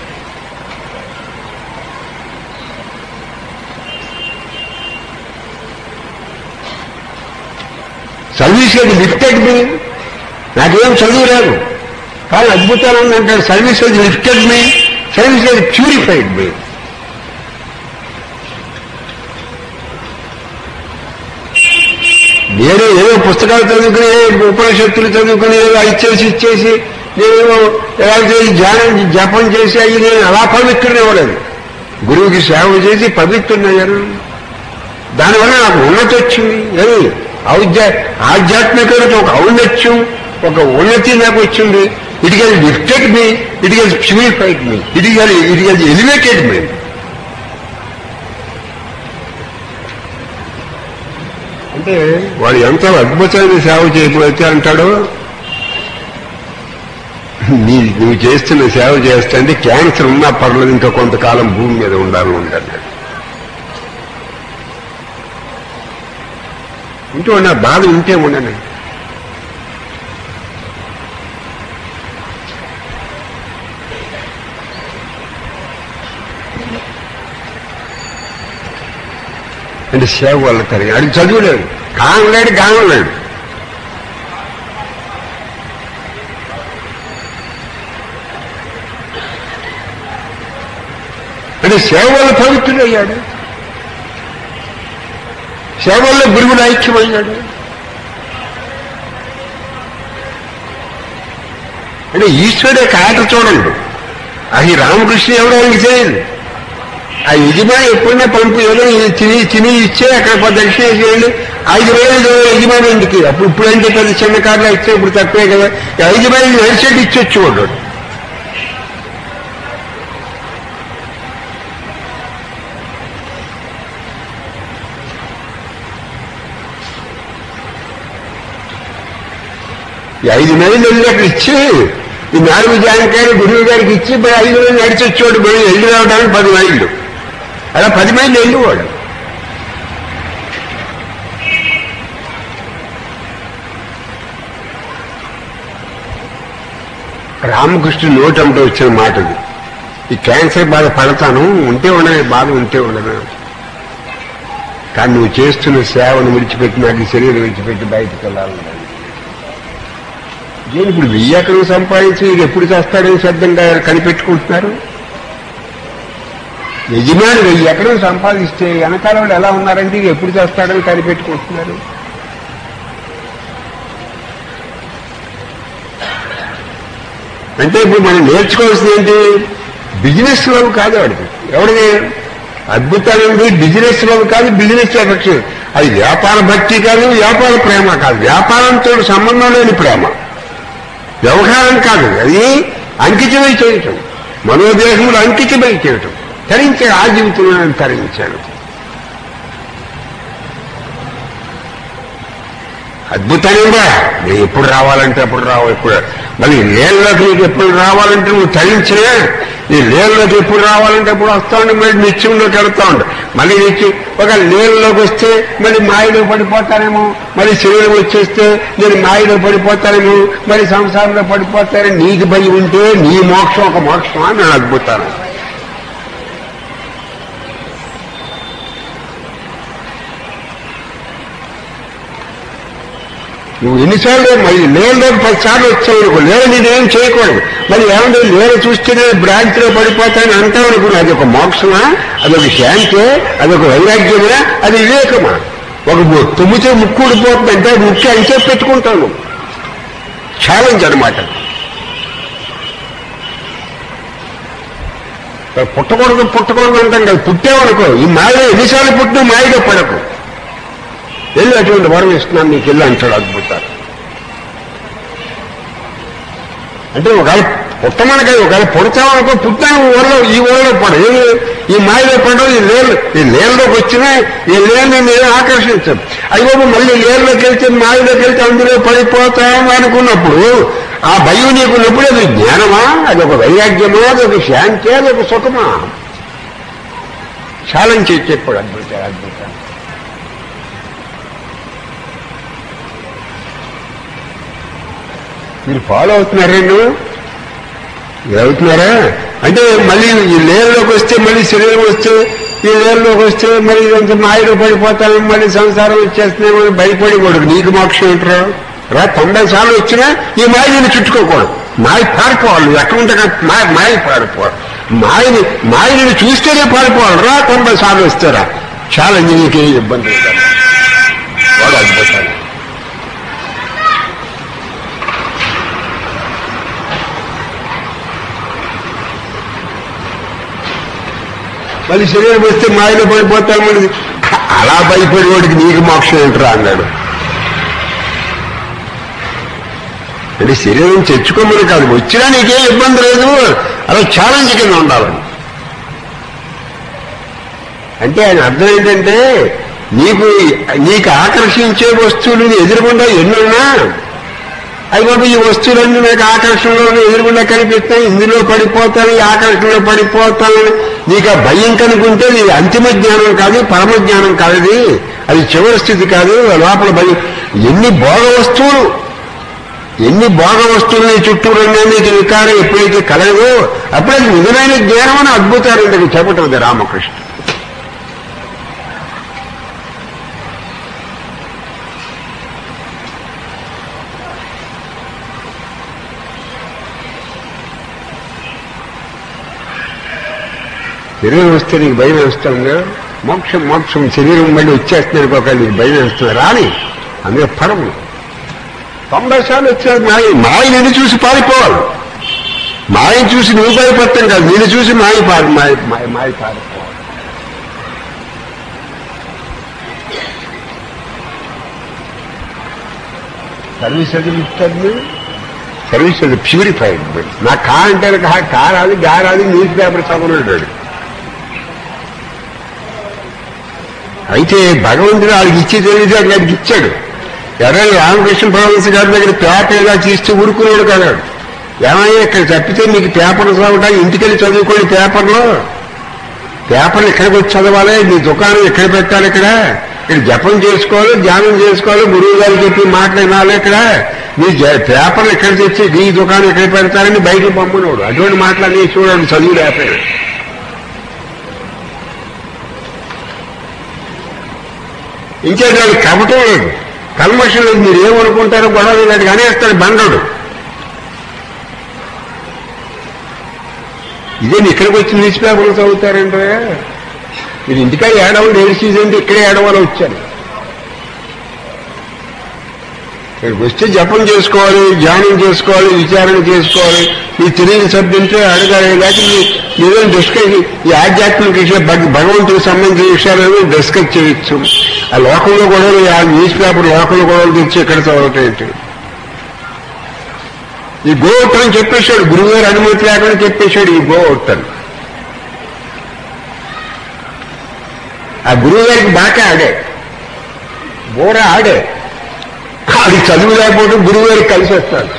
సర్వీస్ అది లిఫ్టెడ్ మీ నాకేం చదువు రాదు కానీ అద్భుతాలు అంటాడు సర్వీస్ అది లిఫ్టెడ్ మీ సర్వీస్ అది ప్యూరిఫైడ్ మీ నేను ఏదో పుస్తకాలు చదువుకుని ఏ ఉపనిషత్తులు చదువుకుని ఏదో ఇచ్చేసి ఇచ్చేసి నేను ఎలా చేసి ధ్యానం జపం చేసి అయ్యి నేను అలా పవిత్రుని ఇవ్వలేదు గురువుకి సేవ చేసి పవిత్రునయ్యాను దానివల్ల నాకు ఉన్నతి వచ్చింది ఏది ఔద్య ఆధ్యాత్మికత ఒక ఔన్నత్యం ఒక ఉన్నతి నాకు వచ్చింది ఇట్ గెల్ లిఫ్టెడ్ మీ ఇట్ గెల్ ప్యూరిఫైడ్ మీ ఇట్ గెల్ ఇట్ గెల్ ఎలివేటెడ్ మీ అంటే వాడు ఎంత అద్భుతమైన సేవ చేయకపోతే అంటాడు నీ నువ్వు చేస్తున్న సేవ చేస్తే క్యాన్సర్ ఉన్నా పర్లేదు ఇంకా కొంతకాలం భూమి మీద ఉండాలని ఉండాలి ఉంటూ ఉన్న బాధ ఉంటే ఉండను అంటే సేవ వల్ల కలిగి అది చదువులేడు కానలేడు కానలేడు అంటే సేవ వల్ల పవిత్రుడయ్యాడు సేవ వల్ల గురువుడు ఐక్యమయ్యాడు అంటే ఈశ్వరుడే కాట చూడండి అది రామకృష్ణ ఎవడో ఆయనకి తెలియదు ఆ యజమాని ఎప్పుడైనా పంపు ఏదో తిని తిని ఇచ్చే అక్కడ దక్షిణ చేయండి ఐదు వేలు యజమాని ఇంటికి అప్పుడు ఇప్పుడంటే పెద్ద చిన్న కార్లో ఇచ్చే ఇప్పుడు తక్కువే కదా ఈ యజమాని నడిచేటి ఇచ్చొచ్చు వాడు ఈ ఐదు మైళ్ళు వెళ్ళి అక్కడ ఇచ్చి ఈ నాలుగు జానకాయలు గురువు గారికి ఇచ్చి మరి ఐదు మైళ్ళు నడిచి వచ్చేవాడు పోయి వెళ్ళి రావడానికి పది మైళ్ళు అలా పది మైళ్ళు వెళ్ళేవాడు రామకృష్ణ నోటి అంటే వచ్చిన మాట ఇది ఈ క్యాన్సర్ బాధ పడతాను ఉంటే ఉండదు బాధ ఉంటే ఉండదు కానీ నువ్వు చేస్తున్న సేవను విడిచిపెట్టి నాకు ఈ శరీరం విడిచిపెట్టి బయటకు వెళ్ళాలని నేను ఇప్పుడు వెయ్యి ఎకరం సంపాదించి ఇది ఎప్పుడు చేస్తాడని శ్రద్ధంగా కనిపెట్టుకుంటున్నారు యజమాని వెయ్యి ఎకరం సంపాదిస్తే వెనకాల వాళ్ళు ఎలా ఉన్నారంటే ఇది ఎప్పుడు చేస్తాడని కనిపెట్టుకుంటున్నారు అంటే ఇప్పుడు మనం నేర్చుకోవాల్సింది ఏంటి బిజినెస్ లో కాదు వాడికి ఎవడికి అద్భుతాలండి బిజినెస్ లో కాదు బిజినెస్ ఎఫెక్షన్ అది వ్యాపార భక్తి కాదు వ్యాపార ప్రేమ కాదు వ్యాపారంతో సంబంధం లేని ప్రేమ వ్యవహారం కాదు అది అంకితమై చేయటం మనోదేహములు అంకితమై చేయటం తరించే ఆ జీవితంలో నేను తరించాను అద్భుతంగా నేను ఎప్పుడు రావాలంటే అప్పుడు రావు ఎప్పుడు మళ్ళీ లేళ్ళలోకి నీకు ఎప్పుడు రావాలంటే నువ్వు తరించినా నీ లేళ్ళలోకి ఎప్పుడు రావాలంటే అప్పుడు వస్తా ఉండి మళ్ళీ నిత్యంలోకి వెళ్తా ఉండు మళ్ళీ నిత్యం ఒక లేళ్ళలోకి వస్తే మళ్ళీ మాయలో పడిపోతానేమో మళ్ళీ శరీరం వచ్చేస్తే నేను మాయలో పడిపోతానేమో మళ్ళీ సంసారంలో పడిపోతానని నీకు భయం ఉంటే నీ మోక్షం ఒక మోక్షం అని నేను అద్భుతాను నువ్వు ఎన్నిసార్లు మళ్ళీ లేని పది సార్లు వచ్చావు అనుకో లేని నేనేం చేయకూడదు మరి ఏమంటే లేని చూస్తేనే బ్రాంచ్ లో పడిపోతాయని అంటావు అనుకో అది ఒక మోక్షమా అదొక శాంతే అదొక వైరాగ్యమా అది వివేకమా ఒక ము- తుమ్మితే ముక్కు ఊడిపోతుందంటే ముక్కు అంచే పెట్టుకుంటాను ఛాలెంజ్ అనమాట పుట్టకూడదు పుట్టకూడదు అంటాం కదా పుట్టేవనుకో ఈ మాయలో ఎన్నిసార్లు పుట్టినా మాయలో పడకు వెళ్ళి అటువంటి వరం ఇస్తున్నాను నీకు వెళ్ళి అంటాడు అద్భుతాలు అంటే ఒకవేళ పుట్టమని కాదు ఒకవేళ పుడతామనుకో పుట్టాను ఊళ్ళో ఈ ఊళ్ళో పడ ఏమి ఈ మాయలో పడవు ఈ లేళ్ళు ఈ లేళ్ళలోకి వచ్చినా ఈ లేళ్ళని నేను ఆకర్షించాను అయ్యో మళ్ళీ లేళ్ళలోకి వెళ్తే మాయలోకి వెళ్తే అందులో పడిపోతాం అనుకున్నప్పుడు ఆ భయం నీకున్నప్పుడు అది జ్ఞానమా అది ఒక వైరాగ్యమా అది ఒక శాంతి అది ఒక సుఖమా ఛాలెంజ్ చేసి చెప్పాడు అద్భుతాలు అద్భుతాలు మీరు ఫాలో అవుతున్నారండి అవుతున్నారా అంటే మళ్ళీ ఈ లేరులోకి వస్తే మళ్ళీ శరీరం వస్తే ఈ లేరులోకి వస్తే మళ్ళీ ఇదంతా మాయలో పడిపోతాను మళ్ళీ సంసారం వచ్చేస్తున్నామని భయపడి కొడుకు నీకు మోక్షం ఏంటరా రా తొంభై సార్లు వచ్చినా ఈ మాయ నేను చుట్టుకోకూడదు మాయ పారిపోవాలి నువ్వు ఎక్కడ ఉంటే అక్కడ మాయ మాయ పారిపోవాలి మాయని మాయని చూస్తేనే పారిపోవాలి రా తొంభై సార్లు వస్తారా చాలా నీకే ఇబ్బంది లేదు వాడు అద్భుతాలు మళ్ళీ శరీరం వస్తే మాయలో పడిపోతాం మరి అలా భయపడేవాడికి నీకు మోక్షం ఏంటరా అన్నాడు అంటే శరీరం తెచ్చుకోమని కాదు వచ్చినా నీకేం ఇబ్బంది లేదు అలా ఛాలెంజ్ కింద ఉండాలని అంటే ఆయన అర్థం ఏంటంటే నీకు నీకు ఆకర్షించే వస్తువులు ఎదురుకుండా ఎన్నున్నా అయిపోయి ఈ వస్తువులన్నీ నాకు ఆకర్షణలో ఎదురుగుండా కనిపిస్తాయి ఇందులో పడిపోతాను ఈ ఆకర్షణలో పడిపోతాను నీకు ఆ భయం కనుకుంటే నీ అంతిమ జ్ఞానం కాదు పరమ జ్ఞానం కాదు అది అది చివరి స్థితి కాదు లోపల భయం ఎన్ని భోగ వస్తువులు ఎన్ని భోగ వస్తువులు నీ చుట్టూ ఉన్నాయి నీకు వికారం ఎప్పుడైతే కలగదో అప్పుడే నిజమైన జ్ఞానం అని అద్భుతాలు ఇంతకు చెప్పటం అది రామకృష్ణ శరీరం వస్తే నీకు భయం వేస్తుందా మోక్షం మోక్షం శరీరం మళ్ళీ వచ్చేస్తుంది అనుకోక నీకు భయం వేస్తుంది రాని అందుకే పరము తొంభై సార్లు వచ్చేది మాయ మాయ నిన్ను చూసి పారిపోవాలి మాయని చూసి నువ్వు భయపడతాం కాదు నిన్ను చూసి మాయ పారి మాయ మాయ మాయ పారిపోవాలి సర్వీస్ అది ఇస్తుంది సర్వీస్ అది ప్యూరిఫైడ్ నా కా అంటే కా కా రాదు గా రాదు న్యూస్ పేపర్ చదవనాడు అయితే భగవంతుడు వాళ్ళకి ఇచ్చి తెలియదు అక్కడికి ఇచ్చాడు ఎవరైనా రామకృష్ణ పరమహంస గారి దగ్గర పేపర్ ఇలా తీస్తూ ఊరుకునేవాడు కదా ఏమయ్యా ఇక్కడ తప్పితే మీకు పేపర్ చదవటం ఇంటికెళ్ళి చదువుకోండి పేపర్లో పేపర్లు ఇక్కడికి వచ్చి చదవాలి నీ దుకాణం ఎక్కడ పెట్టాలి ఇక్కడ ఇక్కడ జపం చేసుకోవాలి ధ్యానం చేసుకోవాలి గురువు గారు చెప్పి మాట్లాడాలి ఇక్కడ మీ జ- పేపర్లు ఎక్కడ తెచ్చి ఈ దుకాణం ఎక్కడ పెడతారని బయటకు పంపనోడు అటువంటి మాటలన్నీ చూడండి చదువు లేకపోయినా ఇంకేంటి వాడు కపటం లేదు కల్మషం లేదు మీరు ఏమనుకుంటారో గొడవ లేదు కానీ వేస్తాడు బండడు ఇదే మీరు ఇక్కడికి వచ్చి న్యూస్ పేపర్లు చదువుతారంటే మీరు ఇంటికాడ ఏడవాలి ఏడు సీజన్ ఇక్కడే ఏడవాలి వచ్చారు ఇక్కడికి వస్తే జపం చేసుకోవాలి ధ్యానం చేసుకోవాలి విచారణ చేసుకోవాలి ఈ తెలియని సబ్జెక్టు అడగాలి లేకపోతే ఏదైనా డిస్కస్ ఈ ఆధ్యాత్మిక విషయం భగ- భగవంతుడికి సంబంధించిన విషయాలు డిస్కస్ చేయొచ్చు ఆ లోకంలో కూడా ఆ న్యూస్ పేపర్ లోకంలో కూడా తెచ్చి ఇక్కడ చదవటం ఏంటి ఈ గోవట్టం చెప్పేశాడు గురువుగారు అనుమతి లేకుండా చెప్పేశాడు ఈ గోవట్టం ఆ గురువు గారికి బాగా ఆడే బోర ఆడే అది చదువు లేకపోతే గురువు గారికి కలిసి వస్తాడు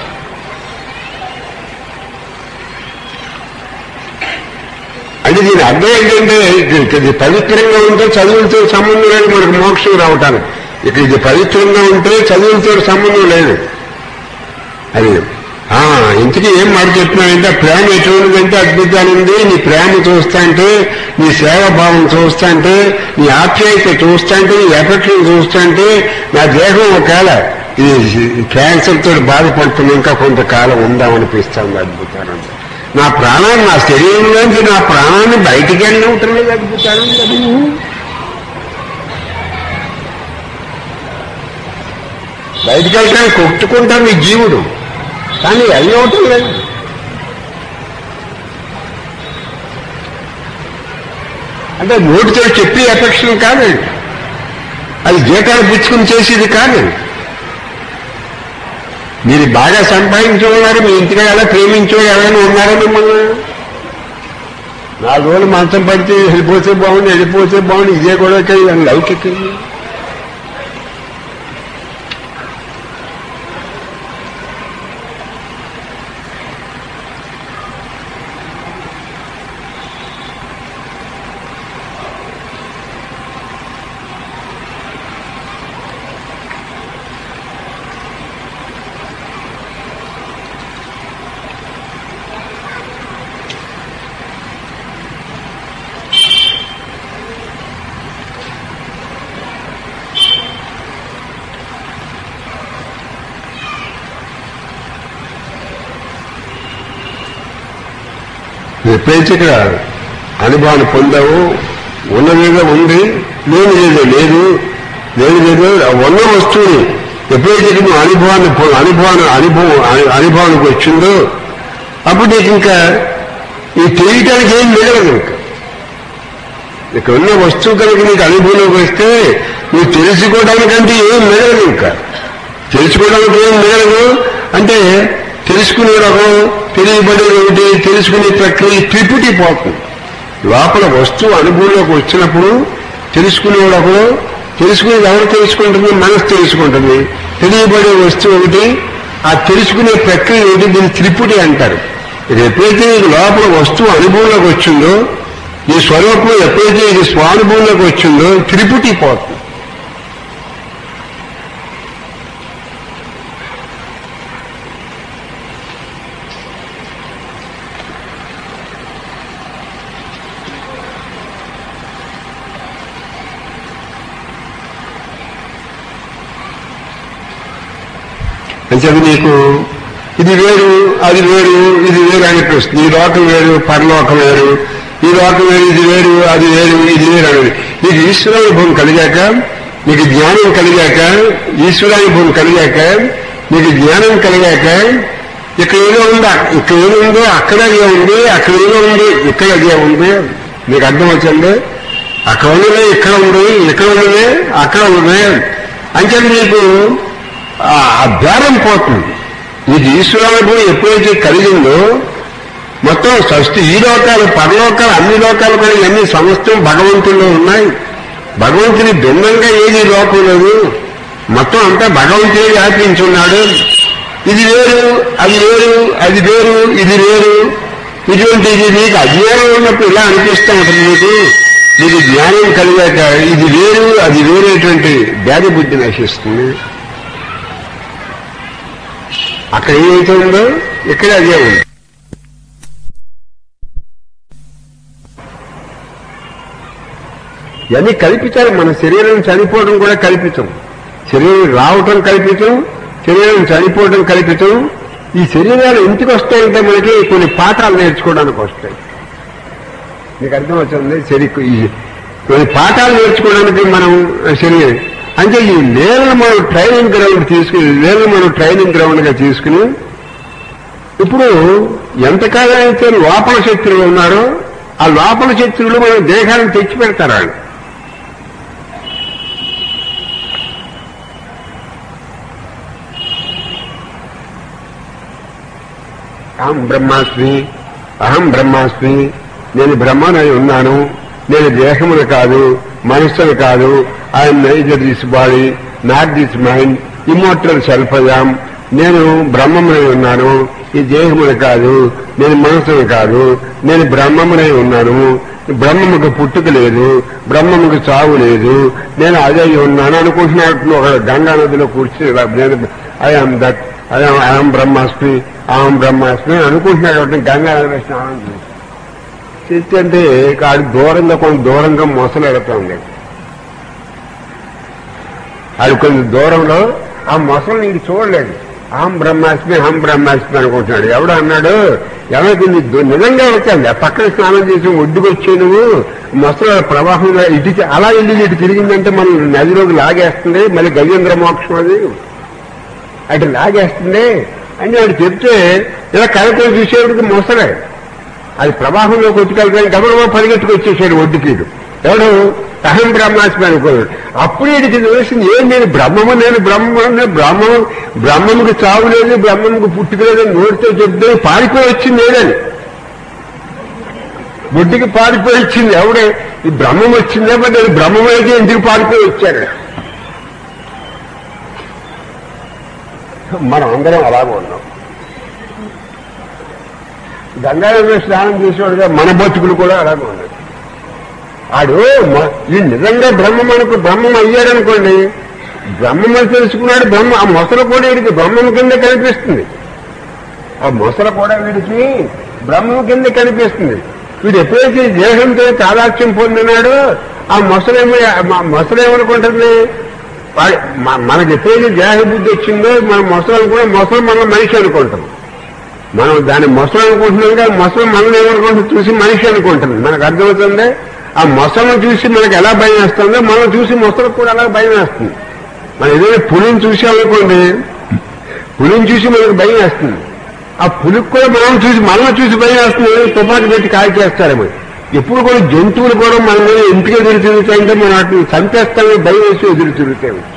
అంటే దీని అర్థం ఏంటంటే ఇది- ఇది పవిత్రంగా ఉంటే చదువులతో సంబంధం లేదు మనకు మోక్షం రావటానికి ఇక ఇది పవిత్రంగా ఉంటే చదువులతో సంబంధం లేదు అది ఆ, ఇంతకీ ఏం మాట చెప్తున్నానంటే ఆ ప్రేమ ఎటువంటిదంటే అద్భుతాలుంది నీ ప్రేమ చూస్తాంటే నీ సేవాభావం చూస్తాంటే నీ ఆప్యాయత చూస్తాంటే నీ ఎఫెక్షన్ చూస్తాంటే నా దేహం ఒకవేళ ఈ క్యాన్సర్ తోటి బాధపడుతున్న ఇంకా కొంతకాలం ఉందామనిపిస్తుంది అద్భుతానంద నా ప్రాణాన్ని నా శరీరంలోంచి నా ప్రాణాన్ని బయటికి వెళ్ళి ఉండటం లేదు అద్భుతానంద బయటికి వెళ్ళడానికి కొట్టుకుంటాను ఈ జీవుడు కానీ అయ్యవటం లేదు అంటే నోటితో చెప్పి ఎఫెక్షన్ కాదు అది జీతాలు పుచ్చుకుని చేసేది కాదు మీరు బాగా సంపాదించేవారు మీ ఇంటికి ఎలా ప్రేమించేవారు ఎవరైనా ఉన్నారా మిమ్మల్ని నాలుగు రోజులు మంచం పడితే వెళ్ళిపోతే బాగుంది వెళ్ళిపోతే బాగుంది ఇదే కూడా లౌకిక ఎప్పుడైతే ఇక్కడ అనుభవాన్ని పొందావు ఉన్నదేదో ఉంది లేనిదేదో లేదు లేనిదేదో ఉన్న వస్తువుని ఎప్పుడైతే నువ్వు అనుభవాన్ని పొ- అనుభవాన్ని అనుభవం అను- అనుభవానికి వచ్చిందో అప్పుడు నీకు ఇంకా ఈ తెలియటానికి ఏం మిగలదు ఇంకా ఇక్కడ ఉన్న వస్తువు కనుక నీకు అనుభవంలోకి వస్తే నువ్వు తెలుసుకోవడానికంటే ఏం మిగలదు ఇంకా తెలుసుకోవడానికి ఏం మిగలదు అంటే తెలుసుకునే రకం తెలియబడేది ఒకటి తెలుసుకునే ప్రక్రియ త్రిపుటి పోతుంది లోపల వస్తువు అనుభవంలోకి వచ్చినప్పుడు తెలుసుకునేవాడు ఒకడు తెలుసుకునేది ఎవరు తెలుసుకుంటుంది మనసు తెలుసుకుంటుంది తెలియబడే వస్తువు ఒకటి ఆ తెలుసుకునే ప్రక్రియ ఒకటి దీన్ని త్రిపుటి అంటారు ఇది ఎప్పుడైతే ఇది లోపల వస్తువు అనుభవంలోకి వచ్చిందో ఈ స్వరూపం ఎప్పుడైతే ఇది స్వానుభవంలోకి వచ్చిందో త్రిపుటి పోతుంది అంచేది నీకు ఇది వేరు అది వేరు ఇది వేరు అనిపిస్తుంది ఈ లోకం వేరు పరలోకం వేరు ఈ లోకం వేరు ఇది వేరు అది వేరు ఇది వేరు అనేది నీకు ఈశ్వరానుభవం కలిగాక నీకు జ్ఞానం కలిగాక ఈశ్వరానుభవం కలిగాక నీకు జ్ఞానం కలిగాక ఇక్కడ ఏదో ఉందా ఇక్కడ ఏదో ఉందో అక్కడ అదే ఉంది అక్కడ ఏదో ఉంది ఇక్కడ అదే ఉంది నీకు అర్థం వచ్చింది అక్కడ ఉన్నదే ఇక్కడ ఉంది ఇక్కడ ఉన్నదే అక్కడ ఉన్నదే అంటే నీకు ఆ ఆ భేదం పోతుంది ఇది ఈశ్వరానుభవం ఎప్పుడైతే కలిగిందో మొత్తం సృష్టి ఈ లోకాలు పరలోకాలు అన్ని లోకాలు కూడా ఇవన్నీ సమస్తం భగవంతుల్లో ఉన్నాయి భగవంతుని భిన్నంగా ఏది లోపం లేదు మొత్తం అంతా భగవంతుడే వ్యాపించున్నాడు ఇది వేరు అది వేరు అది వేరు ఇది వేరు ఇటువంటి ఇది నీకు అజ్ఞానం ఉన్నప్పుడు ఇలా అనిపిస్తూ ఉంటుంది నీకు నీకు జ్ఞానం కలిగాక ఇది వేరు అది వేరేటువంటి భేద బుద్ధి నశిస్తుంది అక్కడ ఏదైతే ఉందో ఇక్కడ అదే ఉంది ఇవన్నీ కల్పితాలు మన శరీరం చనిపోవడం కూడా కల్పితం శరీరం రావటం కల్పితం శరీరం చనిపోవడం కల్పితం ఈ శరీరాలు ఎందుకు వస్తాయంటే మనకి కొన్ని పాఠాలు నేర్చుకోవడానికి వస్తాయి మీకు అర్థమవుతుంది శరీర ఈ కొన్ని పాఠాలు నేర్చుకోవడానికి మనం శరీరం అంటే ఈ నేలను మనం ట్రైనింగ్ గ్రౌండ్ తీసుకుని నేలను మనం ట్రైనింగ్ గ్రౌండ్ గా తీసుకుని ఇప్పుడు ఎంతకాలం అయితే లోపల శక్తులు ఉన్నారో ఆ లోపల శక్తులు మన దేహాన్ని తెచ్చి పెడతారు వాళ్ళు అహం బ్రహ్మాస్మి అహం బ్రహ్మాస్మి నేను బ్రహ్మనై ఉన్నాను నేను దేహమును కాదు మనస్సును కాదు I'm neither this body not this mind immortal self I am నేను బ్రహ్మమునై ఉన్నాను ఈ దేహమును కాదు నేను మనస్సును కాదు నేను బ్రహ్మమునై ఉన్నాను బ్రహ్మముకు పుట్టుక లేదు బ్రహ్మముకు చావు లేదు నేను అదే ఉన్నాను అనుకుంటున్నట్లు ఒక గంగా నదిలో కూర్చుని ఇలా నేను ఐఎమ్ దట్ ఐఎమ్ ఐఎమ్ బ్రహ్మాస్మి ఆం బ్రహ్మాస్మి అనుకుంటున్నాడు కాబట్టి గంగా నదిలో స్నానం చేసి చేస్తే కాడు దూరంగా కొంత దూరంగా మొసలు ఎడుతుంది అది కొంచెం దూరంలో ఆ మొసలు నీకు చూడలేదు ఆం బ్రహ్మాస్మి హం బ్రహ్మాస్మి అనుకుంటున్నాడు ఎవడు అన్నాడు ఎవరికి నీ దు- నిజంగా వచ్చాను ఆ పక్కన స్నానం చేసి ఒడ్డుకు వచ్చి నువ్వు మొసల ప్రవాహంగా ఇటు అలా వెళ్ళి ఇటు తిరిగిందంటే మనం నదిలోకి లాగేస్తుంది మళ్ళీ గజేంద్ర మోక్షం అది అటు లాగేస్తుంది అని వాడు చెప్తే ఇలా కరెక్ట్ చూసేవాడికి మొసలే అది ప్రవాహంలో కొట్టుకెళ్ళడానికి గమనమో పరిగెట్టుకు వచ్చేసాడు ఒడ్డుకీడు ఎవడు అహం బ్రహ్మాస్మి అనుకోడు అప్పుడు వీడికి తెలిసింది ఏం నేను బ్రహ్మము నేను బ్రహ్మ బ్రహ్మము బ్రహ్మముకి చావు లేదు బ్రహ్మముకు పుట్టుక లేదు నోటితో చెప్తే పారిపోయి వచ్చింది ఏదని ఒడ్డుకి పారిపోయి వచ్చింది ఎవడే ఈ బ్రహ్మం వచ్చిందే మరి నేను బ్రహ్మమైతే ఎందుకు పారిపోయి వచ్చాడు మనం అందరం అలాగే ఉన్నాం గంగానదిలో స్నానం చేసేవాడుగా మన బతుకులు కూడా అలాగే ఉన్నాయి ఆడు మ- ఈ నిజంగా బ్రహ్మం అనుకో బ్రహ్మం అయ్యాడనుకోండి బ్రహ్మం తెలుసుకున్నాడు బ్రహ్మ ఆ మొసలు కూడా వీడికి బ్రహ్మం కింద కనిపిస్తుంది ఆ మొసలు కూడా వీడికి బ్రహ్మం కింద కనిపిస్తుంది వీడు ఎప్పుడైతే ఈ దేహంతో తాదాత్యం పొందినాడో ఆ మొసలేమో ఆ మొసలేమనుకుంటుంది వాడి- మ- మనకి ఎప్పుడైతే దేహ బుద్ధి వచ్చిందో మన మొసలు కూడా మొసలు మనం మనిషి అనుకుంటాం మనం దాన్ని మొసలు అనుకుంటున్నాం కానీ మొసలు మనం ఏమనుకుంటుంది చూసి మనిషి అనుకుంటుంది మనకు అర్థమవుతుంది ఆ మొసలను చూసి మనకు ఎలా భయం వేస్తుందో మనం చూసి మొసలకు కూడా అలా భయం వేస్తుంది మనం ఏదైనా పులిని చూసామనుకోండి పులిని చూసి మనకు భయం వేస్తుంది ఆ పులికి కూడా మనం చూసి మనం చూసి భయం వేస్తుంది తుపాకి పెట్టి కాల్ చేస్తారేమో ఎప్పుడు కూడా జంతువులు కూడా మన మీద ఎందుకు ఎదురు తిరుగుతాయంటే మనం వాటిని చంపేస్తామని భయం వేసి ఎదురు తిరుగుతాయి వచ్చి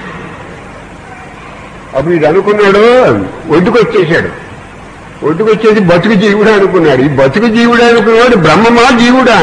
అప్పుడు ఇది అనుకున్నాడు ఒడ్డుకు వచ్చేసాడు ఒడ్డుకు వచ్చేసి బతుకు జీవుడా అనుకున్నాడు ఈ బతుకు జీవుడా అనుకున్నాడు బ్రహ్మమా జీవుడా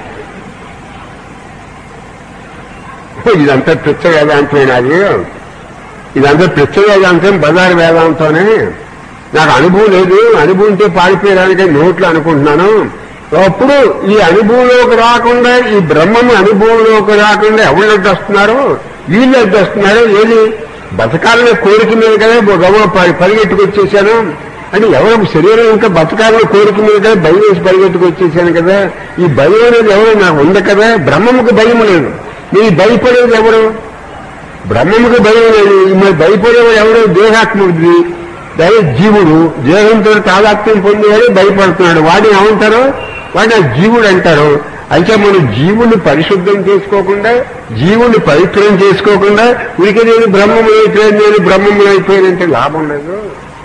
ఇదంతా పిచ్చ వేదాంతమే నాది ఇదంతా పిచ్చ వేదాంతం బజారు వేదాంతోనే నాకు అనుభవం లేదు అనుభవం ఉంటే పారిపోయడానికి నోట్లు అనుకుంటున్నాను అప్పుడు ఈ అనుభవంలోకి రాకుండా ఈ బ్రహ్మము అనుభవంలోకి రాకుండా ఎవరు అడ్డు వస్తున్నారు వీళ్ళు అడ్డు వస్తున్నారు ఏది బతకాలనే కోరిక మీద కదా గవ పరిగెట్టుకొచ్చేసాను అని ఎవరు శరీరం ఇంకా బతకాలనే కోరిక మీద కదా భయం వేసి పరిగెట్టుకొచ్చేసాను కదా ఈ భయం అనేది ఎవరు నాకు ఉంది కదా బ్రహ్మముకు భయం లేదు నీ భయపడేది ఎవరు బ్రహ్మముకు భయం లేదు మరి భయపడేవాడు ఎవరు దేహాత్ముడిది అదే జీవుడు దేహంతో తాదాత్మ్యం పొందేవాడు భయపడుతున్నాడు వాడిని ఏమంటారు వాడిని ఆ జీవుడు అంటారు అయితే మనం జీవుని పరిశుద్ధం చేసుకోకుండా జీవుని పవిత్రం చేసుకోకుండా ఉనికి నేను బ్రహ్మము అయిపోయాను నేను బ్రహ్మము అయిపోయానంటే లాభం లేదు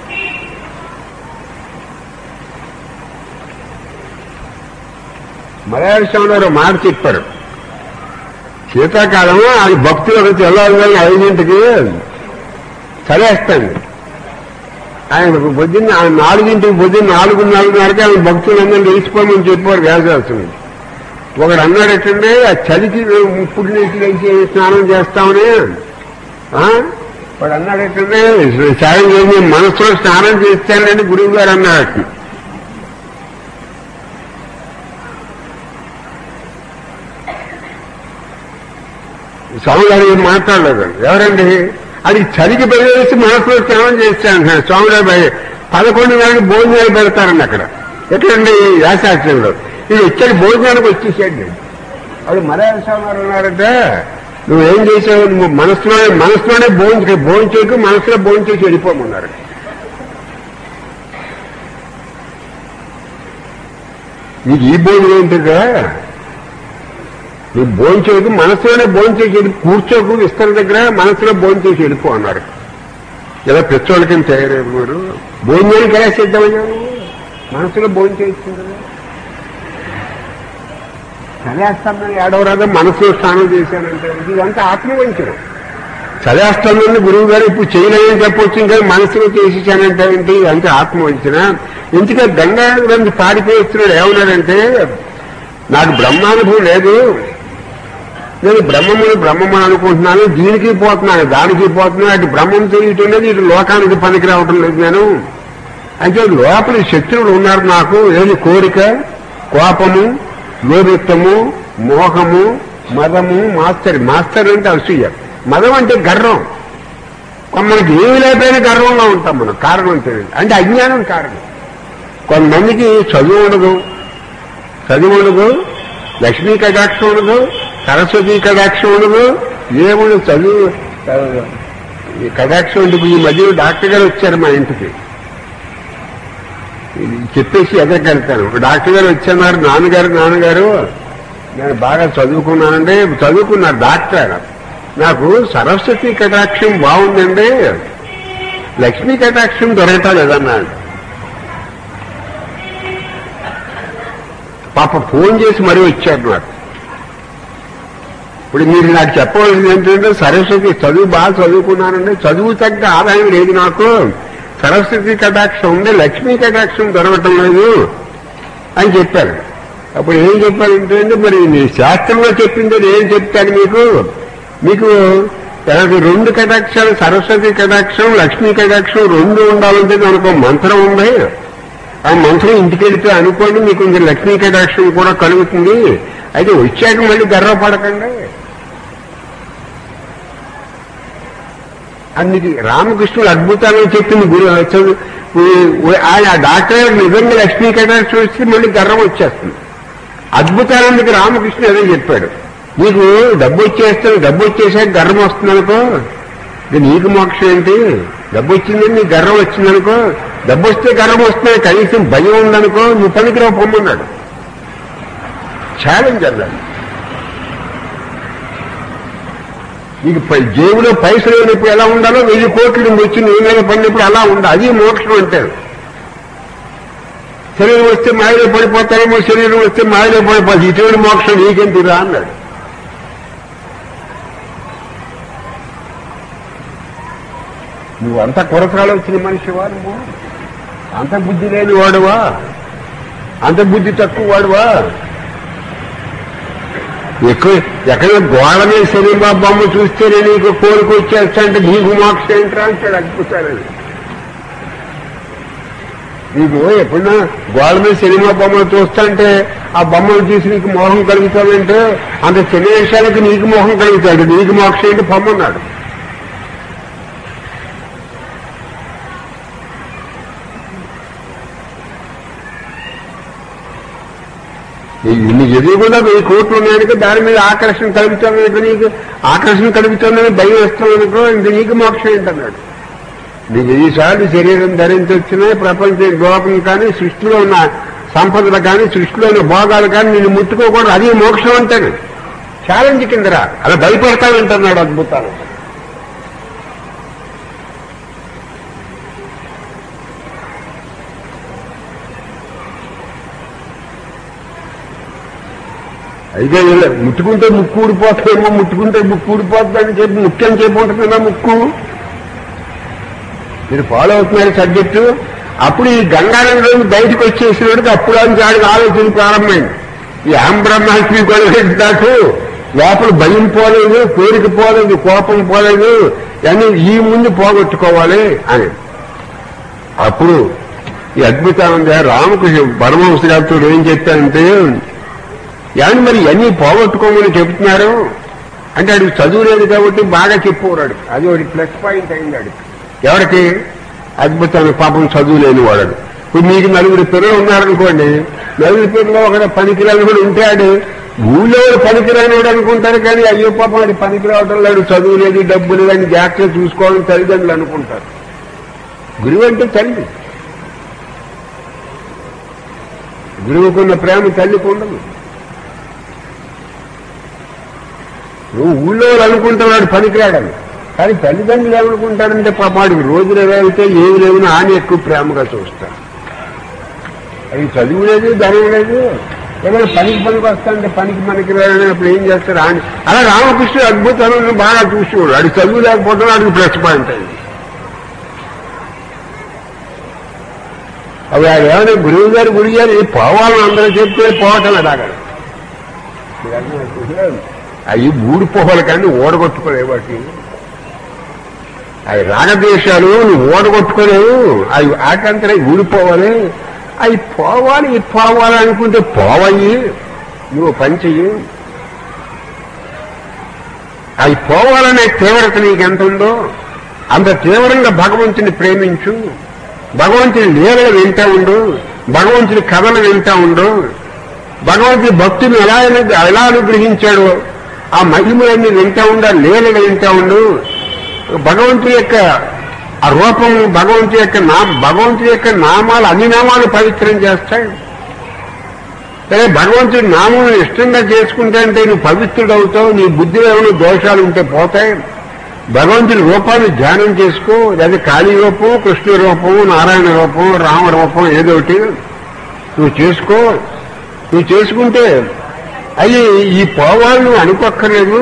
మలయాళ స్వామి మాట చెప్పారు శీతాకాలం అది భక్తులకు తెల్లవారుగానే ఐదింటికి చలేస్తాను ఆయన పొద్దున్న ఆయన నాలుగింటికి పొద్దున్న నాలుగు నాలుగున్నరకి ఆయన భక్తులందరూ లేచిపోమని చెప్పారు వ్యాసాల్సింది ఒకడు అన్నాడు ఎట్టండి ఆ చలికి ఇప్పుడు నీటి లేచి స్నానం చేస్తామని ఆ? వాడు అన్నాడు ఎట్టండి సాయం చేసి మనసులో స్నానం చేస్తానని గురువు గారు అన్నాడు స్వామి గారు ఏం మాట్లాడలేదు ఎవరండి అది చలికి బయలుదేసి మనసులో స్నానం చేస్తాను స్వామిరాబాయి పదకొండు గంటలకు భోజనాలు పెడతారండి అక్కడ ఎక్కడండి వ్యాసాశ్రంలో ఇది ఇక్కడి భోజనానికి వచ్చేసాడు వాడు మలయాళ స్వామి వారు ఉన్నారట నువ్వేం చేసావు నువ్వు మనసులోనే మనసులోనే భోజనం భోజనం చేయకు మనసులో భోజనం చేసి వెళ్ళిపోమన్నారు నీకు ఈ భోజనం ఏంటిగా నువ్వు భోజనం చేయకు మనసులోనే భోజనం చేసి వెళ్ళి కూర్చోకు ఇస్తారు దగ్గర మనసులో భోజనం చేసి వెళ్ళిపో అన్నారు ఇలా పెచ్చోళ్ళకి తయారయ్యారు మీరు భోజనానికి ఎలా సిద్ధమయ్యావు నువ్వు? మనసులో భోజనం చేయొచ్చు కదా చదివేస్తానని ఏడవరాదా మనసులో స్నానం చేశానంటే ఇదంతా ఆత్మవంచనం చదివేస్తానని గురువు గారు ఇప్పుడు చేయలేదని చెప్పొచ్చు ఇంకా మనసులో చేసేసానంటే ఏంటి ఇదంతా ఆత్మవంచన ఇంతగా గంగా నుంచి పారిపోయిస్తున్నాడు ఏమన్నాడంటే నాకు బ్రహ్మానుభవం లేదు నేను బ్రహ్మమును బ్రహ్మము అనుకుంటున్నాను దీనికి పోతున్నాను దానికి పోతున్నాను అటు బ్రహ్మం తెలియటం లేదు ఇటు లోకానికి పనికి రావటం లేదు నేను అయితే లోపల శత్రువులు ఉన్నారు నాకు ఏది కోరిక కోపము లోభిత్వము మోహము మదము మాస్టర్ మాస్టర్ అంటే అసూయ మదం అంటే గర్వం మనకి ఏమి లేకపోయినా గర్వంగా ఉంటాం మనం కారణం తెలియదు అంటే అజ్ఞానం కారణం కొంతమందికి చదువు ఉండదు చదువు ఉండదు లక్ష్మీ కటాక్షం ఉండదు సరస్వతి కటాక్షం ఉండదు ఏముండదు చదువు ఈ కటాక్షం ఉండదు ఈ మధ్య డాక్టర్ గారు వచ్చారు మా ఇంటికి ఇది చెప్పేసి ఎదగలుగుతాను ఒక డాక్టర్ గారు వచ్చన్నారు నాన్నగారు నాన్నగారు నేను బాగా చదువుకున్నానండి చదువుకున్నారు డాక్టర్ నాకు సరస్వతి కటాక్షం బాగుందండి లక్ష్మీ కటాక్షం దొరకటం లేదన్నాడు పాప ఫోన్ చేసి మరీ వచ్చారు నాకు ఇప్పుడు మీరు నాకు చెప్పవలసింది ఏంటంటే సరస్వతి చదువు బాగా చదువుకున్నానండి చదువు తగ్గ ఆదాయం లేదు నాకు సరస్వతి కటాక్షం ఉంది లక్ష్మీ కటాక్షం దొరకటం లేదు అని చెప్పారు అప్పుడు ఏం చెప్పారంటే అంటే మరి నీ శాస్త్రంలో చెప్పింది అది ఏం చెప్తాను మీకు మీకు తనకు రెండు కటాక్షాలు సరస్వతి కటాక్షం లక్ష్మీ కటాక్షం రెండు ఉండాలంటే దానికి ఒక మంత్రం ఉంది ఆ మంత్రం ఇంటికి వెళ్తే అనుకోండి మీకు కొంచెం లక్ష్మీ కటాక్షం కూడా కలుగుతుంది అయితే వచ్చాక మళ్ళీ గర్వపడకండి అందుకు రామకృష్ణుడు అద్భుతాలను చెప్పింది గురు చదువు ఆయన ఆ డాక్టర్ గారికి నిజంగా లక్ష్మీ కటాక్షం వస్తే మళ్ళీ గర్వం వచ్చేస్తుంది అద్భుతానందుకు రామకృష్ణ అదే చెప్పాడు నీకు డబ్బు వచ్చేస్తే డబ్బు వచ్చేసాక గర్వం వస్తుంది అనుకో ఇది నీకు మోక్షం ఏంటి డబ్బు వచ్చిందని నీకు గర్వం వచ్చిందనుకో డబ్బు వస్తే గర్వం వస్తే కనీసం భయం ఉందనుకో నువ్వు పనికిరావు పొమ్మన్నాడు ఛాలెంజ్ అన్నాడు నీకు పై- జేబులో పైసలు లేనప్పుడు ఎలా ఉండాలో వెయ్యి కోట్లు నువ్వు వచ్చి నీ మీద పడినప్పుడు అలా ఉండాలి అది మోక్షం అంటారు శరీరం వస్తే మాయలో పడిపోతారేమో శరీరం వస్తే మాయలో పడిపోతుంది ఇటువంటి మోక్షం నీకెందుకురా అన్నాడు నువ్వు అంత కొరసాలు వచ్చిన మనిషివా నువ్వు అంత బుద్ధి లేని వాడువా అంత బుద్ధి తక్కువ వాడువా ఎక్కువ ఎక్కడ గోడ మీద సినిమా బొమ్మ చూస్తేనే నీకు కోరిక వచ్చేస్తా అంటే నీకు మోక్షం ఏంట్రా అంటాడు అద్భుతాలని నీకు ఎప్పుడన్నా గోడ మీద సినిమా బొమ్మలు చూస్తుంటే ఆ బొమ్మలు చూసి నీకు మోహం కలుగుతాడంటే అంత చిన్న విషయానికి నీకు మోహం కలుగుతాడు నీకు మోక్షం ఏంటి పొమ్మన్నాడు నీ- నీకు ఎదురుగుండా వెయ్యి కోట్లు ఉన్నాయనుకో దాని మీద ఆకర్షణ కలుగుతామనుకో నీకు ఆకర్షణ కలుగుతుందని భయం వస్తామనుకో ఇంక నీకు మోక్షం ఏంటన్నాడు నీకు ఈసారి శరీరం ధరించొచ్చినా ప్రపంచం లోపం కానీ సృష్టిలో ఉన్న సంపదలు కానీ సృష్టిలో ఉన్న భోగాలు కానీ నిన్ను ముట్టుకోకూడదు అది మోక్షం అంటాడు ఛాలెంజ్ కిందరా అలా భయపడతానంటున్నాడు అద్భుతాలు అయితే ఇలా ముట్టుకుంటే ముక్కు ఊడిపోతుందేమో ముట్టుకుంటే ముక్కు ఊడిపోతుందని చెప్పి ముఖ్యం చెప్పి ఉంటుందా ముక్కు మీరు ఫాలో అవుతున్నారు సబ్జెక్టు అప్పుడు ఈ గంగానంలో బయటకు వచ్చేసినప్పుడు అప్పుడు అని ఆడికి ఆలోచన ప్రారంభమైంది ఈ ఆం బ్రహ్మాస్మి కూడా దాకు లోపల భయం పోలేదు కోరిక పోలేదు కోపం పోలేదు అని ఈ ముందు పోగొట్టుకోవాలి అని అప్పుడు ఈ అద్భుతంగా రామకృష్ణ పరమహంస గారితో ఏం చెప్పారంటే ఏమండి మరి ఇవన్నీ పోగొట్టుకోమని చెబుతున్నారు అంటే ఆడికి చదువు లేదు కాబట్టి బాగా చెప్పేవాడు అది ఒకటి ప్లస్ పాయింట్ అయింది ఆడికి ఎవరికి అద్భుతమైన పాపం చదువు లేని వాడు ఇప్పుడు మీకు నలుగురు పిల్లలు ఉన్నారనుకోండి నలుగురు పిల్లలు ఒక పనికిరాని కూడా ఉంటాడు ఊళ్ళో పనికిరాని వాడు అనుకుంటారు కానీ అయ్యో పాపం అది పనికి రావడం లేదు చదువు లేదు డబ్బు లేదు అని జాగ్రత్తగా చూసుకోవాలని తల్లిదండ్రులు అనుకుంటారు గురువు అంటే తల్లి గురువుకున్న ప్రేమ తల్లికి ఉండదు నువ్వు ఊళ్ళో వాళ్ళు అనుకుంటున్నాడు పనికిరాడని కానీ తల్లిదండ్రులు ఏమనుకుంటారంటే పాపాడికి రోజులు ఏవైతే ఏమి లేవని ఆని ఎక్కువ ప్రేమగా చూస్తారు అది చదువు లేదు ధనం లేదు ఏదైనా పనికి పనికి వస్తాంటే పనికి మనకి రాడని అప్పుడు ఏం చేస్తారు ఆని అలా రామకృష్ణుడు అద్భుతాలను బాగా చూసేవాడు అది చదువు లేకపోవడం వాడికి ప్లస్ పాయింట్ అయింది అవి ఆయన ఏమైనా గురువు గారు గురువు గారు ఇది పోవాలని అందరూ చెప్తే పోవటం అలాగా అవి ఊడిపోవాలి కానీ ఓడగొట్టుకోలేవు వాటి అవి రాగదేశాలు నువ్వు ఓడగొట్టుకోలేవు అవి ఆకంతరే ఊడిపోవాలి అవి పోవాలి ఇవి పోవాలి అనుకుంటే పోవయ్యి నువ్వు పని చెయ్యి అవి పోవాలనే తీవ్రత నీకు ఎంత ఉందో అంత తీవ్రంగా భగవంతుని ప్రేమించు భగవంతుని లీలలు వింటా ఉండు భగవంతుని కథలు వింటా ఉండు భగవంతుని భక్తుని ఎలా అను- ఎలా అనుగ్రహించాడో ఆ మహిమలన్నీ వింటా ఉండు ఆ లీలలు వింటా ఉండు భగవంతుని యొక్క ఆ రూపం భగవంతుని యొక్క నా భగవంతుని యొక్క నామాలు అన్ని నామాలు పవిత్రం చేస్తాయి సరే భగవంతుడి నామం ఇష్టంగా చేసుకుంటే అంటే నువ్వు పవిత్రుడు అవుతావు నీ బుద్ధిలో ఏమైనా దోషాలు ఉంటే పోతాయి భగవంతుడి రూపాన్ని ధ్యానం చేసుకో అది కాళీ రూపం కృష్ణ రూపం నారాయణ రూపం రామ రూపం ఏదో ఒకటి నువ్వు చేసుకో నువ్వు చేసుకుంటే అయ్యి ఈ పోవాలు నువ్వు అనుకోక్కర్లేదు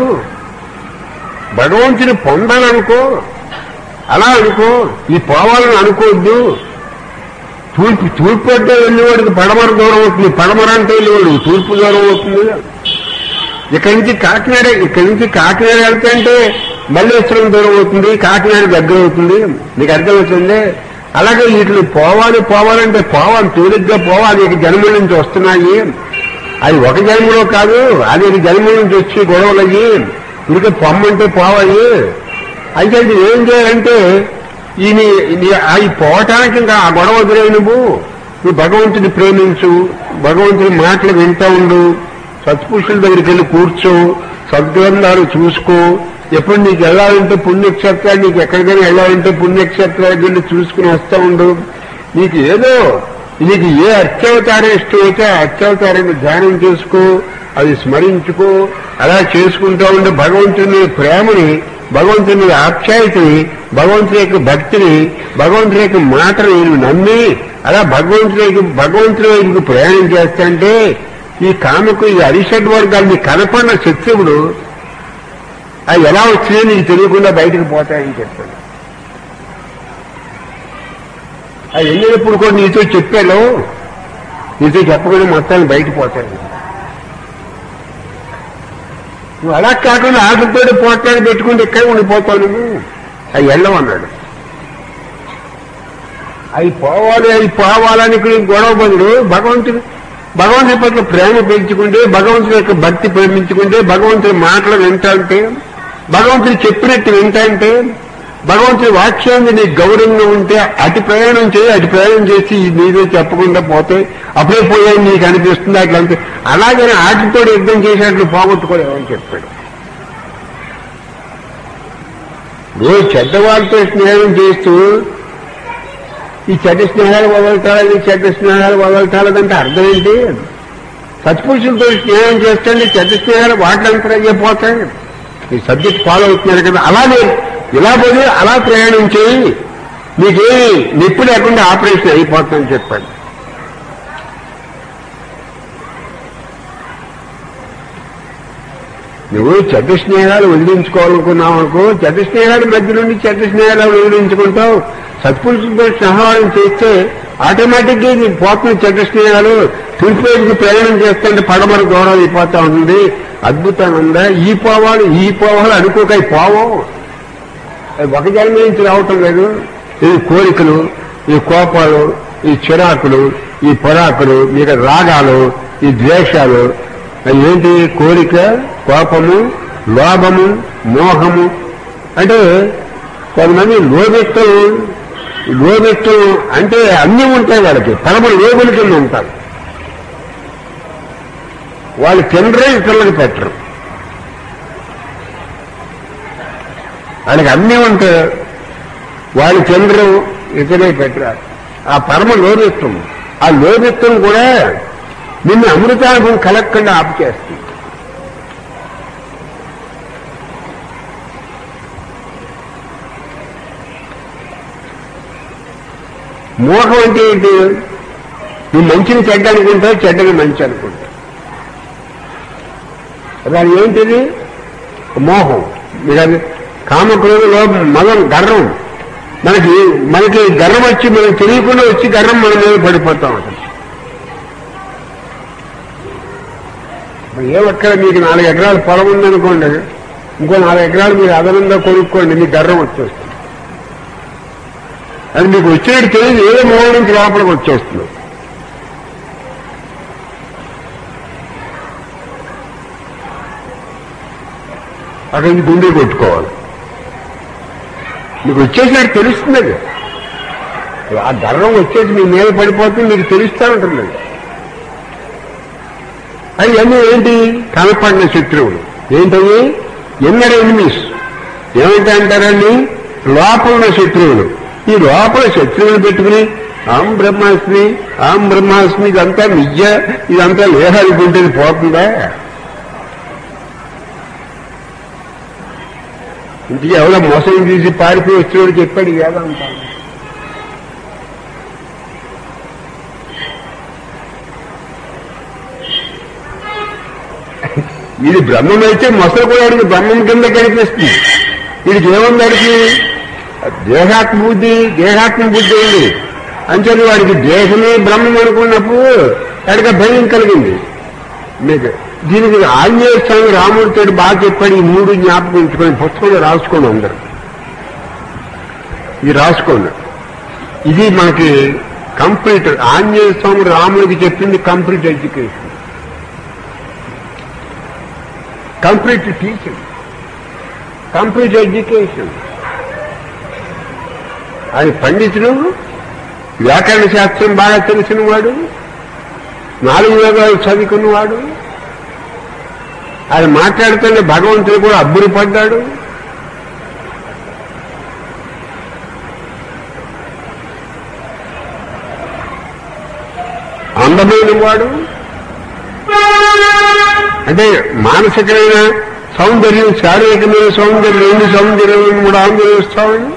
భగవంతుని పొందాలనుకో అలా అనుకో ఈ పోవాలని అనుకోవద్దు తూర్పు తూర్పు అంటే వెళ్ళేవాడికి పడమర దూరం అవుతుంది పడమర అంటే వెళ్ళేవాడు తూర్పు దూరం అవుతుంది ఇక్కడి నుంచి కాకినాడ ఇక్కడి నుంచి కాకినాడ వెళ్తే అంటే మల్లేశ్వరం దూరం అవుతుంది కాకినాడ దగ్గర అవుతుంది నీకు అర్థమవుతుంది అలాగే వీటిని పోవాలి పోవాలంటే పోవాలి తేలిగ్గా పోవాలి ఇక జన్మల నుంచి వస్తున్నాయి అది ఒక జన్మలో కాదు అది ఇక జన్మల నుంచి వచ్చి గొడవలు అయ్యి ఇక పొమ్మంటే పోవాలి అయితే ఇది ఏం చేయాలంటే ఈయన అవి పోవటానికి ఇంకా ఆ గొడవ వదిలే నువ్వు నువ్వు భగవంతుని ప్రేమించు భగవంతుని మాటలు వింటా ఉండు సత్పురుషుల దగ్గరికి వెళ్ళి కూర్చో సద్గ్రంథాలు చూసుకో ఎప్పుడు నీకు వెళ్ళాలంటే పుణ్యక్షేత్రాలు నీకు ఎక్కడికైనా వెళ్ళాలంటే పుణ్యక్షేత్రాలకు వెళ్ళి చూసుకుని వస్తూ ఉండు నీకు ఏదో నీకు ఏ అత్యవతారం ఇష్టం అయితే ఆ అత్యవతారాన్ని ధ్యానం చేసుకో అది స్మరించుకో అలా చేసుకుంటూ ఉండే భగవంతుని ప్రేమని భగవంతుని ఆప్యాయతని భగవంతుని యొక్క భక్తిని భగవంతుని యొక్క మాటని నువ్వు నమ్మి అలా భగవంతుని యొక్క భగవంతుని వైపు ప్రయాణం చేస్తాంటే ఈ కామకు ఈ అరిషడ్ వర్గాలు నీకు కనపడిన శత్రువుడు అవి ఎలా వచ్చినాయో నీకు తెలియకుండా బయటకు పోతాయని చెప్పాడు అది వెళ్ళినప్పుడు కూడా నీతో చెప్పాను నీతో చెప్పకుండా మొత్తాన్ని బయట పోతాను నువ్వు అలా కాకుండా ఆటలతో పోట్లాడి పెట్టుకుంటే ఇక్కడ ఉండిపోతావు నువ్వు అవి వెళ్ళవన్నాడు అవి పోవాలి అవి పోవాలని ఇక్కడ గొడవ బదులు భగవంతుడు భగవంతుని పట్ల ప్రేమ పెంచుకుంటే భగవంతుని యొక్క భక్తి ప్రేమించుకుంటే భగవంతుని మాటలు వింటాంటే భగవంతుడు చెప్పినట్టు వింటాంటే భగవంతుడి వాక్యాన్ని నీకు గౌరవంగా ఉంటే అటు ప్రయాణం చేయి అటు ప్రయాణం చేసి నీదే చెప్పకుండా పోతే అప్పుడే పోయాయి నీకు అనిపిస్తుంది అట్లా అంతే అలాగని ఆటితో యుద్ధం చేసేట్లు పోగొట్టుకోలేమని చెప్పాడు రోజు చెడ్డవాళ్ళతో స్నేహం చేస్తూ ఈ చెడ్డ స్నేహాలు వదలటాలి ఈ చెడ్డ స్నేహాలు వదలటాలంటే అర్థం ఏంటి సత్పురుషులతో స్నేహం చేస్తే చెడ్డ స్నేహాలు వాటిలంతా అయిపోతాయి ఈ సబ్జెక్ట్ ఫాలో అవుతున్నారు కదా అలానే ఇలా పోయి అలా ప్రయాణం చేయి నీకేమి నొప్పి లేకుండా ఆపరేషన్ అయిపోతుందని చెప్పాడు నువ్వు చెడ్డ స్నేహాలు వదిలించుకోవాలనుకున్నావు అనుకో చెడ్డ స్నేహాల మధ్య నుండి చెడ్డ స్నేహాలు వదిలించుకుంటావు సత్పురుషులతో సహాయం చేస్తే ఆటోమేటిక్ గా నీకు పోతున్న చెడ్డ స్నేహాలు తూర్పుకి ప్రయాణం చేస్తుంటే పడమర దూరం అయిపోతా ఉంటుంది అద్భుతంగా ఉందా ఈ పోవాలి ఈ పోవాలి అనుకోక ఈ పోవం అది ఒక జన్మ నుంచి రావటం లేదు ఈ కోరికలు ఈ కోపాలు ఈ చిరాకులు ఈ పొరాకులు ఇక రాగాలు ఈ ద్వేషాలు అవి ఏంటి కోరిక కోపము లోభము మోహము అంటే కొంతమంది లోభిత్వం లోభిత్వం అంటే అన్నీ ఉంటాయి వాళ్ళకి పరమ లోబుల కింద ఉంటారు వాళ్ళు తినరే ఇతరులకు పెట్టరు వాళ్ళకి అన్నీ ఉంటాయి వాళ్ళు తినరు ఇతరులకు పెట్టరు ఆ పరమ లోభిత్వం ఆ లోభిత్వం కూడా నిన్ను అమృతానుభవం కలగకుండా ఆపు చేస్తుంది మోహం అంటే ఏంటి నువ్వు మంచిని చెడ్డ అనుకుంటావు చెడ్డని మంచి అనుకుంటావు దాని ఏంటిది మోహం మీకు అది కామక్రోధ లోపం మదం గర్వం మనకి మనకి గర్వం వచ్చి మనకు తెలియకుండా వచ్చి గర్వం మన మీద పడిపోతాం అసలు మరి ఏమక్కడ మీకు నాలుగు ఎకరాలు పొలం ఉందనుకోండి ఇంకో నాలుగు ఎకరాలు మీరు అదనంగా కొనుక్కోండి మీకు గర్వం వచ్చేస్తుంది అది మీకు వచ్చేది తెలియదు ఏ మూల నుంచి లోపలికి వచ్చేస్తుంది అక్కడ నుంచి గుండె కొట్టుకోవాలి మీకు వచ్చేసినట్టు తెలుస్తుంది అది ఆ గర్వం వచ్చేసి మీ మీద పడిపోతుంది మీకు తెలుస్తూ ఉంటుంది అది. అది అన్నీ ఏంటి కనపడిన శత్రువులు ఏంటవి ఎన్నర ఎనిమిస్ ఏమిటి అంటారండి లోపల ఉన్న శత్రువులు ఈ లోపల శత్రువులు పెట్టుకుని ఆం బ్రహ్మాస్మి ఆం బ్రహ్మాస్మి ఇదంతా నిజ ఇదంతా లేహాలుకుంటేది పోతుందా ఇంటికి ఎవరో మోసం తీసి పారిపోయి వచ్చినోడు చెప్పాడు వేదాంతాను ఇది బ్రహ్మం అయితే మొసలు కూడా వాడికి బ్రహ్మం కింద కనిపిస్తుంది వీడికి ఏముంది వాడికి దేహాత్మ బుద్ధి దేహాత్మ బుద్ధి ఉంది అంచేది వాడికి దేహమే బ్రహ్మం అనుకున్నప్పుడు వాడికి భయం కలిగింది మీకు దీనికి ఆంజనేయ స్వామి రాముడితో బాగా చెప్పాడు ఈ మూడు జ్ఞాపకం ఉంచుకొని పుస్తకంలో రాసుకోండి అందరు ఇది రాసుకోండి ఇది మనకి కంప్లీట్ ఆంజనేయ స్వామి రాముడికి చెప్పింది complete education complete teaching complete education ఆయన పండితుడు వ్యాకరణ శాస్త్రం బాగా తెలిసిన వాడు నాలుగు వేదాలు చదువుకున్నవాడు ఆయన మాట్లాడుతుంటే భగవంతుడు కూడా అబ్బురపడ్డాడు అందమైన వాడు అంటే మానసికమైన సౌందర్యం శారీరకమైన సౌందర్యం రెండు సౌందర్యం కూడా ఆందోళిస్తామని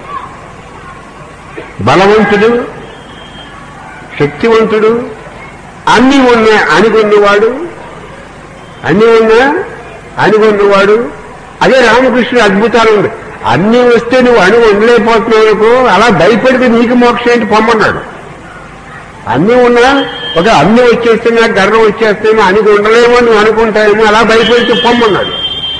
బలవంతుడు శక్తివంతుడు అన్ని ఉన్నా అనుకున్నవాడు అన్ని ఉన్నా అనుకున్నవాడు అదే రామకృష్ణుడు అద్భుతాలు ఉంది అన్ని వస్తే నువ్వు అణు ఉండలేకపోతున్నావు అనుకో అలా భయపడితే నీకు మోక్షం ఏంటి పొమ్మన్నాడు అన్ని ఉన్నా ఒక అన్ని వచ్చేస్తే నాకు గర్వం వచ్చేస్తేమో అనికి ఉండలేమో నువ్వు అనుకుంటావేమో అలా భయపడితే పొమ్మన్నాడు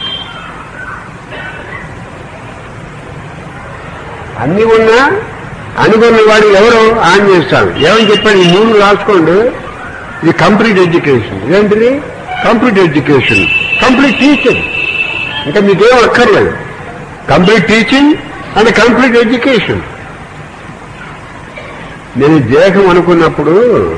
అన్ని ఉన్నా అనుకున్న వాడు ఎవరు ఆన్ చేస్తాడు ఏమని చెప్పాడు ఈ మూడు రాసుకోండి ఇది కంప్లీట్ ఎడ్యుకేషన్ ఇదేంటిది కంప్లీట్ ఎడ్యుకేషన్ కంప్లీట్ టీచింగ్ ఇంకా మీకేం అక్కర్లేదు complete teaching and complete education నేను దేహం అనుకున్నప్పుడు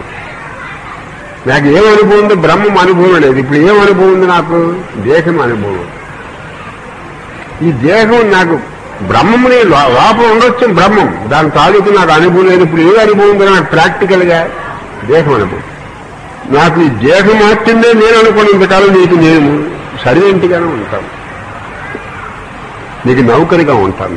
నాకు ఏం అనుభవం ఉంది బ్రహ్మం అనుభవం లేదు ఇప్పుడు ఏం అనుభవం ఉంది నాకు దేహం అనుభవం ఈ దేహం నాకు బ్రహ్మముని లో- లోపల ఉండొచ్చు బ్రహ్మం దాని తాలూకు నాకు అనుభవం లేదు ఇప్పుడు ఏ అనుభవం ఉంది నాకు ప్రాక్టికల్ గా దేహం అనుభవం నాకు ఈ దేహం మాత్రమే నేను అనుకున్నంతకాలం నీకు నేను సర్వెంట్గానే ఉంటాను నీకు నౌకరిగా ఉంటాను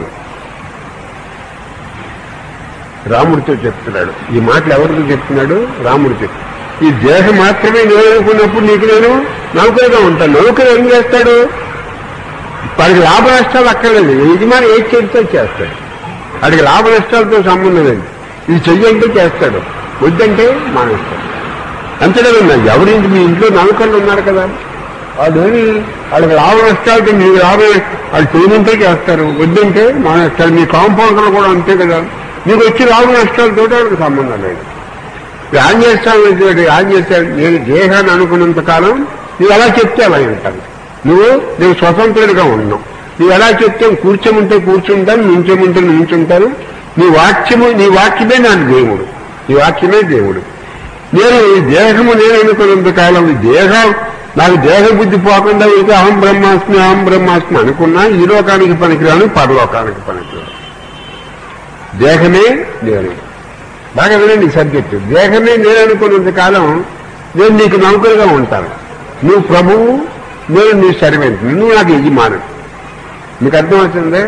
రాముడితో చెప్తున్నాడు ఈ మాటలు ఎవరితో చెప్తున్నాడు రాముడితో ఈ దేహం మాత్రమే నేను అనుకున్నప్పుడు నీకు నేను నౌకరిగా ఉంటాను నౌకరు ఏం చేస్తాడు వాడికి లాభ నష్టాలు అక్కర్లేదు యజమాని ఏది చెడితే చేస్తాడు వాడికి లాభ నష్టాలతో సంబంధం లేదు ఇది చెయ్యంటే చేస్తాడు వద్దంటే మానేస్తాడు అంతేనా ఎవరింటి మీ ఇంట్లో నౌకర్లు ఉన్నారు కదా వాళ్ళు ఏమి వాళ్ళకి లాభ నష్టాలతో మీకు లాభం వాళ్ళు చేయమంటే చేస్తారు వద్దంటే మానేస్తారు మీ కాంపౌండర్లు కూడా అంతే కదా మీకు వచ్చి లాభ నష్టాలతో వాళ్ళకి సంబంధం లేదు యాన్ చేస్తాను యాన్ చేస్తాను నేను దేహాన్ని అనుకున్నంత కాలం నువ్వు ఎలా చెప్తే అలా వింటాను నువ్వు నువ్వు స్వతంత్రుడిగా ఉన్నావు నువ్వు ఎలా చెప్తావు కూర్చోమంటే కూర్చుంటాను నించోమంటే నించుంటాను నీ వాక్యము నీ వాక్యమే నాకు దేవుడు నీ వాక్యమే దేవుడు నేను ఈ దేహము నేను అనుకున్నంత కాలం ఈ దేహం నాకు దేహ బుద్ధి పోకుండా అయితే అహం బ్రహ్మాస్మి అహం బ్రహ్మాస్మి అనుకున్నా ఈ లోకానికి పనికిరాను పరలోకానికి పనికిరాను దేహమే నేను బాగా వినండి సబ్జెక్టు దేహమే నేను అనుకున్నంత కాలం నేను నీకు నౌకరుగా ఉంటాను నువ్వు ప్రభువు నేను నీ సర్వెంట్ నువ్వు నాకు యజమాను మీకు అర్థమవుతుందే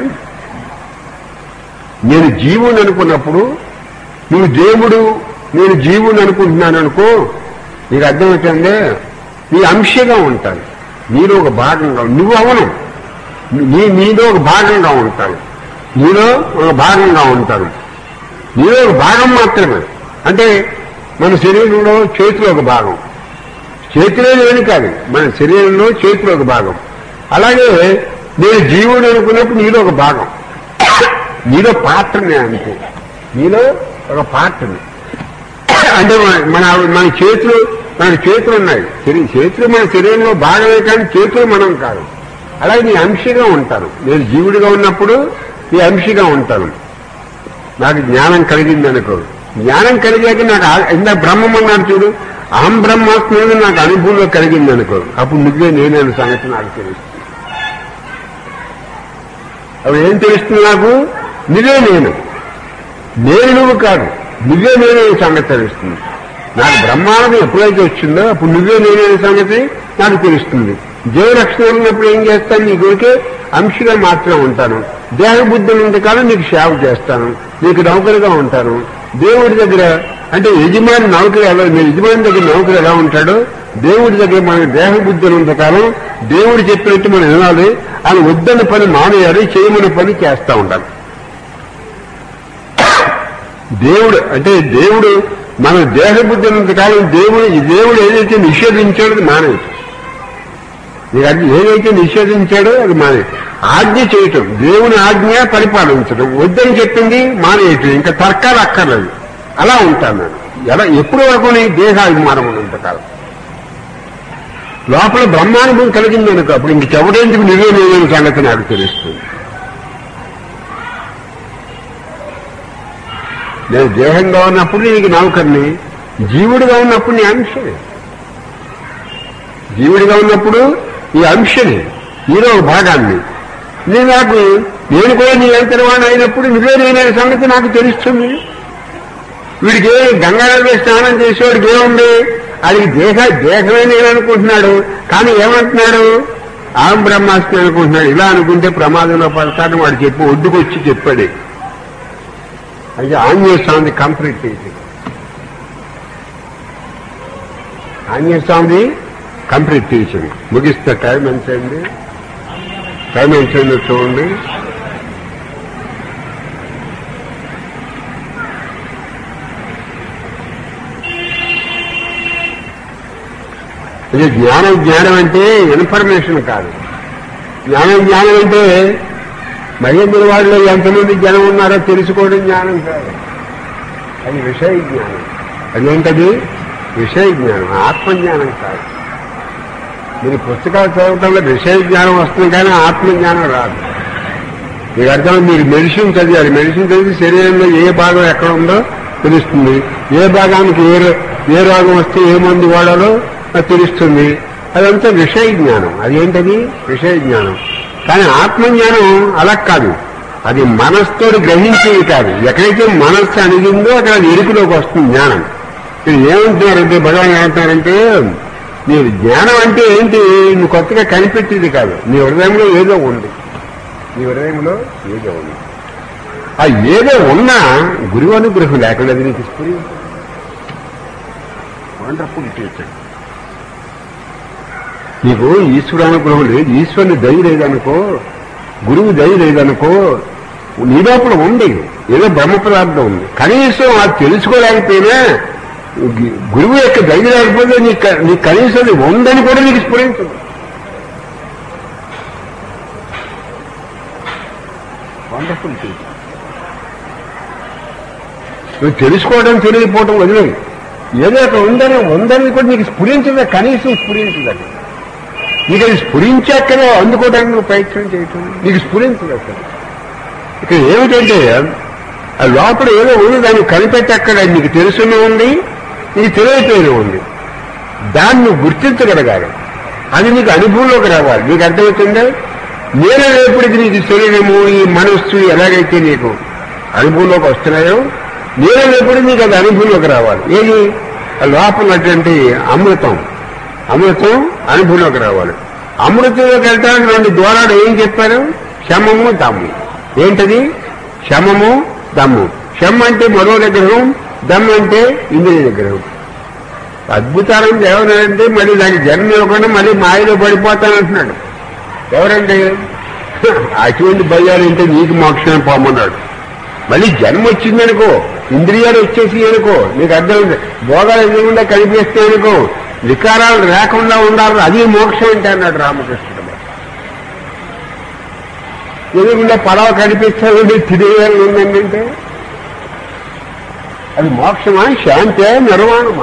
నేను జీవుని అనుకున్నప్పుడు నువ్వు దేవుడు నేను జీవుని అనుకుంటున్నాను అనుకో నీకు అర్థమవుతుందే నీ అంశగా ఉంటాను నీలో ఒక భాగంగా నువ్వు అవను నీ నీలో ఒక భాగంగా ఉంటాను నీలో ఒక భాగంగా ఉంటాను నీలో ఒక భాగం మాత్రమే అంటే మన శరీరంలో చేతిలో ఒక భాగం చేతిలో లేని కాదు మన శరీరంలో చేతిలో ఒక భాగం అలాగే నేను జీవుడు అనుకున్నప్పుడు నీలో ఒక భాగం నీలో పాత్రనే అనుకో నీలో ఒక పాత్రని అంటే మన- మన మన చేతులు మన చేతులు ఉన్నాయి శరీ- చేతులు మన శరీరంలో భాగమే కానీ చేతులు మనం కాదు అలాగే నీ అంశగా ఉంటాను నేను జీవుడిగా ఉన్నప్పుడు నీ అంశగా ఉంటాను నాకు జ్ఞానం కలిగింది అనుకో జ్ఞానం కలిగాక నాకు ఆ- ఇందాక బ్రహ్మం అన్నాడు చూడు అహం బ్రహ్మాస్మి నాకు అనుభవంలో కలిగింది అనుకో అప్పుడు నువ్వే నేనే సంగతి నాకు తెలుస్తుంది అవి ఏం తెలుస్తుంది నాకు నువ్వే నేను నేను నువ్వు కాదు నువ్వే నేనే ఈ సంగతి తెలుస్తుంది నాకు బ్రహ్మాండం ఎప్పుడైతే వచ్చిందో అప్పుడు నువ్వే నేనే ఈ సంగతి నాకు తెలుస్తుంది జీవరక్షణ ఉన్నప్పుడు ఏం చేస్తాను నీ గురికే అంశగా మాత్రం ఉంటాను దేహ బుద్ధి ఉన్నంత కాలం నీకు సేవ చేస్తాను నీకు నౌకరుగా ఉంటాను దేవుడి దగ్గర అంటే యజమాని నౌకరు ఎలా మీ యజమాని దగ్గర నౌకరు ఎలా ఉంటాడో దేవుడి దగ్గర మన దేహ బుద్ధి ఉన్నంత కాలం దేవుడు చెప్పినట్టు మనం వినాలి ఆయన వద్దన్న పని మానేయాలి చేయమని పని చేస్తా ఉండాలి దేవుడు అంటే దేవుడు మన దేహ బుద్ధి ఉన్నంత కాలం దేవుడు ఈ దేవుడు ఏదైతే నిషేధించాడో అది మానేయటం నీకు అది ఏదైతే నిషేధించాడో అది మానే ఆజ్ఞ చేయటం దేవుని ఆజ్ఞ పరిపాలించడం వద్దని చెప్పింది మానేయటం ఇంకా తర్కాలు అక్కర్లేదు అలా ఉంటాను నేను ఎలా ఎప్పుడు వరకు నీ దేహాభిమానం ఉన్నంతకాలం లోపల బ్రహ్మానుభవం కలిగింది అనుకో అప్పుడు ఇంక చెవడేందుకు నిజే లేని సంగతి నాకు తెలుస్తుంది నేను దేహంగా ఉన్నప్పుడు నీకు నౌకర్ని జీవుడిగా ఉన్నప్పుడు నీ అంశమే జీవుడిగా ఉన్నప్పుడు ఈ అంశని నీలో ఒక భాగాన్ని నీ నాకు నేను కూడా నీ అంతర్వాణి అయినప్పుడు నువ్వే నేనైన సంగతి నాకు తెలుస్తుంది వీడికి గంగానదిలో స్నానం చేసేవాడికి ఏముంది అది దేహ దేహమే నేను అనుకుంటున్నాడు కానీ ఏమంటున్నాడు ఆం బ్రహ్మాస్మి అనుకుంటున్నాడు ఇలా అనుకుంటే ప్రమాదంలో పడతాడు వాడు చెప్పి ఒడ్డుకొచ్చి చెప్పాడు అయితే ఆంజనేయ స్వామి కంప్లీట్ చేసి ఆంజనేయ స్వామి కంప్లీట్ చేసింది ముగిస్తే టైం ఎంత అయింది టైం ఎంత అయిందో చూడండి ఇది జ్ఞానం జ్ఞానం అంటే ఇన్ఫర్మేషన్ కాదు జ్ఞానం జ్ఞానం అంటే మహేంద్ర వాడిలో ఎంతమంది జనం ఉన్నారో తెలుసుకోవడం జ్ఞానం కాదు అది విషయ జ్ఞానం అదేంటది విషయ జ్ఞానం ఆత్మజ్ఞానం కాదు మీరు పుస్తకాలు చదవటంలో విషయ జ్ఞానం వస్తుంది కానీ ఆత్మజ్ఞానం రాదు మీకు అర్థం మీరు మెడిసిన్ చదివాలి మెడిసిన్ చదివి శరీరంలో ఏ భాగం ఎక్కడ ఉందో తెలుస్తుంది ఏ భాగానికి ఏ రో- ఏ రోగం వస్తే ఏ మందు వాడాలో అది తెలుస్తుంది అదంతా విషయ జ్ఞానం అదేంటది విషయ జ్ఞానం కానీ ఆత్మజ్ఞానం అలా కాదు అది మనస్తో గ్రహించేది కాదు ఎక్కడైతే మనస్సు అణిగిందో అక్కడ అది ఎరుకులోకి వస్తుంది జ్ఞానం మీరు ఏమంటున్నారంటే భగవాన్ ఏమంటున్నారంటే మీరు జ్ఞానం అంటే ఏంటి నువ్వు కొత్తగా కనిపెట్టేది కాదు నీ హృదయంలో ఏదో ఉంది నీ హృదయంలో ఏదో ఉంది ఆ ఏదో ఉన్నా గురువు అనుగ్రహం లేకుండా అది నీకు స్ఫురించదు వండర్ఫుల్ టీచర్ నీకు ఈశ్వరు అనుగ్రహం లేదు ఈశ్వరుని దయ లేదనుకో గురువు దయ లేదనుకో నీ లోపల ఉంది ఏదో బ్రహ్మ పదార్థం ఉంది కనీసం అది తెలుసుకోలేకపోయినా గు- గురువు యొక్క దయ లేకపోతే నీ క- నీ కనీసం అది ఉందని కూడా నీకు స్ఫురించదు వండర్ఫుల్ టీచర్ నువ్వు తెలుసుకోవడం తెలియకపోవడం వదిలేదు ఏదో ఒక ఉందని ఉందని కూడా నీకు స్ఫురించదా కనీసం స్ఫురించదండి నీకు అది స్ఫురించక్కడే అందుకోవడానికి నువ్వు ప్రయత్నం చేయటం నీకు స్ఫురించదు అక్కడ ఇక్కడ ఏమిటంటే ఆ లోపల ఏదో ఉంది దాన్ని కనిపెట్టక్కడ నీకు తెలుసునే ఉంది నీకు తెలియపోయిన ఉంది దాన్ని నువ్వు గుర్తించగలగాలి అది నీకు అనుభవంలోకి రావాలి నీకు అర్థమవుతుందా నేను రేపటికి నీకు శరీరము ఈ మనస్సు ఎలాగైతే నీకు అనుభవంలోకి వస్తున్నాయో నేను రేపటికి నీకు అది అనుభవంలోకి రావాలి ఏది ఆ లోపల ఉన్నటువంటి అమృతం అమృతం అనుభవంలోకి రావాలి అమృతంలోకి వెళ్ళడానికి రెండు ద్వారాలు ఏం చెప్పారు శమము దమ్ము ఏంటది శమము దమ్ము శమ అంటే మరో నిగ్రహం దమ్ అంటే ఇంద్రియ నిగ్రహం అద్భుతాలను ఎవరంటే మళ్ళీ దానికి జన్మ ఇవ్వకుండా మళ్ళీ మాయలో పడిపోతానంటున్నాడు ఎవరండి అటువంటి భయాలు అంటే నీకు మోక్షం పోమన్నాడు మళ్ళీ జన్మ వచ్చిందనుకో ఇంద్రియాలు వచ్చేసి అనుకో నీకు అర్థమైంది భోగాలు ఎదురుగుండా కనిపిస్తే అనుకో వికారాలు లేకుండా ఉండాలి అది మోక్షం అంటే అన్నాడు రామకృష్ణుడు ఎదురుగుండా పడవ కనిపిస్తుంది తిరిగేయాలని ఉందంటే అది మోక్షమా శాంతే నిర్వాణమా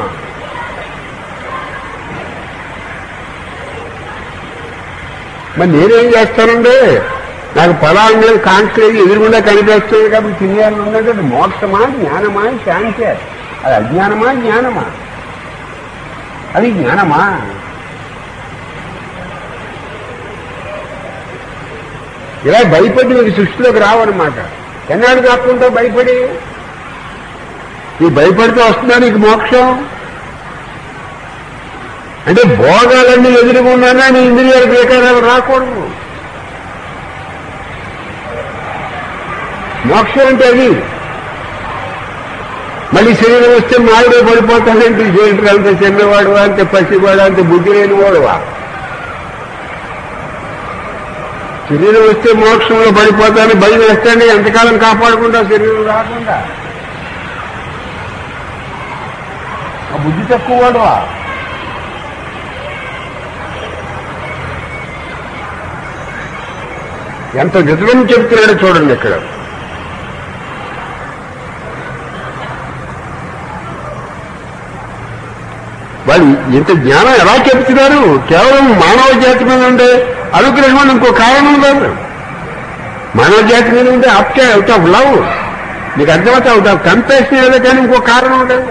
మరి నేనేం చేస్తానండి నాకు పొలాల మీద కాంక్ష లేదు ఎదురుగుండా కనిపిస్తుంది కాబట్టి తినేయాలని ఉందంటే అది మోక్షమా జ్ఞానమా శాంతి అది అజ్ఞానమా జ్ఞానమా అది జ్ఞానమా ఇలా భయపడి మీకు సృష్టిలోకి రావన్నమాట ఎన్నాడు కాకుండా భయపడి ఈ భయపడితే వస్తుందా నీకు మోక్షం అంటే భోగాలన్నీ ఎదురుగున్నానా నీ ఇంద్రియాలకు వికారాలు రాకూడదు మోక్షం అంటే అది మళ్ళీ శరీరం వస్తే మాయలో పడిపోతాడంటే జైలు అంత చిన్నవాడు అంత పసివాడు అంత బుద్ధి లేనివాడువా శరీరం వస్తే మోక్షంలో పడిపోతాను భయం వేస్తాండి ఎంతకాలం కాపాడుకుంటా శరీరం రాకుండా ఆ బుద్ధి తక్కువ వాడువా ఎంత విధం చెప్తున్నాడో చూడండి ఇక్కడ వాళ్ళు ఇంత జ్ఞానం ఎలా చెప్తున్నారు కేవలం మానవ జాతి మీద ఉండే అనుగ్రహం అని ఇంకో కారణం లేదు మానవ జాతి మీద ఉండే అప్టే అవుట్ ఆఫ్ లవ్ నీకు అర్థమవుతా అవుట్ ఆఫ్ కంపేషన్ ఏదో కానీ ఇంకో కారణం లేదు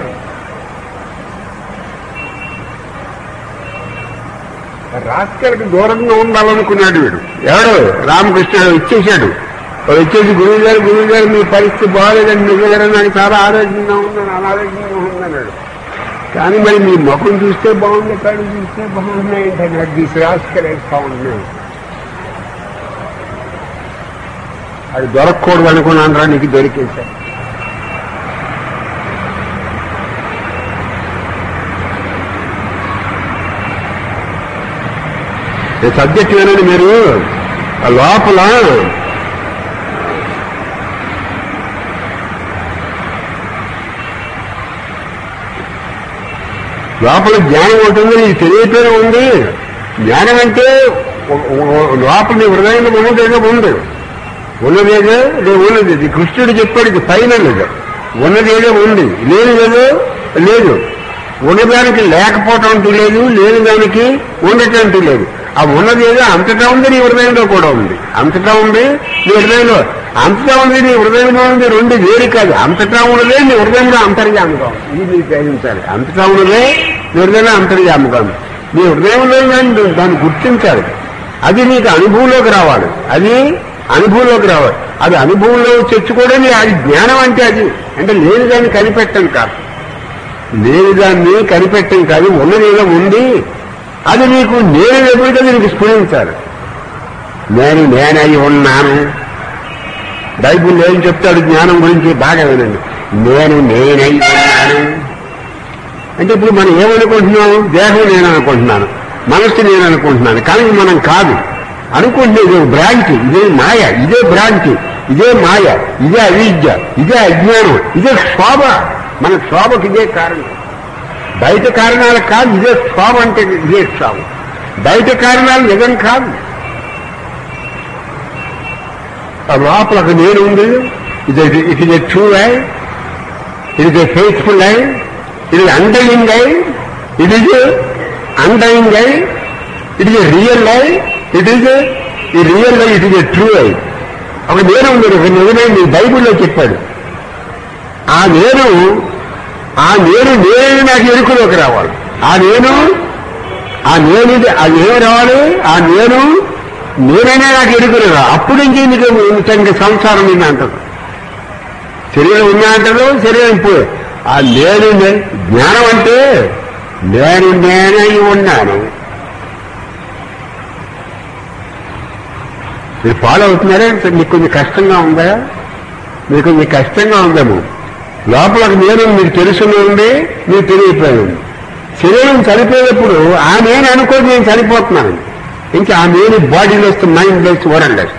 రాస్కర్కి దూరంగా ఉండాలనుకున్నాడు వీడు ఎవడు రామకృష్ణ ఇచ్చేశాడు వాడు వచ్చేసి గురువు గారు గురువు గారు మీ పరిస్థితి బాగాలేదండి నిజంగా నాకు చాలా ఆరోగ్యంగా ఉన్నాను అనారోగ్యంగా ఉందన్నాడు కానీ మరి మీ ముఖం చూస్తే బాగుంది కళ్ళు చూస్తే బాగున్నాయి అంటే దీస్ రాస్కర్ బాగున్నాయి అది దొరకకూడదు అనుకున్నాను రా నీకు దొరికేశారు ఈ సబ్జెక్ట్ ఏనండి మీరు ఆ లోపల లోపల జ్ఞానం ఉంటుంది నీకు తెలియటమే ఉంది జ్ఞానం అంటే ఒక- ఒక- లోపల నీ హృదయంలో ఉన్నదేదో ఉంది ఉన్నదేదో లేదు ఉన్నది ఇది కృష్ణుడు చెప్పాడు ఇది ఫైనల్ ఇది ఉన్నదేదో ఉంది లేనిదేదో లేదు ఉన్నదానికి లేకపోవటం అంటూ లేదు లేని దానికి ఉండటం అంటూ లేదు ఆ ఉన్నది ఏదో అంతటా ఉంది నీ హృదయంలో కూడా ఉంది అంతటా ఉంది నీ హృదయంలో అంతటా ఉంది నీ హృదయంలో ఉంది రెండు వేరు కాదు అంతటా ఉన్నదే నీ హృదయంలో అంతర్యాముగా ఉంది ఇది నీకు గ్రహించాలి అంతటా ఉన్నదే నీ హృదయంలో అంతర్యాముగా ఉంది నీ హృదయంలో దాన్ని దాన్ని గుర్తించాలి అది నీకు అనుభవంలోకి రావాలి అది అనుభవంలోకి రావాలి అది అనుభవంలో తెచ్చుకోవడం అది జ్ఞానం అంటే అది అంటే లేని దాన్ని కనిపెట్టం కాదు లేని దాన్ని కనిపెట్టం కాదు ఉన్నదేదో ఉంది అది నీకు నేను ఎప్పుడైతే నీకు స్ఫురించాలి నేను నేనై ఉన్నాను బైబుల్ ఏం చెప్తాడు జ్ఞానం గురించి బాగా వినండి నేను నేనై ఉన్నాను అంటే ఇప్పుడు మనం ఏమనుకుంటున్నాం దేహం నేను అనుకుంటున్నాను మనస్సు నేను అనుకుంటున్నాను కానీ మనం కాదు అనుకుంటే ఇదే భ్రాంతి ఇదే మాయ ఇదే భ్రాంతి ఇదే మాయ ఇదే అవిద్య ఇదే అజ్ఞానం ఇదే శోభ మన శోభకి ఇదే కారణం బయట కారణాలు కాదు ఇదే శోభ అంటే ఇదే శోభ బయట కారణాలు నిజం కాదు ఆ లోపల ఒక నేను ఉంది ఇది it is a true I it is a faithful I ఇది అండయింగ్ ఐ ఇది undying I it is real I it is ఈ real I it is a true I ఒక నేను ఉంది ఒక నిజమైంది బైబిల్లో చెప్పాడు ఆ నేను ఆ నేను నేను నాకు ఎరుకలోకి రావాలి ఆ నేను ఆ నేను ఆ నేను రావాలి ఆ నేను నేనైనా నాకు ఎరుకలు రా అప్పుడు ఇంకే నీకు ఇంక సంసారం నిన్న అంటారు శరీరం ఉన్నా అంటారు శరీరం పోయి ఆ నేను నే- జ్ఞానం అంటే నేను నేనై ఉన్నాను మీరు ఫాలో అవుతున్నారా మీకు కొంచెం కష్టంగా ఉందా మీకు కొంచెం కష్టంగా ఉందేమో లోపల ఒక నేను మీకు తెలుసుంది మీకు తెలియపోయింది శరీరం చనిపోయేటప్పుడు ఆ నేను అనుకోని నేను చనిపోతున్నాను ఇంకా ఆ నేను బాడీలోస్ మైండ్లోస్ వరల్డ్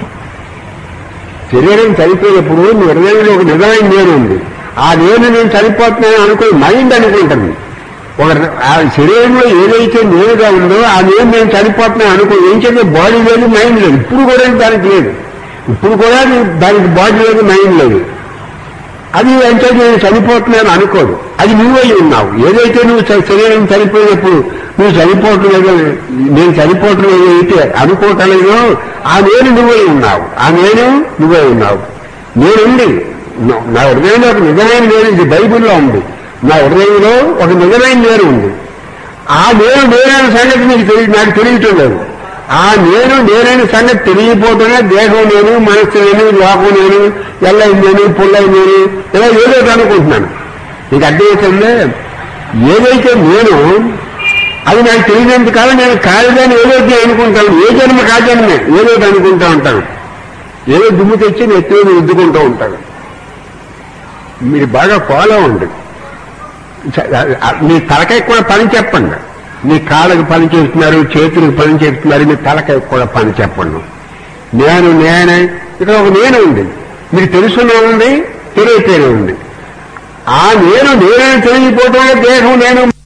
శరీరం చనిపోయేటప్పుడు మీ హృదయంలో ఒక నిజమైన నేను ఉంది ఆ నేను నేను చనిపోతున్నాను అనుకుని మైండ్ అనుకుంటుంది ఒక ఆ శరీరంలో ఏదైతే నేనుగా ఉందో ఆ నేను నేను చనిపోతున్నాను అనుకో ఏం చేస్తే బాడీ లేదు మైండ్ లేదు ఇప్పుడు కూడా దానికి లేదు ఇప్పుడు కూడా దానికి బాడీ లేదు మైండ్ లేదు అది అంటే నేను చనిపోతున్నాను అనుకోదు అది నువ్వై ఉన్నావు ఏదైతే నువ్వు చ- శరీరం చనిపోయినప్పుడు నువ్వు చనిపోవట్లేదు నేను చనిపోవట్లేదు ఏదైతే అనుకోవటలేదో ఆ నేను నువ్వై ఉన్నావు ఆ నేను నువ్వై ఉన్నావు నేనుంది నా- నా హృదయంలో ఒక నిజమైన నేను ఇది బైబిల్లో ఉంది నా హృదయంలో ఒక నిజమైన నేను ఉంది ఆ నేను నేనైన సంగతి నీకు తెలియ నాకు తెలియటం లేదు ఆ నేను నేనైన సంగతి తెలియపోతేనే దేహం నేను మనస్సు నేను లోకం నేను ఎల్లై నేను పుల్లై నేను ఇలా ఏదో ఒకటి అనుకుంటున్నాను నీకు అర్థమవుతుంది ఏదైతే నేను అది నాకు తెలియనంత కాలం నేను కాలేదని ఏదైతే అనుకుంటాను ఏ జన్మ కాజన్మే ఏదో ఒకటి అనుకుంటా ఉంటాను ఏదో దుమ్ము తెచ్చి నెత్తి మీద రుద్దుకుంటూ ఉంటాను మీరు బాగా ఫాలో అవ్వండి చ- ఆ- మీ తలకాయ కూడా పని చెప్పండి మీ కాళ్ళకి పని చేస్తున్నారు చేతులకు పని చేస్తున్నారు మీ తలకాయ కూడా పని చెప్పండి నేను నేనే ఇక్కడ ఒక నేను ఉంది మీకు తెలుసునే ఉంది తెలియపోయిన ఉంది ఆ నేను నేనే తెలియపోవటమే దేహం నేను